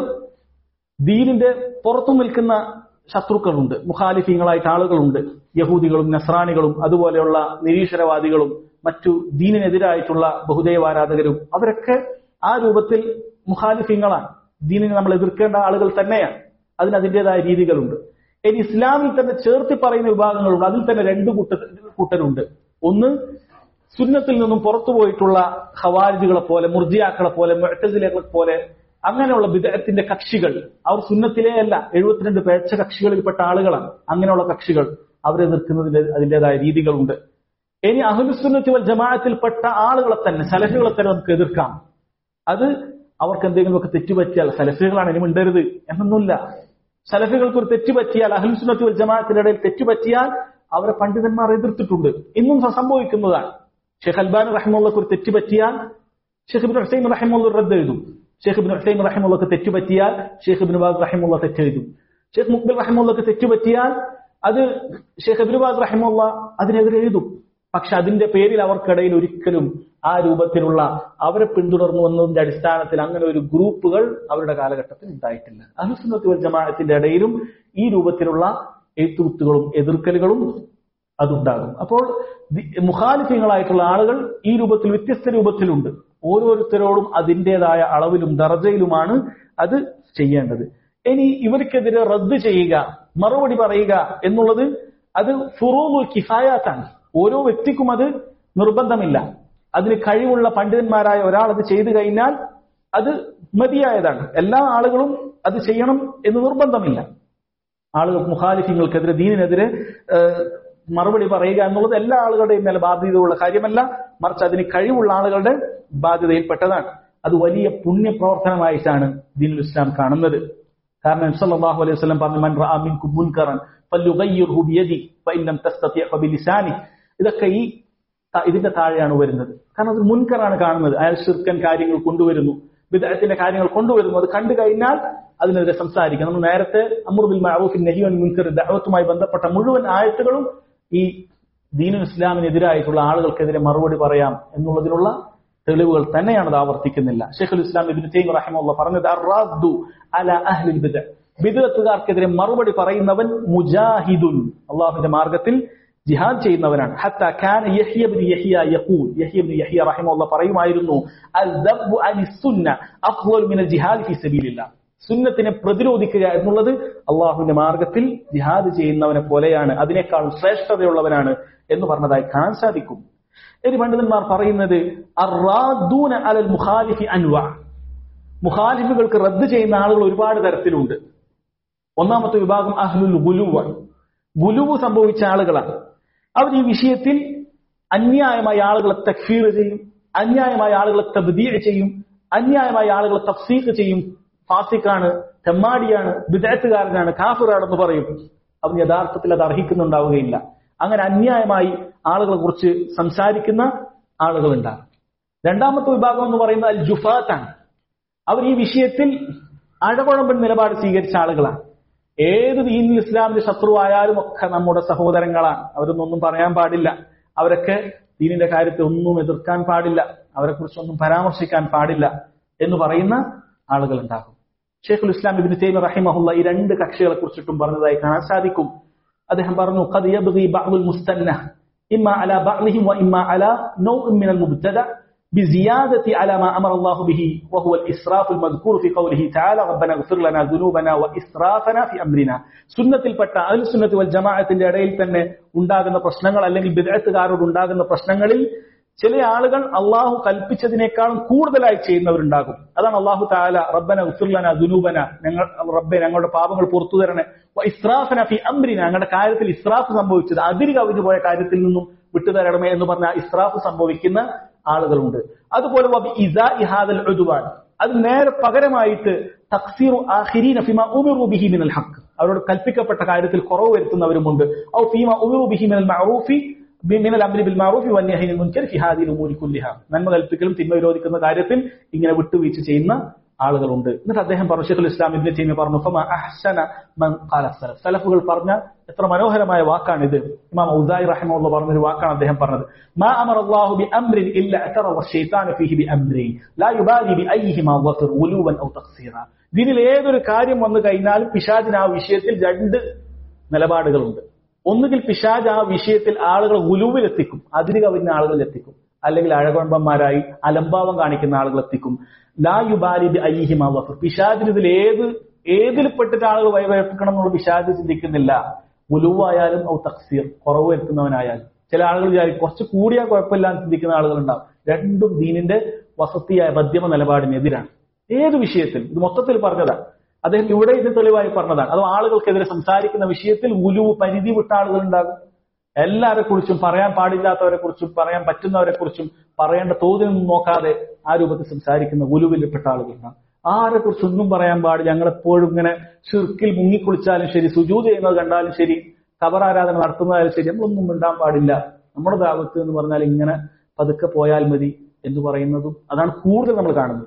ദീനിന്റെ പുറത്തു നിൽക്കുന്ന ശത്രുക്കളുണ്ട് മുഖാലിഫീങ്ങളായിട്ട് ആളുകളുണ്ട് യഹൂദികളും നസ്രാണികളും അതുപോലെയുള്ള നിരീശ്വരവാദികളും മറ്റു ദീനിനെതിരായിട്ടുള്ള ബഹുദൈവാരാധകരും അവരൊക്കെ ആ രൂപത്തിൽ മുഖാലിഫീങ്ങളാണ് ദീനിനെ നമ്മൾ എതിർക്കേണ്ട ആളുകൾ തന്നെയാണ് അതിന് അതിൻ്റെതായ രീതികളുണ്ട് ഇനി ഇസ്ലാമിൽ തന്നെ ചേർത്തി പറയുന്ന വിഭാഗങ്ങളുണ്ട് അതിൽ തന്നെ രണ്ട് കൂട്ട കൂട്ടരുണ്ട് ഒന്ന് സുന്നത്തിൽ നിന്നും പുറത്തു പോയിട്ടുള്ള ഖവാരിജുകളെ പോലെ മുർജിയാക്കളെ പോലെ മുഴക്കസിലകളെ പോലെ അങ്ങനെയുള്ള വിദേഹത്തിന്റെ കക്ഷികൾ അവർ സുന്നത്തിലേ അല്ല എഴുപത്തിരണ്ട് പേച്ച കക്ഷികളിൽപ്പെട്ട ആളുകളാണ് അങ്ങനെയുള്ള കക്ഷികൾ അവരെ എതിർക്കുന്നതിന്റെ അതിൻ്റെതായ രീതികളുണ്ട് ഇനി അഹുലുസുന്നത്തി വൽ ജമാഅത്തിൽപ്പെട്ട ആളുകളെ തന്നെ സലഫികളെ തന്നെ നമുക്ക് എതിർക്കാം അത് അവർക്ക് എന്തെങ്കിലുമൊക്കെ തെറ്റുപറ്റിയാൽ സലഫികളാണ് ഇനി മിണ്ടരുത് എന്നൊന്നുമില്ല സലഫികൾക്ക് ഒരു തെറ്റുപറ്റിയാൽ അഹ്ലുസുന്നത്തി വൽ ജമാഅത്തിന്റെ ഇടയിൽ തെറ്റുപറ്റിയാൽ അവരെ പണ്ഡിതന്മാർ എതിർത്തിട്ടുണ്ട് ഇന്നും സംഭവിക്കുന്നതാണ് ഷെയ്ഖ് അൽബാൻ റഹിമുള്ളക്ക് ഒരു തെറ്റുപറ്റിയാൽ ഷെയ്ഖ് ഇബ്രാഹിം ഹുസൈൻ റഹിമുള്ള റദ്ദ് എഴുതും ഷെയ്ഖ് ഇബ്നു ഹുസൈൻ റഹിമുള്ളക്ക് തെറ്റുപറ്റിയാൽ ഷെയ്ഖ് ഇബ്നു ബാസ് റഹിമുള്ള തെറ്റെഴുതും ഷെയ്ഖ് മുഖ്ബിൽ റഹിമുള്ളക്ക് തെറ്റുപറ്റിയാൽ അത് ഷെയ്ഖ് ഇബ്നു ബാസ് റഹിമുള്ള അതിനെതിരെ എഴുതും പക്ഷെ അതിന്റെ പേരിൽ അവർക്കിടയിൽ ഒരിക്കലും ആ രൂപത്തിലുള്ള അവരെ പിന്തുടർന്നു വന്നതിന്റെ അടിസ്ഥാനത്തിൽ അങ്ങനെ ഒരു ഗ്രൂപ്പുകൾ അവരുടെ കാലഘട്ടത്തിൽ ഉണ്ടായിട്ടില്ല അഹുസുന്നത്ത് വൽ ജമാഅത്തിന്റെ ഇടയിലും ഈ രൂപത്തിലുള്ള എഴുത്തുകുത്തുകളും എതിർക്കലുകളും അതുണ്ടാകും അപ്പോൾ ദി- മുഖാലിഫ്യങ്ങളായിട്ടുള്ള ആളുകൾ ഈ രൂപത്തിൽ വ്യത്യസ്ത രൂപത്തിലുണ്ട് ഓരോരുത്തരോടും അതിൻ്റെതായ അളവിലും ദർജയിലുമാണ് അത് ചെയ്യേണ്ടത് ഇനി ഇവർക്കെതിരെ റദ്ദ് ചെയ്യുക മറുപടി പറയുക എന്നുള്ളത് അത് ഫുറൂമുൽ കിഫായാത്താണ് ഓരോ വ്യക്തിക്കും അത് നിർബന്ധമില്ല അതിന് കഴിവുള്ള പണ്ഡിതന്മാരായ ഒരാൾ അത് ചെയ്തു കഴിഞ്ഞാൽ അത് മതിയായതാണ് എല്ലാ ആളുകളും അത് ചെയ്യണം എന്ന് നിർബന്ധമില്ല ആളുകൾ മുഖാലിഫിങ്ങൾക്കെതിരെ ദീനിനെതിരെ ഏഹ്, മറുപടി പറയുക എന്നുള്ളത് എല്ലാ ആളുകളുടെയും മേലെ ബാധ്യതയുള്ള കാര്യമല്ല മറിച്ച് അതിന് കഴിവുള്ള ആളുകളുടെ ബാധ്യതയിൽപ്പെട്ടതാണ് അത് വലിയ പുണ്യപ്രവർത്തനമായിട്ടാണ് ദീനുൽ ഇസ്ലാം കാണുന്നത് കാരണം നബി സല്ലല്ലാഹു അലൈഹി വസല്ലം പറഞ്ഞു മൻ റഅ മിൻകും മുൻകറൻ ഫല്യുഗയ്യിർഹു ബിയദി ഫഇൻ ലം തസ്തതി' ഫബിലിസാനി ഇതൊക്കെ ഈ ത- ഇതിന്റെ താഴെയാണ് വരുന്നത് കാരണം അത് മുൻകറാണ് കാണുന്നത് അയാൾ ശിർക്കൻ കാര്യങ്ങൾ കൊണ്ടുവരുന്നു വിദഗ്ധത്തിന്റെ കാര്യങ്ങൾ കൊണ്ടുവരുന്നു അത് കണ്ടു കഴിഞ്ഞാൽ അതിനെതിരെ സംസാരിക്കാം നമ്മൾ നേരത്തെ അമറുബിൽ മഅറൂഫിൻ നഹിയൻ മുൻകർ ദഅവത്തുമായി ബന്ധപ്പെട്ട മുഴുവൻ ആയത്തുകളും ഈ ദീനുൽ ഇസ്ലാമിനെതിരായിട്ടുള്ള ആളുകൾക്കെതിരെ മറുപടി പറയാം എന്നുള്ളതിനുള്ള തെളിവുകൾ തന്നെയാണ് അത് ആവർത്തിക്കുന്നില്ല ഷെയ്ഖുൽ ഇസ്ലാം ഇബ്നു തൈമി റഹിമഹുള്ള പറഞ്ഞത് അർറാദ്ദു അല അഹ്ലിൽ ബിദ്അ ബിദ്അത്തുകാർക്കെതിരെ മറുപടി പറയുന്നവൻ മുജാഹിദുൻ അള്ളാഹുവിന്റെ മാർഗത്തിൽ ജിഹാദ് ചെയ്യുന്നവനാണ് ഹത്ത കാന യഹ്യ ഇബ്നു യഹ്യ യഖൂൽ യഹ്യ ഇബ്നു യഹ്യ റഹിമഹുള്ള പറയുമായിരുന്നു അൽദബ്ബു അനിസ് സുന്ന അഫ്ളൽ മിനൽ ജിഹാദ് ഫീ സബീലില്ലാഹ് സുന്നത്തിനെ പ്രതിരോധിക്കുക എന്നുള്ളത് അള്ളാഹുവിന്റെ മാർഗത്തിൽ ജിഹാദ് ചെയ്യുന്നവനെ പോലെയാണ് അതിനേക്കാൾ ശ്രേഷ്ഠതയുള്ളവനാണ് എന്ന് പറഞ്ഞതായി കാണാൻ സാധിക്കും ഇനി പണ്ഡിതന്മാർ പറയുന്നത് അറാദൂന അലൽ മുഖാലിഫി അൻവ മുഖാലിഫുകൾക്ക് റദ്ദ് ചെയ്യുന്ന ആളുകൾ ഒരുപാട് തരത്തിലുണ്ട് ഒന്നാമത്തെ വിഭാഗം അഹ്ലുൽ ഗുലുവാണ് ഗുലുവ് സംഭവിച്ച ആളുകളാണ് അവർ ഈ വിഷയത്തിൽ അന്യായമായ ആളുകളെ തക്ഫീർ ചെയ്യും അന്യായമായ ആളുകളെ തബ്ദീഅ് ചെയ്യും അന്യായമായ ആളുകളെ തഫ്സീഖ് ചെയ്യും ഫാസിക്കാണ് തെമ്മാടിയാണ് വിദഗ്ധകാരനാണ് കാഫിറാണെന്ന് പറയും അവൻ യഥാർത്ഥത്തിൽ അത് അർഹിക്കുന്നുണ്ടാവുകയില്ല അങ്ങനെ അന്യായമായി ആളുകളെ കുറിച്ച് സംസാരിക്കുന്ന ആളുകളുണ്ടാകും രണ്ടാമത്തെ വിഭാഗം എന്ന് പറയുന്നത് അൽ ജുഫാത്താണ് അവർ ഈ വിഷയത്തിൽ അഴകുഴമ്പൻ നിലപാട് സ്വീകരിച്ച ആളുകളാണ് ഏത് ദീനിൽ ഇസ്ലാമിന്റെ ശത്രുവായാലും ഒക്കെ നമ്മുടെ സഹോദരങ്ങളാണ് അവരൊന്നും പറയാൻ പാടില്ല അവരൊക്കെ ദീനിന്റെ കാര്യത്തിൽ ഒന്നും എതിർക്കാൻ പാടില്ല അവരെ കുറിച്ചൊന്നും പരാമർശിക്കാൻ പാടില്ല എന്ന് പറയുന്ന ആളുകൾ ഉണ്ടാകും ഷെയ്ഖുൽ ഇസ്ലാം ഇബിൻ തൈമി റഹിമഹുല്ല ഈ രണ്ട് കക്ഷികളെ കുറിച്ചിട്ടും പറഞ്ഞതായി കാണാൻ സാധിക്കും അദ്ദേഹം പറഞ്ഞു قد يبغي بعض المستنة إما على بعضهم وإما على نوع من المبتدع بزيادة على ما أمر الله به وهو الإسراف المذكور في قوله تعالى ربنا اغفر لنا ذنوبنا وإسرافنا في أمرنا സുന്നത്തിൽപ്പെട്ട അൽ സുന്നത്ത് വൽ ജമാഅത്തിന്റെ ഇടയിൽ തന്നെ ഉണ്ടാകുന്ന പ്രശ്നങ്ങൾ അല്ലെങ്കിൽ ബിദഅത്തുകാരോട് ഉണ്ടാകുന്ന പ്രശ്നങ്ങളിൽ ചില ആളുകൾ അള്ളാഹു കൽപ്പിച്ചതിനേക്കാളും കൂടുതലായി ചെയ്യുന്നവരുണ്ടാകും അതാണ് അള്ളാഹു താല റബ്ബന ഉസുർലന ദുനൂബന ഞങ്ങൾ റബ്ബെ ഞങ്ങളുടെ പാപങ്ങൾ പുറത്തു തരണേ വ ഇസ്രാഫന ഫി അംരിന ഞങ്ങളുടെ കാര്യത്തിൽ ഇസ്രാഫ് സംഭവിച്ചത് അതിര് കവിഞ്ഞു പോയ കാര്യത്തിൽ നിന്നും വിട്ടുതരണമേ എന്ന് പറഞ്ഞ ഇസ്രാഫ് സംഭവിക്കുന്ന ആളുകളുണ്ട് അതുപോലെ വബി ഇസാ ഇഹാദൽ ഉദ്വാൻ അത് നേരെ പകരമായിട്ട് തക്സീറു ആഖിരീന ഫിമ ഉമിറു ബിഹി മിനൽ ഹഖ് അവരോട് കൽപ്പിക്കപ്പെട്ട കാര്യത്തിൽ കുറവ് വരുത്തുന്നവരുമുണ്ട് ഔ ഫീമ ഉമിറു ബിഹി മിനൽ മഅറൂഫി മിനൽ അംരി ബിൽ മഅറൂഫി വന്നഹി അനിൽ മുൻകർ ഫി ഹാദിൽ ഉമൂരി കുല്ലിഹ നന്മ കൽപ്പിക്കലും തിന്മ വിരോധിക്കുന്ന കാര്യത്തിൽ ഇങ്ങനെ വിട്ടുവീഴ്ച ചെയ്യുന്ന ആളുകളുണ്ട് എന്നിട്ട് അദ്ദേഹം പറഞ്ഞു ഷെയ്ഖുൽ ഇസ്ലാം ഇബ്നു തൈമിയ പറഞ്ഞു ഫമ അഹ്സന മൻ ഖാല സലഫ് സലഫുകൾ പറഞ്ഞ എത്ര മനോഹരമായ വാക്കാണ് ഇത് ഇമാം ഔസായി റഹിമഹുള്ള പറഞ്ഞ ഒരു വാക്കാണ് അദ്ദേഹം പറഞ്ഞത് മാ അമറ അല്ലാഹു ബി അംരിൻ ഇല്ല അതറ വശൈത്താനു ഫീഹി ബി അംരി ലാ യുബാലി ബി അയ്യിഹിമാ വഫർ ഉലൂവൻ ഔ തഖ്സീറ ഇതിൽ ഏതൊരു കാര്യം വന്നു കഴിഞ്ഞാലും പിശാചിന് ആ വിഷയത്തിൽ രണ്ട് നിലപാടുകളുണ്ട് ഒന്നുകിൽ പിശാജ് ആ വിഷയത്തിൽ ആളുകൾ ഉലുവിൽ എത്തിക്കും അതിര് കവിഞ്ഞ ആളുകൾ എത്തിക്കും അല്ലെങ്കിൽ അഴകുഴമ്പന്മാരായി അലംഭാവം കാണിക്കുന്ന ആളുകൾ എത്തിക്കും ലാ യുബാലി ബി അയ്യിഹിമാ വഫർ പിശാജിന് ഇതിൽ ഏത് ഏതിൽ പെട്ടിട്ട് ആളുകൾ വൈവേൽപ്പിക്കണം എന്നുള്ള പിശാജ് ചിന്തിക്കുന്നില്ല ഉലുവായാലും ഔ തക്സീർ കുറവ് വരുത്തുന്നവനായാലും ചില ആളുകൾ വിചാരിക്കും കുറച്ച് കൂടിയാൽ കുഴപ്പമില്ല എന്ന് ചിന്തിക്കുന്ന ആളുകളുണ്ടാവും രണ്ടും ദീനിന്റെ വസതിയായ മധ്യമ നിലപാടിനെതിരാണ് ഏത് വിഷയത്തിൽ ഇത് മൊത്തത്തിൽ പറഞ്ഞതാണ് അദ്ദേഹം ഇവിടെ ഇത് തെളിവായി പറഞ്ഞതാണ് അത് ആളുകൾക്കെതിരെ സംസാരിക്കുന്ന വിഷയത്തിൽ ഉലു പരിധി വിട്ട ആളുകൾ ഉണ്ടാകും എല്ലാരെ കുറിച്ചും പറയാൻ പാടില്ലാത്തവരെ കുറിച്ചും പറയാൻ പറ്റുന്നവരെ കുറിച്ചും പറയേണ്ട തോതിനൊന്നും നോക്കാതെ ആ രൂപത്തിൽ സംസാരിക്കുന്ന ഉലുവിൽപ്പെട്ട ആളുകളുണ്ടാകും ആരെ കുറിച്ചൊന്നും പറയാൻ പാടില്ല ഞങ്ങളെപ്പോഴും ഇങ്ങനെ ഷിർക്കിൽ മുങ്ങിക്കുളിച്ചാലും ശരി സുജൂത് ചെയ്യുന്നത് കണ്ടാലും ശരി കബറാരാധന നടത്തുന്നതായാലും ശരി നമ്മളൊന്നും മിണ്ടാൻ പാടില്ല നമ്മുടെ ദാവത്ത് എന്ന് പറഞ്ഞാൽ ഇങ്ങനെ പതുക്കെ പോയാൽ മതി എന്ന് പറയുന്നതും അതാണ് കൂടുതൽ നമ്മൾ കാണുന്നത്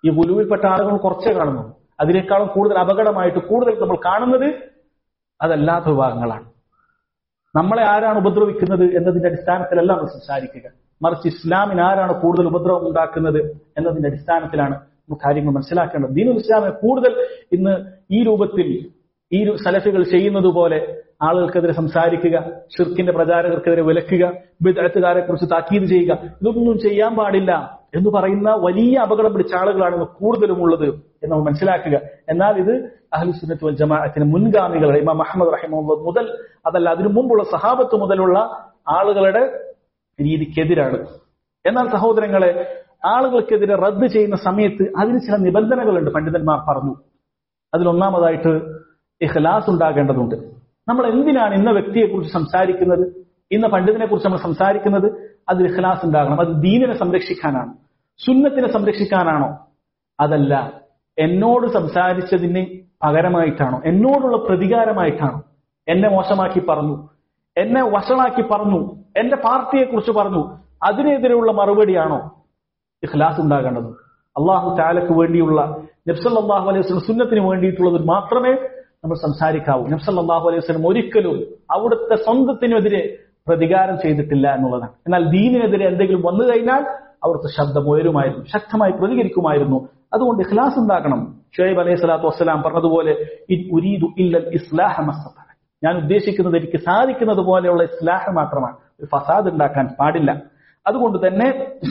ഈ ഗുലുവിൽപ്പെട്ട ആളുകൾ കുറച്ചേ കാണുന്നു അതിനേക്കാളും കൂടുതൽ അപകടമായിട്ട് കൂടുതൽ നമ്മൾ കാണുന്നത് അതല്ലാത്ത വിഭാഗങ്ങളാണ് നമ്മളെ ആരാണ് ഉപദ്രവിക്കുന്നത് എന്നതിന്റെ അടിസ്ഥാനത്തിലല്ല നമ്മൾ സംസാരിക്കുക മറിച്ച് ഇസ്ലാമിന് ആരാണ് കൂടുതൽ ഉപദ്രവം ഉണ്ടാക്കുന്നത് എന്നതിന്റെ അടിസ്ഥാനത്തിലാണ് നമുക്ക് കാര്യങ്ങൾ മനസ്സിലാക്കേണ്ടത് ദീനുൽ ഇസ്ലാമിനെ കൂടുതൽ ഇന്ന് ഈ രൂപത്തിൽ ഈ രു- സലഫികൾ ചെയ്യുന്നത് പോലെ ആളുകൾക്കെതിരെ സംസാരിക്കുക ഷിർക്കിന്റെ പ്രചാരകർക്കെതിരെ വിലക്കുക വിദഗ്ധകാരെ കുറിച്ച് താക്കീത് ചെയ്യുക ഇതൊന്നും ചെയ്യാൻ പാടില്ല എന്ന് പറയുന്ന വലിയ അപകടം പിടിച്ച ആളുകളാണ് ഇന്ന് കൂടുതലും ഉള്ളത് എന്ന് നമ്മൾ മനസ്സിലാക്കുക എന്നാൽ ഇത് അഹ്ലുസുന്നത്ത് വൽ ജമാഅത്തിന് മുൻഗാമികളുടെ ഇമാം അഹമ്മദ് റഹിമുള്ള മുതൽ അതല്ല അതിനു മുമ്പുള്ള സഹാബത്ത് മുതലുള്ള ആളുകളുടെ രീതിക്കെതിരാണ് എന്നാൽ സഹോദരങ്ങളെ ആളുകൾക്കെതിരെ റദ്ദ് ചെയ്യുന്ന സമയത്ത് അതിന് ചില നിബന്ധനകളുണ്ട് പണ്ഡിതന്മാർ പറഞ്ഞു അതിലൊന്നാമതായിട്ട് ഇഖ്ലാസ് ഉണ്ടാകേണ്ടതുണ്ട് നമ്മൾ എന്തിനാണ് ഇന്ന വ്യക്തിയെ കുറിച്ച് സംസാരിക്കുന്നത് ഇന്ന പണ്ഡിതനെ കുറിച്ച് നമ്മൾ സംസാരിക്കുന്നത് അതിൽ ഇഖ്ലാസ് ഉണ്ടാകണം അത് ദീനിനെ സംരക്ഷിക്കാനാണ് സുന്നത്തിനെ സംരക്ഷിക്കാനാണോ അതല്ല എന്നോട് സംസാരിച്ചതിന് പകരമായിട്ടാണോ എന്നോടുള്ള പ്രതികാരമായിട്ടാണോ എന്നെ മോശമാക്കി പറഞ്ഞു എന്നെ വഷളാക്കി പറഞ്ഞു എന്റെ പാർട്ടിയെ കുറിച്ച് പറഞ്ഞു അതിനെതിരെയുള്ള മറുപടിയാണോ ഇഖ്ലാസ് ഉണ്ടാകേണ്ടത് അള്ളാഹു താലക്ക് വേണ്ടിയുള്ള നബ്സല്ലാഹു അലൈഹി വസ്ലം സുന്നത്തിന് വേണ്ടിയിട്ടുള്ളത് മാത്രമേ നമ്മൾ സംസാരിക്കാവൂ നബ്സല്ലാഹു അലൈഹി വസ്ലം ഒരിക്കലും അവിടുത്തെ സ്വന്തത്തിനെതിരെ പ്രതികാരം ചെയ്തിട്ടില്ല എന്നുള്ളതാണ് എന്നാൽ ദീനിനെതിരെ എന്തെങ്കിലും വന്നു കഴിഞ്ഞാൽ അവിടുത്തെ ശബ്ദം ഉയരുമായിരുന്നു ശക്തമായി പ്രതികരിക്കുമായിരുന്നു അതുകൊണ്ട് ഇഖ്ലാസ് ഉണ്ടാക്കണം ഷുഹൈബ് അലൈഹി സ്വലാത്തു വസ്സലാം പറഞ്ഞതുപോലെ ഇൻ ഉരീദു ഇല്ലൽ ഇസ്ലാഹ മസ്തഫ ഞാൻ ഉദ്ദേശിക്കുന്നത് എനിക്ക് സാധിക്കുന്നത് പോലെയുള്ള ഇസ്ലാഹ മാത്രമാണ് ഒരു ഫസാദ് ഉണ്ടാക്കാൻ പാടില്ല അതുകൊണ്ട് തന്നെ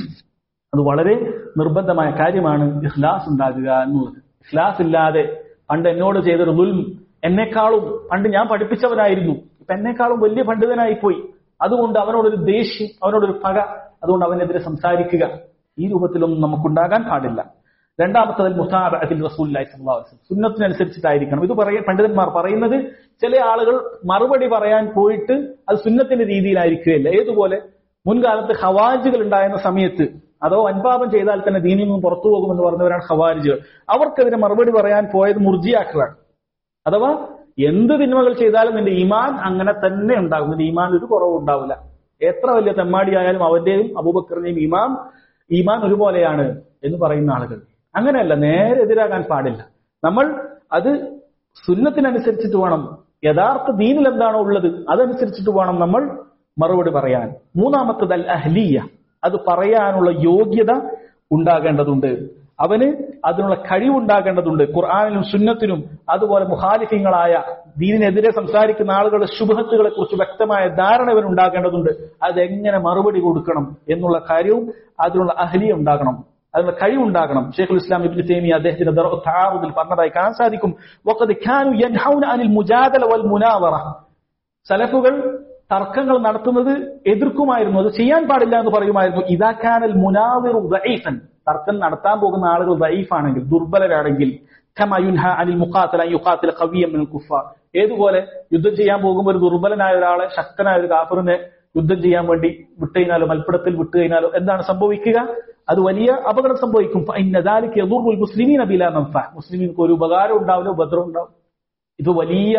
അത് വളരെ നിർബന്ധമായ കാര്യമാണ് ഇഖ്ലാസ് ഉണ്ടാകുക എന്നുള്ളത് ഇഖ്ലാസ് ഇല്ലാതെ പണ്ട് എന്നോട് ചെയ്തൊരു ദുൽം എന്നെക്കാളും പണ്ട് ഞാൻ പഠിപ്പിച്ചവനായിരുന്നു ഇപ്പൊ എന്നെക്കാളും വലിയ പണ്ഡിതനായി പോയി അതുകൊണ്ട് അവനോടൊരു ദേഷ്യം അവനോടൊരു പക അതുകൊണ്ട് അവനെതിരെ സംസാരിക്കുക ഈ രൂപത്തിലൊന്നും നമുക്കുണ്ടാകാൻ പാടില്ല രണ്ടാമത്തതിൽ മുസാബത്തിൽ റസൂല്ലായി സുന്നത്തിനനുസരിച്ചിട്ടായിരിക്കണം ഇത് പറയ പണ്ഡിതന്മാർ പറയുന്നത് ചില ആളുകൾ മറുപടി പറയാൻ പോയിട്ട് അത് സുന്നത്തിന്റെ രീതിയിലായിരിക്കുകയില്ല ഏതുപോലെ മുൻകാലത്ത് ഹവാജുകൾ ഉണ്ടായിരുന്ന സമയത്ത് അതോ അൻപാപം ചെയ്താൽ തന്നെ ദീനിൽ നിന്നും പുറത്തു പോകുമെന്ന് പറഞ്ഞവരാണ് ഹവാരിജുകൾ അവർക്കെതിരെ മറുപടി പറയാൻ പോയത് മുർജിയാക്കളാണ് അഥവാ എന്ത് തിന്മകൾ ചെയ്താലും നിന്റെ ഈമാൻ അങ്ങനെ തന്നെ ഉണ്ടാകും നിന്റെ ഈമാൻ ഒരു കുറവും ഉണ്ടാവില്ല എത്ര വലിയ തെമ്മാടിയായാലും അവന്റെയും അബൂബക്കറിന്റെയും ഈമാൻ ഈമാൻ ഒരുപോലെയാണ് എന്ന് പറയുന്ന ആളുകൾ അങ്ങനെയല്ല നേരെ എതിരാകാൻ പാടില്ല നമ്മൾ അത് സുന്നത്തിനനുസരിച്ചിട്ട് വേണം യഥാർത്ഥ ദീനിൽ എന്താണോ ഉള്ളത് അതനുസരിച്ചിട്ട് വേണം നമ്മൾ മറുപടി പറയാൻ മൂന്നാമത്തത് അൽ അഹ്ലിയ അത് പറയാനുള്ള യോഗ്യത ഉണ്ടാകേണ്ടതുണ്ട് അവന് അതിനുള്ള കഴിവുണ്ടാകേണ്ടതുണ്ട് ഖുർആാനിലും സുന്നത്തിനും അതുപോലെ മുഹാലിഫ്യങ്ങളായ ദീനിനെതിരെ സംസാരിക്കുന്ന ആളുകളുടെ ശുഭത്തുകളെ കുറിച്ച് വ്യക്തമായ ധാരണ ഇവനുണ്ടാകേണ്ടതുണ്ട് അതെങ്ങനെ മറുപടി കൊടുക്കണം എന്നുള്ള കാര്യവും അതിനുള്ള അഹലിയ ഉണ്ടാകണം അതിനുള്ള കഴിവുണ്ടാകണം ഷെയ്ഖുൽ ഇസ്ലാം ഇബ്നു തൈമിയ അദ്ദേഹത്തിന്റെ ദർഉദ്ദാറുദിൽ പറഞ്ഞതായി കാണാൻ സാധിക്കും വഖദ് കാനു യൻഹൗന അനിൽ മുജാദല വൽ മുനാവറ സലഫുകൾ തർക്കങ്ങൾ നടത്തുന്നത് എതിർക്കുമായിരുന്നു അത് ചെയ്യാൻ പാടില്ല എന്ന് പറയുമായിരുന്നു ഇദാ കാനൽ മുനാവിറു ദഈഫൻ തർക്കം നടത്താൻ പോകുന്ന ആളുകൾ ദഈഫാണെങ്കിൽ ദുർബലരാണെങ്കിൽ കമാ യുൻഹ അനിൽ മുഖാത്തല യുഖാത്തില ഖവിയ്യം മിനൽ കുഫാർ ഏതുപോലെ യുദ്ധം ചെയ്യാൻ പോകുമ്പോൾ ഒരു ദുർബലനായ ഒരാളെ ശക്തനായ ഒരു കാഫറിനെ യുദ്ധം ചെയ്യാൻ വേണ്ടി വിട്ടുകഴിഞ്ഞാലോ മൽപ്പിടത്തിൽ വിട്ടുകഴിഞ്ഞാലോ എന്താണ് സംഭവിക്കുക അത് വലിയ അപകടം സംഭവിക്കും ഇന്നദാലിക്ക് എതിർമുൽ മുസ്ലിമീൻ അബില നംഫ മുസ്ലിമീൻക്ക് ഒരു ഉപകാരം ഉണ്ടാവില്ല ഉപദ്രവം ഉണ്ടാവും ഇത് വലിയ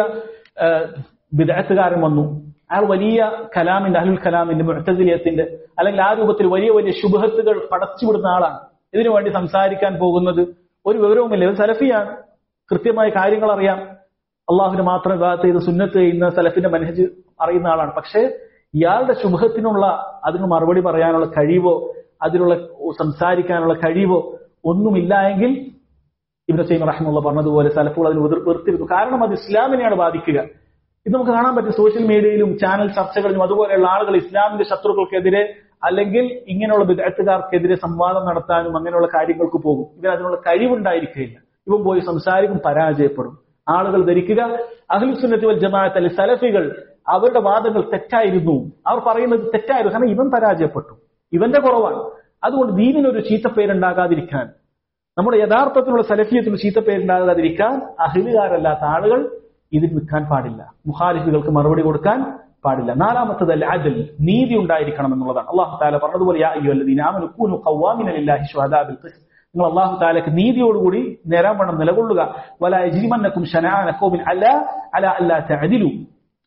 വിദഗ്ധകാരൻ വന്നു അയാൾ വലിയ കലാമിന്റെ അഹുൽ കലാമിന്റെ മുഴത്തസിലിയത്തിന്റെ അല്ലെങ്കിൽ ആ രൂപത്തിൽ വലിയ വലിയ ശുഭത്തുകൾ പടച്ചുവിടുന്ന ആളാണ് ഇതിനു വേണ്ടി സംസാരിക്കാൻ പോകുന്നത് ഒരു വിവരവുമില്ല ഇത് സലഫിയാണ് കൃത്യമായ കാര്യങ്ങൾ അറിയാം അള്ളാഹുവിന് മാത്രം വിവാഹത്ത് ചെയ്ത് സുന്നത്ത് ചെയ്യുന്ന സലഫിന്റെ മനഹജ് അറിയുന്ന ആളാണ് പക്ഷേ ഇയാളുടെ ശുഭത്തിനുള്ള അതിന് മറുപടി പറയാനുള്ള കഴിവോ അതിനുള്ള സംസാരിക്കാനുള്ള കഴിവോ ഒന്നുമില്ല എങ്കിൽ ഇബ്നു സൈം റഹ്മുള്ള പറഞ്ഞതുപോലെ സലഫുകൾ അതിന് വെറുത്തിരുന്നു കാരണം അത് ഇസ്ലാമിനെയാണ് ബാധിക്കുക ഇത് നമുക്ക് കാണാൻ പറ്റും സോഷ്യൽ മീഡിയയിലും ചാനൽ ചർച്ചകളിലും അതുപോലെയുള്ള ആളുകൾ ഇസ്ലാമിന്റെ ശത്രുക്കൾക്കെതിരെ അല്ലെങ്കിൽ ഇങ്ങനെയുള്ള വിദഗ്ധക്കാർക്കെതിരെ സംവാദം നടത്താനും അങ്ങനെയുള്ള കാര്യങ്ങൾക്ക് പോകും ഇവർ അതിനുള്ള കഴിവുണ്ടായിരിക്കില്ല ഇവൻ പോയി സംസാരിക്കും പരാജയപ്പെടും ആളുകൾ ധരിക്കുക അഖിലുസുന്നത്തി വൽ ജമാഅത്ത് അല്ലെ സലഫികൾ അവരുടെ വാദങ്ങൾ തെറ്റായിരുന്നു അവർ പറയുന്നത് തെറ്റായിരുന്നു കാരണം ഇവൻ പരാജയപ്പെട്ടു ഇവന്റെ കുറവാണ് അതുകൊണ്ട് ദീനിനൊരു ചീത്തപ്പേരുണ്ടാകാതിരിക്കാൻ നമ്മുടെ യഥാർത്ഥത്തിലുള്ള സലഫിയത്തിന് ചീത്തപ്പേരുണ്ടാകാതിരിക്കാൻ അഹിലുകാരല്ലാത്ത ആളുകൾ ഇതിൽ നിൽക്കാൻ പാടില്ല മുഖാലിഫുകൾക്ക് മറുപടി കൊടുക്കാൻ പാടില്ല നാലാമത്തത് അൽ അദൽ നീതി ഉണ്ടായിരിക്കണം എന്നുള്ളതാണ് അള്ളാഹു താല പറഞ്ഞതുപോലെ യാ അയ്യുഹല്ലദീന ആമനു കൂനു ഖവ്വാമിന ലില്ലാഹി ശുഹദാ ബിൽ ഖിസ്ത് നിങ്ങൾ അള്ളാഹു താലക്ക് നീതിയോടുകൂടി നേരാൻ വേണം നിലകൊള്ളുക വല യജ്രിമന്നക്കും ശനാന ഖൗമിൻ അല അല അല്ലാ തഅദിലു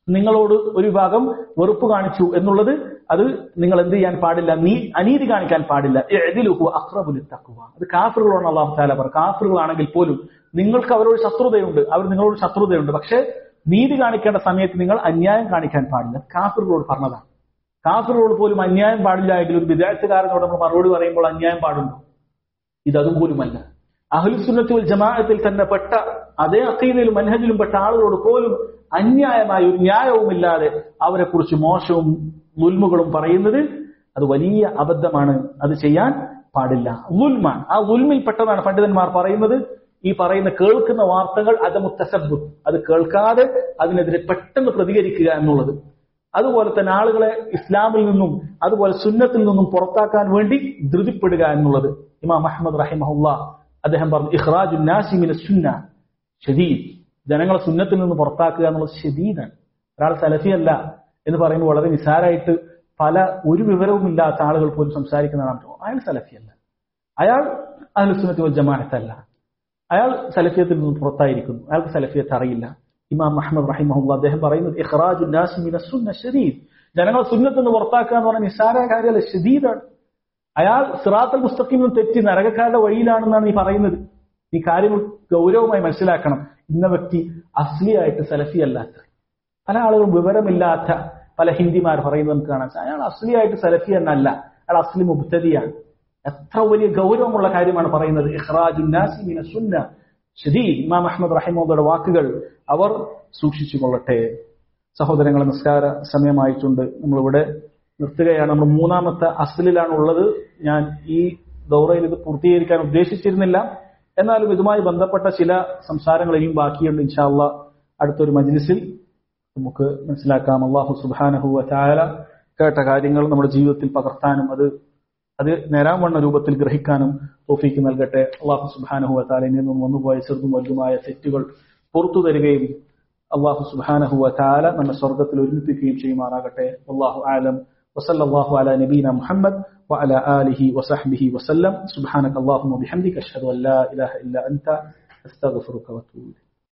നിങ്ങളോട് ഒരു വിഭാഗം വെറുപ്പ് കാണിച്ചു എന്നുള്ളത് അത് നിങ്ങൾ എന്ത് ചെയ്യാൻ പാടില്ല നീ അനീതി കാണിക്കാൻ പാടില്ല എതിലുഹു അക്രബുലി തക്കുവ അത് കാഫറുകളാണ് അള്ളാഹു താല പറ കാഫറുകളാണെങ്കിൽ പോലും നിങ്ങൾക്ക് അവരോട് ശത്രുതയുണ്ട് അവർ നിങ്ങളോട് ശത്രുതയുണ്ട് പക്ഷെ നീതി കാണിക്കേണ്ട സമയത്ത് നിങ്ങൾ അന്യായം കാണിക്കാൻ പാടില്ല കാഫറുകളോട് പറഞ്ഞതാണ് കാഫറുകളോട് പോലും അന്യായം പാടില്ല എങ്കിൽ ഒരു വിദ്യാർത്ഥികാരനോട് നമ്മൾ മറുപടി പറയുമ്പോൾ അന്യായം പാടുണ്ടോ ഇത് അതുപോലുമല്ല അഹ്ലുസുന്നത്തി വൽ ജമാഅത്തിൽ തന്നെ പെട്ട അതേ അക്കീദയിലും മനഹജിലും പെട്ട ആളുകളോട് പോലും അന്യായമായ ഒരു ന്യായവുമില്ലാതെ അവരെ കുറിച്ച് മോശവും ഉൽമുകളും പറയുന്നത് അത് വലിയ അബദ്ധമാണ് അത് ചെയ്യാൻ പാടില്ല ഉൽമാൻ ആ ഉൽമിൽ പെട്ടതാണ് പണ്ഡിതന്മാർ പറയുന്നത് ഈ പറയുന്ന കേൾക്കുന്ന വാർത്തകൾ അതമുത്തസബ് അത് കേൾക്കാതെ അതിനെതിരെ പെട്ടെന്ന് പ്രതികരിക്കുക എന്നുള്ളത് അതുപോലെ തന്നെ ആളുകളെ ഇസ്ലാമിൽ നിന്നും അതുപോലെ സുന്നത്തിൽ നിന്നും പുറത്താക്കാൻ വേണ്ടി ധൃതിപ്പെടുക എന്നുള്ളത് ഇമാം അഹമ്മദ് റഹിമഹുല്ല അദ്ദേഹം പറഞ്ഞു ഇഖ്റാജു നാസിമിന സുന്ന ഷദീദ് ജനങ്ങളെ സുന്നത്തിൽ നിന്ന് പുറത്താക്കുക എന്നുള്ളത് ഷദീദാണ് ഒരാൾ സലഫിയല്ല എന്ന് പറയുമ്പോൾ വളരെ നിസാരായിട്ട് പല ഒരു വിവരവുമില്ലാത്ത ആളുകൾ പോലും സംസാരിക്കുന്നതാണ് അയാൾ സലഫിയല്ല അയാൾ അഹ്ലു സുന്നത്തി വൽ ജമാഅത്തല്ല അയാൾ സലഫിയത്തിൽ നിന്ന് പുറത്തായിരിക്കുന്നു അയാൾക്ക് സലഫിയത്ത് അറിയില്ല ഇമാം അഹമ്മദ് റഹിമഹുല്ല അദ്ദേഹം പറയുന്നത് ഇഖ്റാജു നാസിമിന സുന്ന ഷദീദ് ജനങ്ങളെ സുന്നത്ത് നിന്ന് പുറത്താക്കുക എന്ന് പറഞ്ഞാൽ നിസ്സാര കാര്യമല്ല ഷദീദാണ് അയാൾ സിറാത്തൽ മുസ്തഖീമിൽ തെറ്റി നരകക്കാരുടെ വഴിയിലാണെന്നാണ് നീ പറയുന്നത് നീ കാര്യങ്ങൾ ഗൗരവമായി മനസ്സിലാക്കണം ഇന്ന വ്യക്തി അസ്ലിയായിട്ട് സലഫി അല്ലാത്ത പല ആളുകളും വിവരമില്ലാത്ത പല ഹിന്ദിമാർ പറയുന്നത് നമുക്ക് കാണാൻ സാധിക്കും. അയാൾ അസ്ലിയായിട്ട് സലഫി എന്നല്ല അയാൾ അസ്ലി മുബ്തദിയാണ് എത്ര വലിയ ഗൗരവമുള്ള കാര്യമാണ് പറയുന്നത് ഇഖ്റാജു നാസി മിന സുന്ന ശരി ഇമാം അഹമ്മദ് റഹിമോദയുടെ വാക്കുകൾ അവർ സൂക്ഷിച്ചു കൊള്ളട്ടെ സഹോദരങ്ങളെ നിസ്കാര സമയമായിട്ടുണ്ട് നമ്മളിവിടെ നിർത്തുകയാണ് നമ്മൾ മൂന്നാമത്തെ അസ്ലിലാണ് ഉള്ളത് ഞാൻ ഈ ദൗറയിൽ ഇത് പൂർത്തീകരിക്കാൻ ഉദ്ദേശിച്ചിരുന്നില്ല എന്നാലും ഇതുമായി ബന്ധപ്പെട്ട ചില സംസാരങ്ങൾ ഇനിയും ബാക്കിയുണ്ട് ഇൻഷാല്ല അടുത്തൊരു മജ്ലിസിൽ നമുക്ക് മനസ്സിലാക്കാം അള്ളാഹു സുബാനഹുവ ചായാല കേട്ട കാര്യങ്ങൾ നമ്മുടെ ജീവിതത്തിൽ പകർത്താനും അത് അത് നേരാൻ വണ്ണ രൂപത്തിൽ ഗ്രഹിക്കാനും തോഫീക്ക് നൽകട്ടെ അള്ളാഹു സുബാനഹുവ താലിൽ നിന്നും വന്നുപോയ ചെറുതും വലുതുമായ തെറ്റുകൾ പുറത്തു തരികയും അള്ളാഹു സുബാനഹുവ താല നമ്മെ സ്വർഗത്തിൽ ഒരുമിപ്പിക്കുകയും ചെയ്യുമാറാകട്ടെ അള്ളാഹു ആലം وصلى الله على نبينا محمد وعلى آله وصحبه وسلم سبحانك اللهم وبحمدك أشهد أن لا إله إلا أنت أستغفرك وأتوب إليك